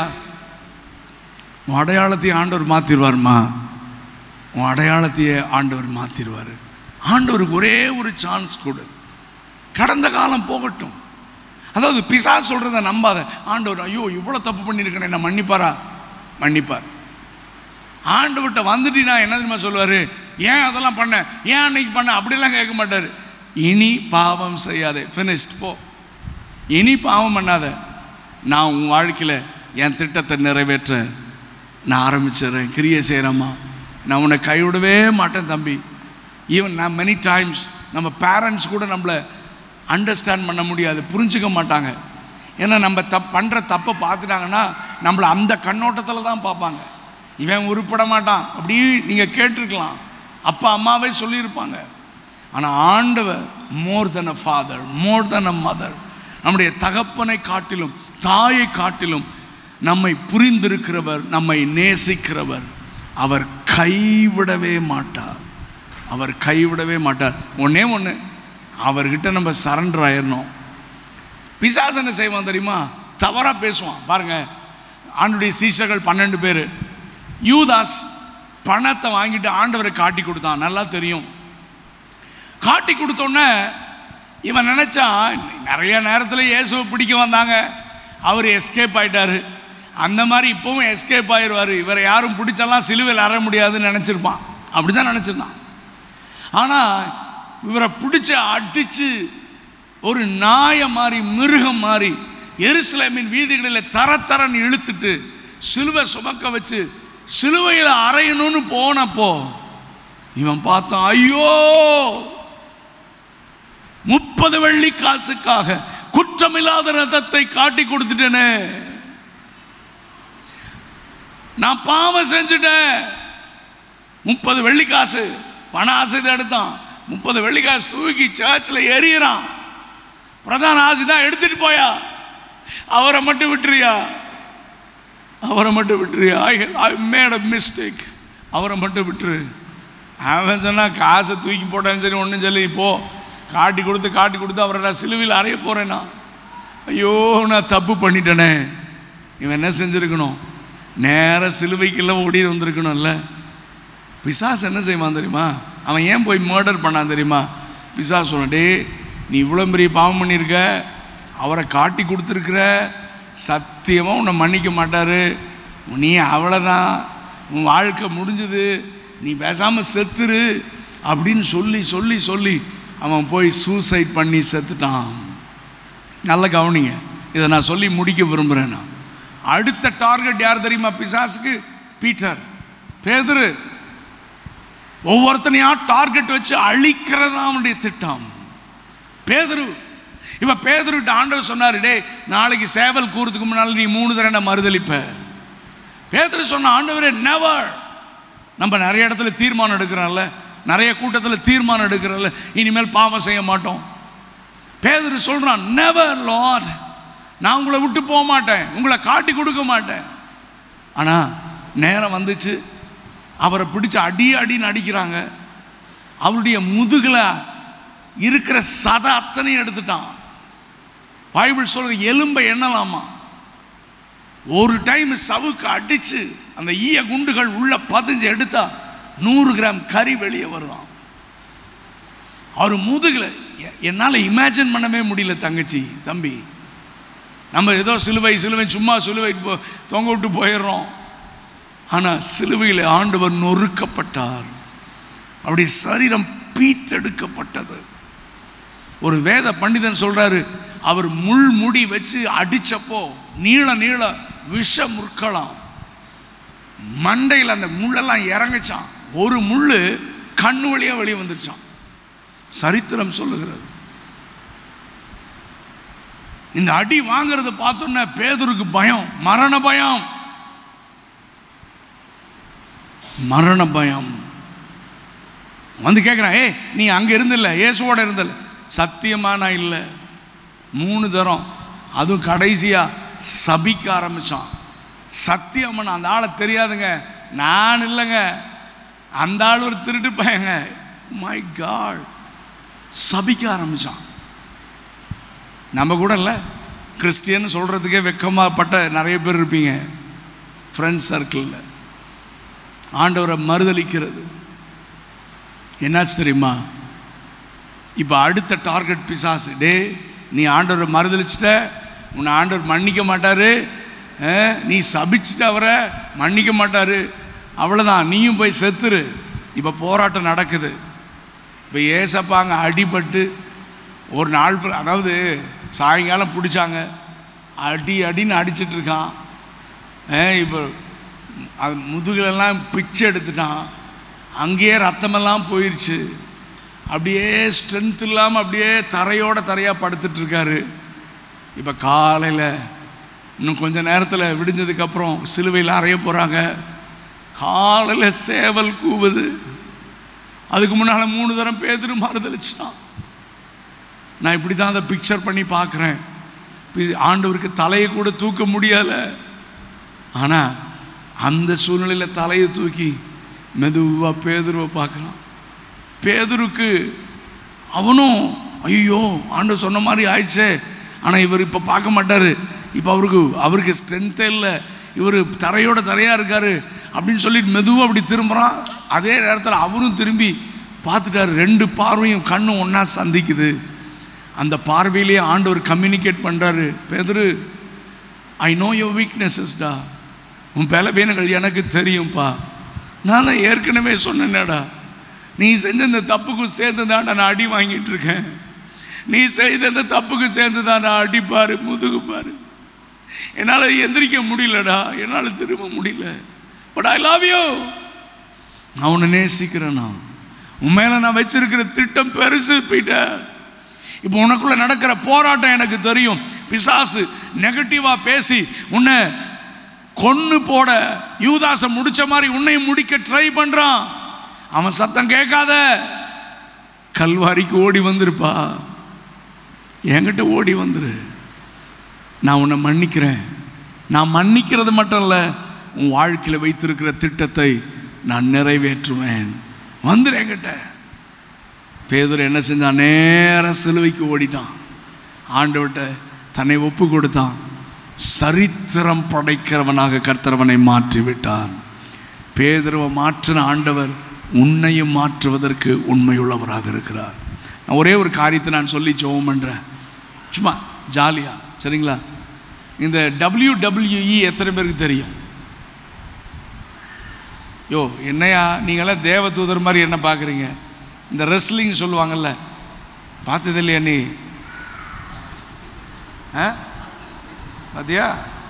உன் அடையாளத்தையே ஆண்டவர் மாற்றிடுவார்மா உன் அடையாளத்தையே ஆண்டவர் மாற்றிடுவார் ஆண்டவருக்கு ஒரே ஒரு சான்ஸ் கொடு கடந்த காலம் போகட்டும் அதாவது பிசா சொல்கிறத நம்பாத ஆண்டவர் ஐயோ இவ்வளோ தப்பு பண்ணியிருக்கேன் என்ன மன்னிப்பாரா மன்னிப்பார் ஆண்டவர்கிட்ட வந்துட்டீங்கன்னா என்ன தெரியுமா சொல்லுவார் ஏன் அதெல்லாம் பண்ண ஏன் அன்னைக்கு பண்ண அப்படிலாம் கேட்க மாட்டார் இனி பாவம் செய்யாதே ஃபினிஷ்ட் போ இனி பாவம் பண்ணாத நான் உன் வாழ்க்கையில் என் திட்டத்தை நிறைவேற்ற நான் ஆரம்பிச்சிடுறேன் கிரியை செய்கிறேம்மா நான் உன்னை கைவிடவே மாட்டேன் தம்பி ஈவன் நான் மெனி டைம்ஸ் நம்ம பேரண்ட்ஸ் கூட நம்மளை அண்டர்ஸ்டாண்ட் பண்ண முடியாது புரிஞ்சுக்க மாட்டாங்க ஏன்னா நம்ம தப் பண்ணுற தப்பை பார்த்துட்டாங்கன்னா நம்மளை அந்த கண்ணோட்டத்தில் தான் பார்ப்பாங்க இவன் உருப்பட மாட்டான் அப்படி நீங்கள் கேட்டிருக்கலாம் அப்பா அம்மாவே சொல்லியிருப்பாங்க ஆனால் ஆண்டவர் மோர் தென் a father more then a mother நம்முடைய தகப்பனை காட்டிலும் தாயை காட்டிலும் நம்மை புரிந்திருக்கிறவர் நம்மை நேசிக்கிறவர் அவர் கைவிடவே மாட்டார் அவர் கைவிடவே மாட்டார் ஒண்ணே ஒன்று அவர்கிட்ட நம்ம சரண்டர் ஆயிடணும் பிசாசு என்ன செய்வான் தெரியுமா தவறாக பேசுவான் பாருங்க ஆண்டுடைய சீஷர்கள் பன்னெண்டு பேர் யூதாஸ் பணத்தை வாங்கிட்டு ஆண்டவரை காட்டி கொடுத்தான் நல்லா தெரியும் காட்டி கொடுத்தோன்னே இவன் நினைச்சான் நிறைய நேரத்தில் இயேசுவை பிடிக்க வந்தாங்க அவர் எஸ்கேப் ஆயிட்டாரு அந்த மாதிரி இப்போவும் எஸ்கேப் ஆயிடுவார் இவரை யாரும் பிடிச்செல்லாம் சிலுவையில் அற முடியாதுன்னு நினச்சிருப்பான் அப்படி தான் நினச்சிருந்தான் ஆனால் இவரை பிடிச்சி அடித்து ஒரு நாயை மாதிரி மிருகம் மாதிரி எருசலேமின் வீதிகளில் தர தரன்னு இழுத்துட்டு சிலுவை சுமக்க வச்சு சிலுவையில் அறையணும்னு போனப்போ இவன் பார்த்தான் ஐயோ முப்பது வெள்ளி காசுக்காக குற்றமில்லாத ரதத்தை காட்டி கொடுத்துட்டேனே நான் பாவம் செஞ்சுட்டேன் முப்பது வெள்ளி காசு பண ஆசை தான் எடுத்தான் முப்பது வெள்ளி காசு தூக்கி சர்ச்சில் எறிகிறான் பிரதான ஆசை தான் எடுத்துட்டு போயா அவரை மட்டும் விட்டுறியா அவரை மட்டும் விட்டுறியா ஐ ஐ மேட் அ மிஸ்டேக் அவரை மட்டும் விட்டுரு அவன் சொன்னா காசை தூக்கி போட்டேன்னு சரி ஒன்றும் சொல்லி போ காட்டி கொடுத்து காட்டி கொடுத்து அவரை நான் சிலுவையில் அறைய போறேனா ஐயோ நான் தப்பு பண்ணிட்டேனே இவன் என்ன செஞ்சிருக்கணும் நேர சிலுவைக்குள்ள ஓடி வந்திருக்கணும்ல பிசாஸ் என்ன செய்வான் தெரியுமா அவன் ஏன் போய் மர்டர் பண்ணான் தெரியுமா பிசாஸ் சொன்ன டேய் நீ இவ்வளோ பெரிய பாவம் பண்ணியிருக்க அவரை காட்டி கொடுத்துருக்குற சத்தியமாக உன்னை மன்னிக்க மாட்டார் நீ அவ்வளோதான் உன் வாழ்க்கை முடிஞ்சுது நீ பேசாமல் செத்துரு அப்படின்னு சொல்லி சொல்லி சொல்லி அவன் போய் சூசைட் பண்ணி செத்துட்டான் நல்ல கவனிங்க இதை நான் சொல்லி முடிக்க விரும்புகிறேன் நான் அடுத்த டார்கெட் யார் தெரியுமா பிசாசுக்கு பீட்டர் பேதுரு ஒவ்வொருத்தனையா டார்கெட் வச்சு அழிக்கிறது தான் அவனுடைய திட்டம் பேதுரு இவ பேதுருட்ட ஆண்டவர் சொன்னாரு டேய் நாளைக்கு சேவல் கூறதுக்கு முன்னால் நீ மூணு தடவை நான் மறுதளிப்ப பேதுரு சொன்ன ஆண்டவரே நெவர் நம்ம நிறைய இடத்துல தீர்மானம் எடுக்கிறோம்ல நிறைய கூட்டத்தில் தீர்மானம் எடுக்கிறோம்ல இனிமேல் பாவம் செய்ய மாட்டோம் பேதுரு சொல்றான் நெவர் லார்ட் நான் உங்களை விட்டு போக மாட்டேன் உங்களை காட்டி கொடுக்க மாட்டேன் ஆனால் நேரம் வந்துச்சு அவரை பிடிச்சு அடி அடின்னு அடிக்கிறாங்க அவருடைய முதுகில் இருக்கிற சத அத்தனையும் எடுத்துட்டான் பைபிள் சொல்றது எலும்பை எண்ணலாமா ஒரு டைம் சவுக்கு அடிச்சு அந்த ஈய குண்டுகள் உள்ள பதிஞ்சு எடுத்தா நூறு கிராம் கறி வெளியே வருதாம் அவர் முதுகில் எ- என்னால இமேஜின் பண்ணவே முடியல தங்கச்சி தம்பி நம்ம ஏதோ சிலுவை சிலுவை சும்மா சிலுவை போ- தொங்க விட்டு போயிடுறோம் ஆனால் சிலுவையில் ஆண்டவர் நொறுக்கப்பட்டார் அப்படி சரீரம் பீத்தெடுக்கப்பட்டது ஒரு வேத பண்டிதன் சொல்றாரு அவர் முள் முடி வச்சு அடிச்சப்போ நீள நீள விஷ முற்கலாம் மண்டையில் அந்த முள்ளெல்லாம் இறங்குச்சான் ஒரு முள்ளு கண்ணு வழியா வெளியே வந்துருச்சான் சரித்திரம் சொல்லுகிறது இந்த அடி வாங்குறத பார்த்தோன்னே பேதருக்கு பயம் மரண பயம் மரண பயம் வந்து கேட்குறான் ஏய் நீ அங்கே இருந்தில்ல இயேசுவோட இருந்தல சத்தியமா நான் இல்லை மூணு தரம் அதுவும் கடைசியாக சபிக்க ஆரம்பிச்சான் சத்தியம்மா அந்த ஆளை தெரியாதுங்க நான் இல்லைங்க அந்த ஆள் ஒரு திருட்டு பையங்க மை காட் சபிக்க ஆரம்பிச்சான் நம்ம கூட இல்லை கிறிஸ்டியன் சொல்கிறதுக்கே வெக்கமாப்பட்ட நிறைய பேர் இருப்பீங்க ஃப்ரெண்ட்ஸ் சர்க்கிளில் ஆண்டவரை மறுதலிக்கிறது என்னாச்சு தெரியுமா இப்போ அடுத்த டார்கெட் பிசாசு டே நீ ஆண்டவரை மறுதலிச்சிட்ட உன்னை ஆண்டவர் மன்னிக்க மாட்டாரு அஹ், நீ சபிச்சிட்ட அவரை மன்னிக்க மாட்டாரு அவ்வளோதான் நீயும் போய் செத்துரு இப்போ போராட்டம் நடக்குது இப்போ ஏசப்பாங்க அடிபட்டு ஒரு நாள் full- அதாவது சாயங்காலம் பிடிச்சாங்க அடி அடின்னு அடிச்சிட்டு இருக்கான் அஹ், இப்போ அது முதுகுலெல்லாம் பிச்சை எடுத்துட்டான் அங்கேயே ரத்தமெல்லாம் போயிடுச்சு அப்படியே ஸ்ட்ரென்த் இல்லாமல் அப்படியே தரையோட தரையாக படுத்துட்டு இருக்காரு இப்போ காலையில் இன்னும் கொஞ்ச நேரத்தில் விடிஞ்சதுக்கப்புறம் சிலுவையில் அறைய போகிறாங்க காலையில் சேவல் கூவுது அதுக்கு முன்னால் மூணு தரம் பேதரு மறுதளிச்சிட்டான் நான் இப்படி தான் அதை பிக்சர் பண்ணி பார்க்குறேன் ஆண்டவருக்கு தலையை கூட தூக்க முடியலை ஆனால் அந்த சூழ்நிலையில் தலையை தூக்கி மெதுவாக பேதுருவை பார்க்கலாம் பேதுருக்கு அவனும் ஐயோ ஆண்டவர் சொன்ன மாதிரி ஆயிடுச்சே ஆனால் இவர் இப்போ பார்க்க மாட்டார் இப்போ அவருக்கு அவருக்கு ஸ்ட்ரென்த்தே இல்லை இவர் தரையோட தரையாக இருக்காரு அப்படின்னு சொல்லிட்டு மெதுவாக அப்படி திரும்புகிறான் அதே நேரத்தில் அவரும் திரும்பி பார்த்துட்டாரு ரெண்டு பார்வையும் கண்ணும் ஒன்றா சந்திக்குது அந்த பார்வையிலேயே ஆண்டவர் கம்யூனிகேட் பண்ணுறாரு பேதுரு ஐ நோ யோர் வீக்னஸஸ்டா உன் பலவீனங்கள் எனக்கு தெரியும்ப்பா நான் தான் ஏற்கனவே சொன்னேனேடா நீ செஞ்ச இந்த தப்புக்கும் சேர்ந்து தான் நான் அடி வாங்கிட்டு இருக்கேன் நீ செய்த இந்த தப்புக்கு சேர்ந்து தான் நான் அடிப்பாரு முதுகு பாரு என்னால் எந்திரிக்க முடியலடா என்னால் திரும்ப முடியல பட் ஐ லவ் யூ நான் உன்னை நேசிக்கிறேன் நான் உன் மேலே நான் வச்சிருக்கிற திட்டம் பெருசு பீட்டர் இப்போ உனக்குள்ள நடக்கிற போராட்டம் எனக்கு தெரியும் பிசாசு நெகட்டிவா பேசி உன்னை கொன்னு போட யூதாசை முடிச்ச மாதிரி உன்னையும் முடிக்க ட்ரை பண்றான் அவன் சத்தம் கேட்காத கல்வாரிக்கு ஓடி வந்திருப்பா என்கிட்ட ஓடி வந்துரு நான் உன்னை மன்னிக்கிறேன் நான் மன்னிக்கிறது மட்டும் இல்லை உன் வாழ்க்கையில் வைத்திருக்கிற திட்டத்தை நான் நிறைவேற்றுவேன் வந்துடு என்கிட்ட பேதர் என்ன செஞ்சான் நேரா சிலுவைக்கு ஓடிட்டான் ஆண்டவர்கிட்ட தன்னை ஒப்பு கொடுத்தான் சரித்திரம் படைக்கிறவனாக கர்த்தரவனை மாற்றி விட்டார் பேதுருவை மாற்றின ஆண்டவர் உன்னையும் மாற்றுவதற்கு உண்மையுள்ளவராக இருக்கிறார் நான் ஒரே ஒரு காரியத்தை நான் சொல்லி ஜெபம் பண்ணுறேன் சும்மா ஜாலியா சரிங்களா இந்த டபிள்யூடபிள்யூஇ எத்தனை பேருக்கு தெரியும் யோ என்னையா நீங்களாம் தேவதூதர் மாதிரி என்ன பார்க்குறீங்க இந்த ரெஸ்லிங் சொல்லுவாங்கல்ல பார்த்தது இல்லையா நீ ஆ பார்த்தியா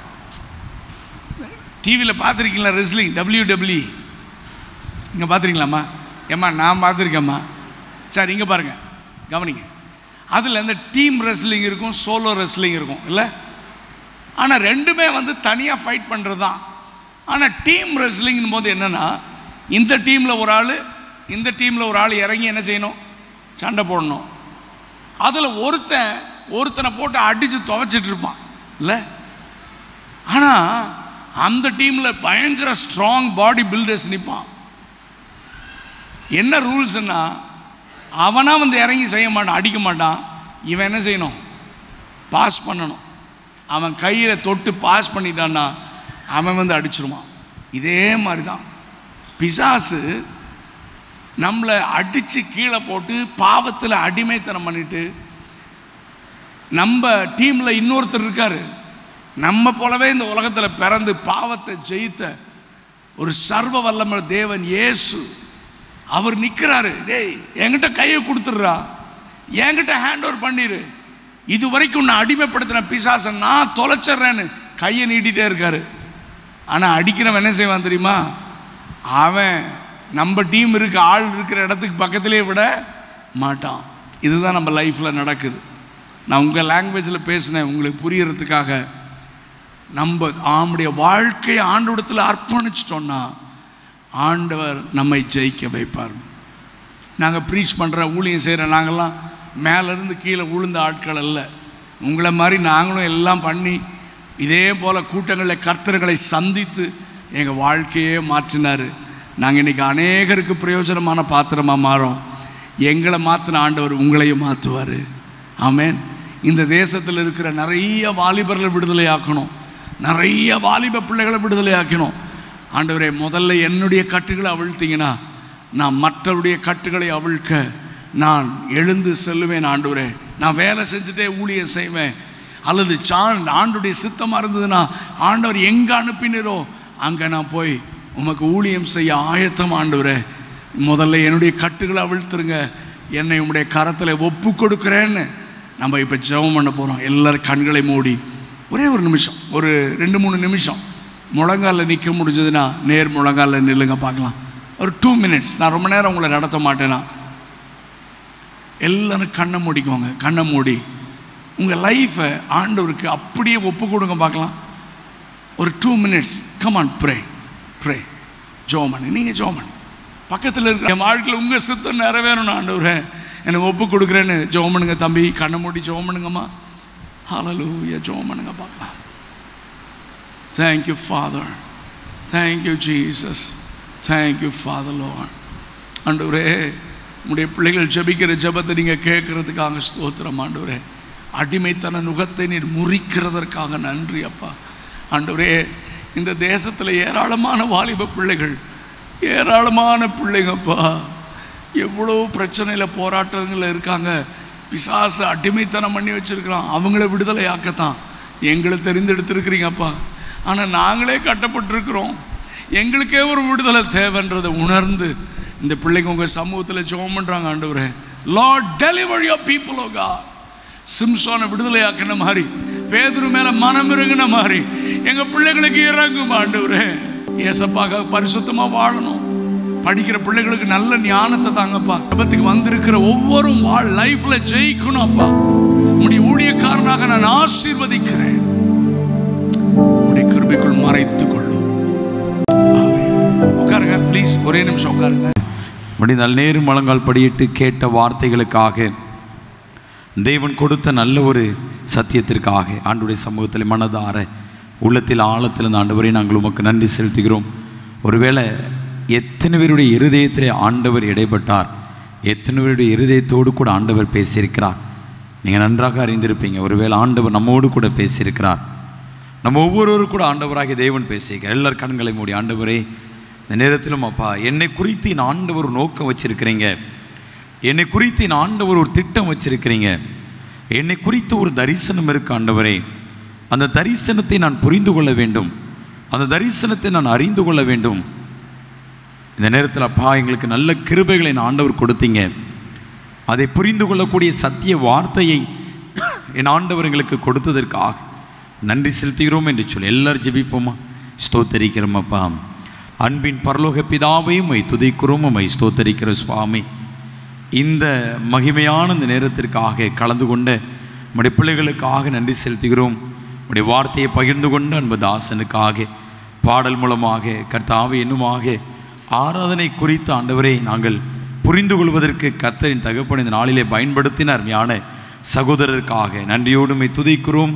டிவியில் பார்த்துருக்கீங்களா ரெஸ்லிங் டபிள்யூ டபிள்யூ இங்கே பார்த்துருக்கீங்களாம்மா ஏம்மா நான் பார்த்துருக்கேம்மா சரி இங்கே பாருங்கள் கவனிங்க அதில் இந்த டீம் ரெஸ்லிங் இருக்கும் சோலோ ரெஸ்லிங் இருக்கும் இல்லை ஆனால் ரெண்டுமே வந்து தனியாக ஃபைட் பண்ணுறது தான் ஆனால் டீம் ரெஸ்லிங்கும் போது என்னென்னா இந்த டீமில் ஒரு ஆள் இந்த டீமில் ஒரு ஆள் இறங்கி என்ன செய்யணும் சண்டை போடணும் அதில் ஒருத்தன் ஒருத்தனை போட்டு அடித்து துவைச்சிட்டு இருப்பான் இல்லை ஆனால் அந்த டீமில் பயங்கர ஸ்ட்ராங் பாடி பில்டர்ஸ் நிற்பான் என்ன ரூல்ஸ்னா அவனா வந்து இறங்கி செய்ய மாட்டான் அடிக்க மாட்டான் இவன் என்ன செய்யணும் பாஸ் பண்ணணும் அவன் கையில் தொட்டு பாஸ் பண்ணிட்டான்னா அவன் வந்து அடிச்சிருவான் இதே மாதிரி தான் பிசாசு நம்மளை அடித்து கீழே போட்டு பாவத்தில் அடிமைத்தனம் பண்ணிட்டு நம்ம டீமில் இன்னொருத்தர் இருக்காரு நம்ம போலவே இந்த உலகத்தில் பிறந்து பாவத்தை ஜெயித்த ஒரு சர்வ வல்லம தேவன் இயேசு அவர் நிற்கிறாரு டேய் என்கிட்ட கையை கொடுத்துட்றா என்கிட்ட ஹேண்ட் ஓவர் பண்ணிடு இது வரைக்கும் நான் அடிமைப்படுத்தின பிசாசை நான் தொலைச்சிட்றேன்னு கையை நீட்டிகிட்டே இருக்காரு ஆனால் அடிக்கிறவன் என்ன செய்வான் தெரியுமா அவன் நம்ம டீம் இருக்க ஆள் இருக்கிற இடத்துக்கு பக்கத்திலே விட மாட்டான் இதுதான் நம்ம லைஃப்பில் நடக்குது நான் உங்கள் லாங்குவேஜில் பேசினேன் உங்களுக்கு புரியறதுக்காக நம்ம ஆமுடைய வாழ்க்கையை ஆண்டவடத்தில் அர்ப்பணிச்சிட்டோன்னா ஆண்டவர் நம்மை ஜெயிக்க வைப்பார் நாங்கள் ப்ரீச் பண்ணுற ஊழியம் செய்கிற நாங்கள்லாம் மேலேருந்து கீழே விழுந்த ஆட்கள் அல்ல உங்களை மாதிரி நாங்களும் எல்லாம் பண்ணி இதே போல் கூட்டங்களில் கர்த்தர்களை சந்தித்து எங்கள் வாழ்க்கையே மாற்றினார் நாங்கள் இன்றைக்கி அநேகருக்கு பிரயோஜனமான பாத்திரமாக மாறோம் எங்களை மாற்றின ஆண்டவர் உங்களையும் மாற்றுவார் ஆமென் இந்த தேசத்தில் இருக்கிற நிறைய வாலிபர்களை விடுதலை ஆக்கணும் நிறைய வாலிப பிள்ளைகளை விடுதலை ஆக்கணும் ஆண்டவரே முதல்ல என்னுடைய கட்டுகளை அவிழ்த்தீங்கன்னா நான் மற்றவருடைய கட்டுகளை அவிழ்க்க நான் எழுந்து செல்லுவேன் ஆண்டவரே நான் வேலை செஞ்சுட்டே ஊழியம் செய்வேன் அல்லது சான் ஆண்டுடைய சித்தமாக இருந்ததுன்னா ஆண்டவர் எங்கே அனுப்பினரோ அங்கே நான் போய் உமக்கு ஊழியம் செய்ய ஆயத்தம் ஆண்டவரே முதல்ல என்னுடைய கட்டுகளை அவிழ்த்துருங்க என்னை உம்முடைய கரத்தில் ஒப்பு கொடுக்குறேன்னு நம்ம இப்போ ஜெபம் பண்ண போகிறோம் எல்லாரும் கண்களை மூடி ஒரே ஒரு நிமிஷம் ஒரு ரெண்டு மூணு நிமிஷம் முழங்காலில் நிற்க முடிஞ்சதுன்னா நேர் முழங்காலில் நில்லுங்க பார்க்கலாம் ஒரு டூ மினிட்ஸ் நான் ரொம்ப நேரம் உங்களை நடத்த மாட்டேனா எல்லாரும் கண்ணை மூடிக்கோங்க கண்ணை மூடி உங்கள் லைஃப்பை ஆண்டவருக்கு அப்படியே ஒப்பு கொடுங்க பார்க்கலாம் ஒரு two minutes come on pray pray ஜோமனு நீங்கள் ஜோமனு பக்கத்தில் இருக்கிற என் வாழ்க்கையில் உங்கள் சித்தம் நிறைவேறணும் ஆண்டவரே எனக்கு ஒப்பு கொடுக்குறேன்னு ஜோமனுங்க தம்பி கண்ணை மூடி ஜோமனுங்கம்மா ஹalleluya ஜோமனுங்க பார்க்கலாம் thank you father thank you Jesus thank you father லோன் ஆண்டவரே உடைய பிள்ளைகள் ஜெபிக்கிற ஜெபத்தை நீங்கள் கேட்கறதுக்காக ஸ்தோத்திரம் ஆண்டவரே அடிமைத்தன நுகத்தை நீர் முறிக்கிறதற்காக நன்றி அப்பா ஆண்டவரே இந்த தேசத்தில் ஏராளமான வாலிப பிள்ளைகள் ஏராளமான பிள்ளைங்கப்பா எவ்வளோ பிரச்சனையில் போராட்டங்களில் இருக்காங்க பிசாசு அடிமைத்தனம் பண்ணி வச்சிருக்கிறான் அவங்கள விடுதலை ஆக்கத்தான் எங்களை தெரிந்தெடுத்திருக்கிறீங்கப்பா ஆனால் நாங்களே கட்டப்பட்டிருக்கிறோம் எங்களுக்கே ஒரு விடுதலை தேவைன்றதை உணர்ந்து இந்த பிள்ளைங்க உங்கள் சமூகத்தில் ஜெபம் பண்ணுறாங்க ஆண்டவரே Lord deliver your people oh God சிம்சோனை விடுதலையாக்கின மாதிரி பேதுரு மேல மனம் இறங்கின மாதிரி எங்க பிள்ளைகளுக்கு இறங்கும் ஆண்டவரே ஏசப்பாக பரிசுத்தமா வாழணும் படிக்கிற பிள்ளைகளுக்கு நல்ல ஞானத்தை தாங்கப்பா விபத்துக்கு வந்திருக்கிற ஒவ்வொரு வாழ் லைஃப்ல ஜெயிக்கணும் அப்பா உடைய ஊழியக்காரனாக நான் ஆசீர்வதிக்கிறேன் உடைய கிருபைக்குள் மறைத்துக் கொள்ளும் ஆமென். உட்காருங்க ப்ளீஸ் ஒரே நிமிஷம் உட்காருங்க முடிந்தால் நேரு முழங்கால் படியிட்டு கேட்ட வார்த்தைகளுக்காக தேவன் கொடுத்த நல்ல ஒரு சத்தியத்திற்காக ஆண்டுடைய சமூகத்தில் மனதார உள்ளத்தில் ஆழத்தில் இந்த ஆண்டவரை நாங்கள் உமக்கு நன்றி செலுத்துகிறோம் ஒருவேளை எத்தனை பேருடைய இருதயத்திலே ஆண்டவர் இடைப்பட்டார் எத்தனை பேருடைய இருதயத்தோடு கூட ஆண்டவர் பேசியிருக்கிறார் நீங்கள் நன்றாக அறிந்திருப்பீங்க ஒருவேளை ஆண்டவர் நம்மோடு கூட பேசியிருக்கிறார் நம்ம ஒவ்வொருவரும் கூட ஆண்டவராகிய தேவன் பேசியிருக்கிறார் எல்லார் கண்களை மூடி ஆண்டவரே இந்த நேரத்திலும் அப்பா என்னை குறித்து என் ஆண்டவர் ஒரு நோக்கம் வச்சிருக்கிறீங்க என்னை குறித்து என் ஆண்டவர் ஒரு திட்டம் வச்சிருக்கிறீங்க என்னை குறித்து ஒரு தரிசனம் இருக்கு ஆண்டவரே அந்த தரிசனத்தை நான் புரிந்து கொள்ள வேண்டும் அந்த தரிசனத்தை நான் அறிந்து கொள்ள வேண்டும் இந்த நேரத்தில் அப்பா எங்களுக்கு நல்ல கிருபைகளை என் ஆண்டவர் கொடுத்தீங்க அதை புரிந்து கொள்ளக்கூடிய சத்திய வார்த்தையை என் ஆண்டவர் எங்களுக்கு கொடுத்ததற்காக நன்றி செலுத்துகிறோம் என்று சொல்லி எல்லாரும் ஜெபிப்போமா ஸ்தோத்தரிக்கிறோம் அப்பா அன்பின் பரலோக பிதாவையும் மை துதிக்கிறோம் மை ஸ்தோத்தரிக்கிற சுவாமி இந்த மகிமையான இந்த நேரத்திற்காக கலந்து கொண்ட நம்முடைய பிள்ளைகளுக்காக நன்றி செலுத்துகிறோம் உடைய வார்த்தையை பகிர்ந்து கொண்ட அன்பு தாசனுக்காக பாடல் மூலமாக கர்த்தாவை என்னுமாக ஆராதனை குறித்த ஆண்டவரை நாங்கள் புரிந்து கொள்வதற்கு கர்த்தரின் தகப்பன் இந்த நாளிலே பயன்படுத்தின அருமையான சகோதரருக்காக நன்றியோடு மை துதிக்கிறோம்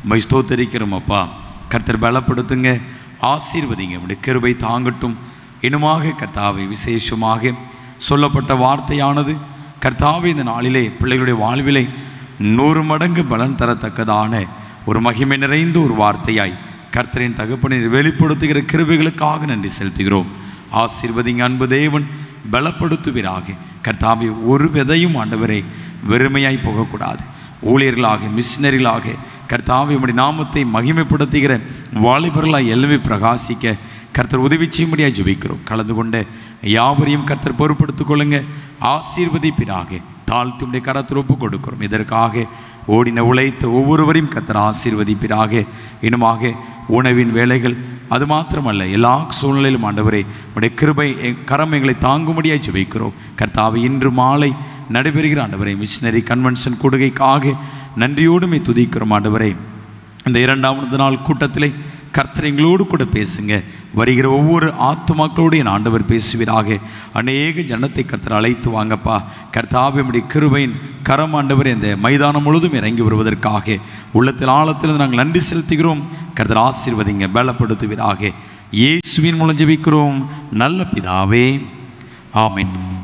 உம்மை ஸ்தோத்தரிக்கிறோம் அப்பா கர்த்தர் பலப்படுத்துங்க ஆசீர்வதிங்க உடைய கிருபை தாங்கட்டும் இனுமாக கர்த்தாவை விசேஷமாக சொல்லப்பட்ட வார்த்தையானது கர்த்தாவை இந்த நாளிலே பிள்ளைகளுடைய வாழ்விலே நூறு மடங்கு பலன் தரத்தக்கதான ஒரு மகிமை நிறைந்த ஒரு வார்த்தையாய் கர்த்தரின் தகப்பனை வெளிப்படுத்துகிற கிருபைகளுக்காக நன்றி செலுத்துகிறோம் ஆசீர்வதிங்க அன்பு தேவன் பலப்படுத்துவீராக கர்த்தாவை ஒரு விதையும் ஆண்டவரை வெறுமையாய் போகக்கூடாது ஊழியர்களாக மிஷினரிகளாக கர்த்தாவை உம்முடைய நாமத்தை மகிமைப்படுத்துகிற வாலிபர்களாய் எல்லாமே பிரகாசிக்க கர்த்தர் உதவி செய்யும்படியாக ஜெபிக்கிறோம் கலந்து கொண்ட யாவரையும் கர்த்தர் பொறுப்படுத்திக் கொள்ளுங்க ஆசீர்வதிப்பினாக தாழ்த்துடைய கரத்தில் ஒப்பு கொடுக்கிறோம் இதற்காக ஓடின உழைத்த ஒவ்வொருவரையும் கர்த்தர் ஆசீர்வதிப்பினாக இனமாக உணவின் வேலைகள் அது மாத்திரமல்ல எல்லா சூழ்நிலையிலும் ஆண்டவரே உடைய கிருபை எ- கரம் எங்களை தாங்கும்படியாக ஜெபிக்கிறோம் கர்த்தாவை இன்று மாலை நடைபெறுகிற ஆண்டவரை மிஷினரி கன்வென்ஷன் கொடுகைக்காக நன்றியோடுமே துதிக்கிறோம் ஆண்டவரே இந்த இரண்டாவது நாள் கூட்டத்திலே கர்த்தர் எங்களோடு கூட பேசுங்க வருகிற ஒவ்வொரு ஆத்துமாக்களோடு என் ஆண்டவர் பேசுவீராக அநேக ஜனத்தை கர்த்தர் அழைத்து வாங்கப்பா கர்த்தாவே உம்முடைய கிருபையின் கரம் ஆண்டவர் இந்த மைதானம் முழுதும் இறங்கி வருவதற்காக உள்ளத்தில் ஆழத்தில் நாங்கள் நன்றி செலுத்துகிறோம் கர்த்தர் ஆசீர்வதிங்க பலப்படுத்துவீராக இயேசுவின் மூலம் ஜெபிக்கிறோம் நல்ல பிதாவே ஆமென்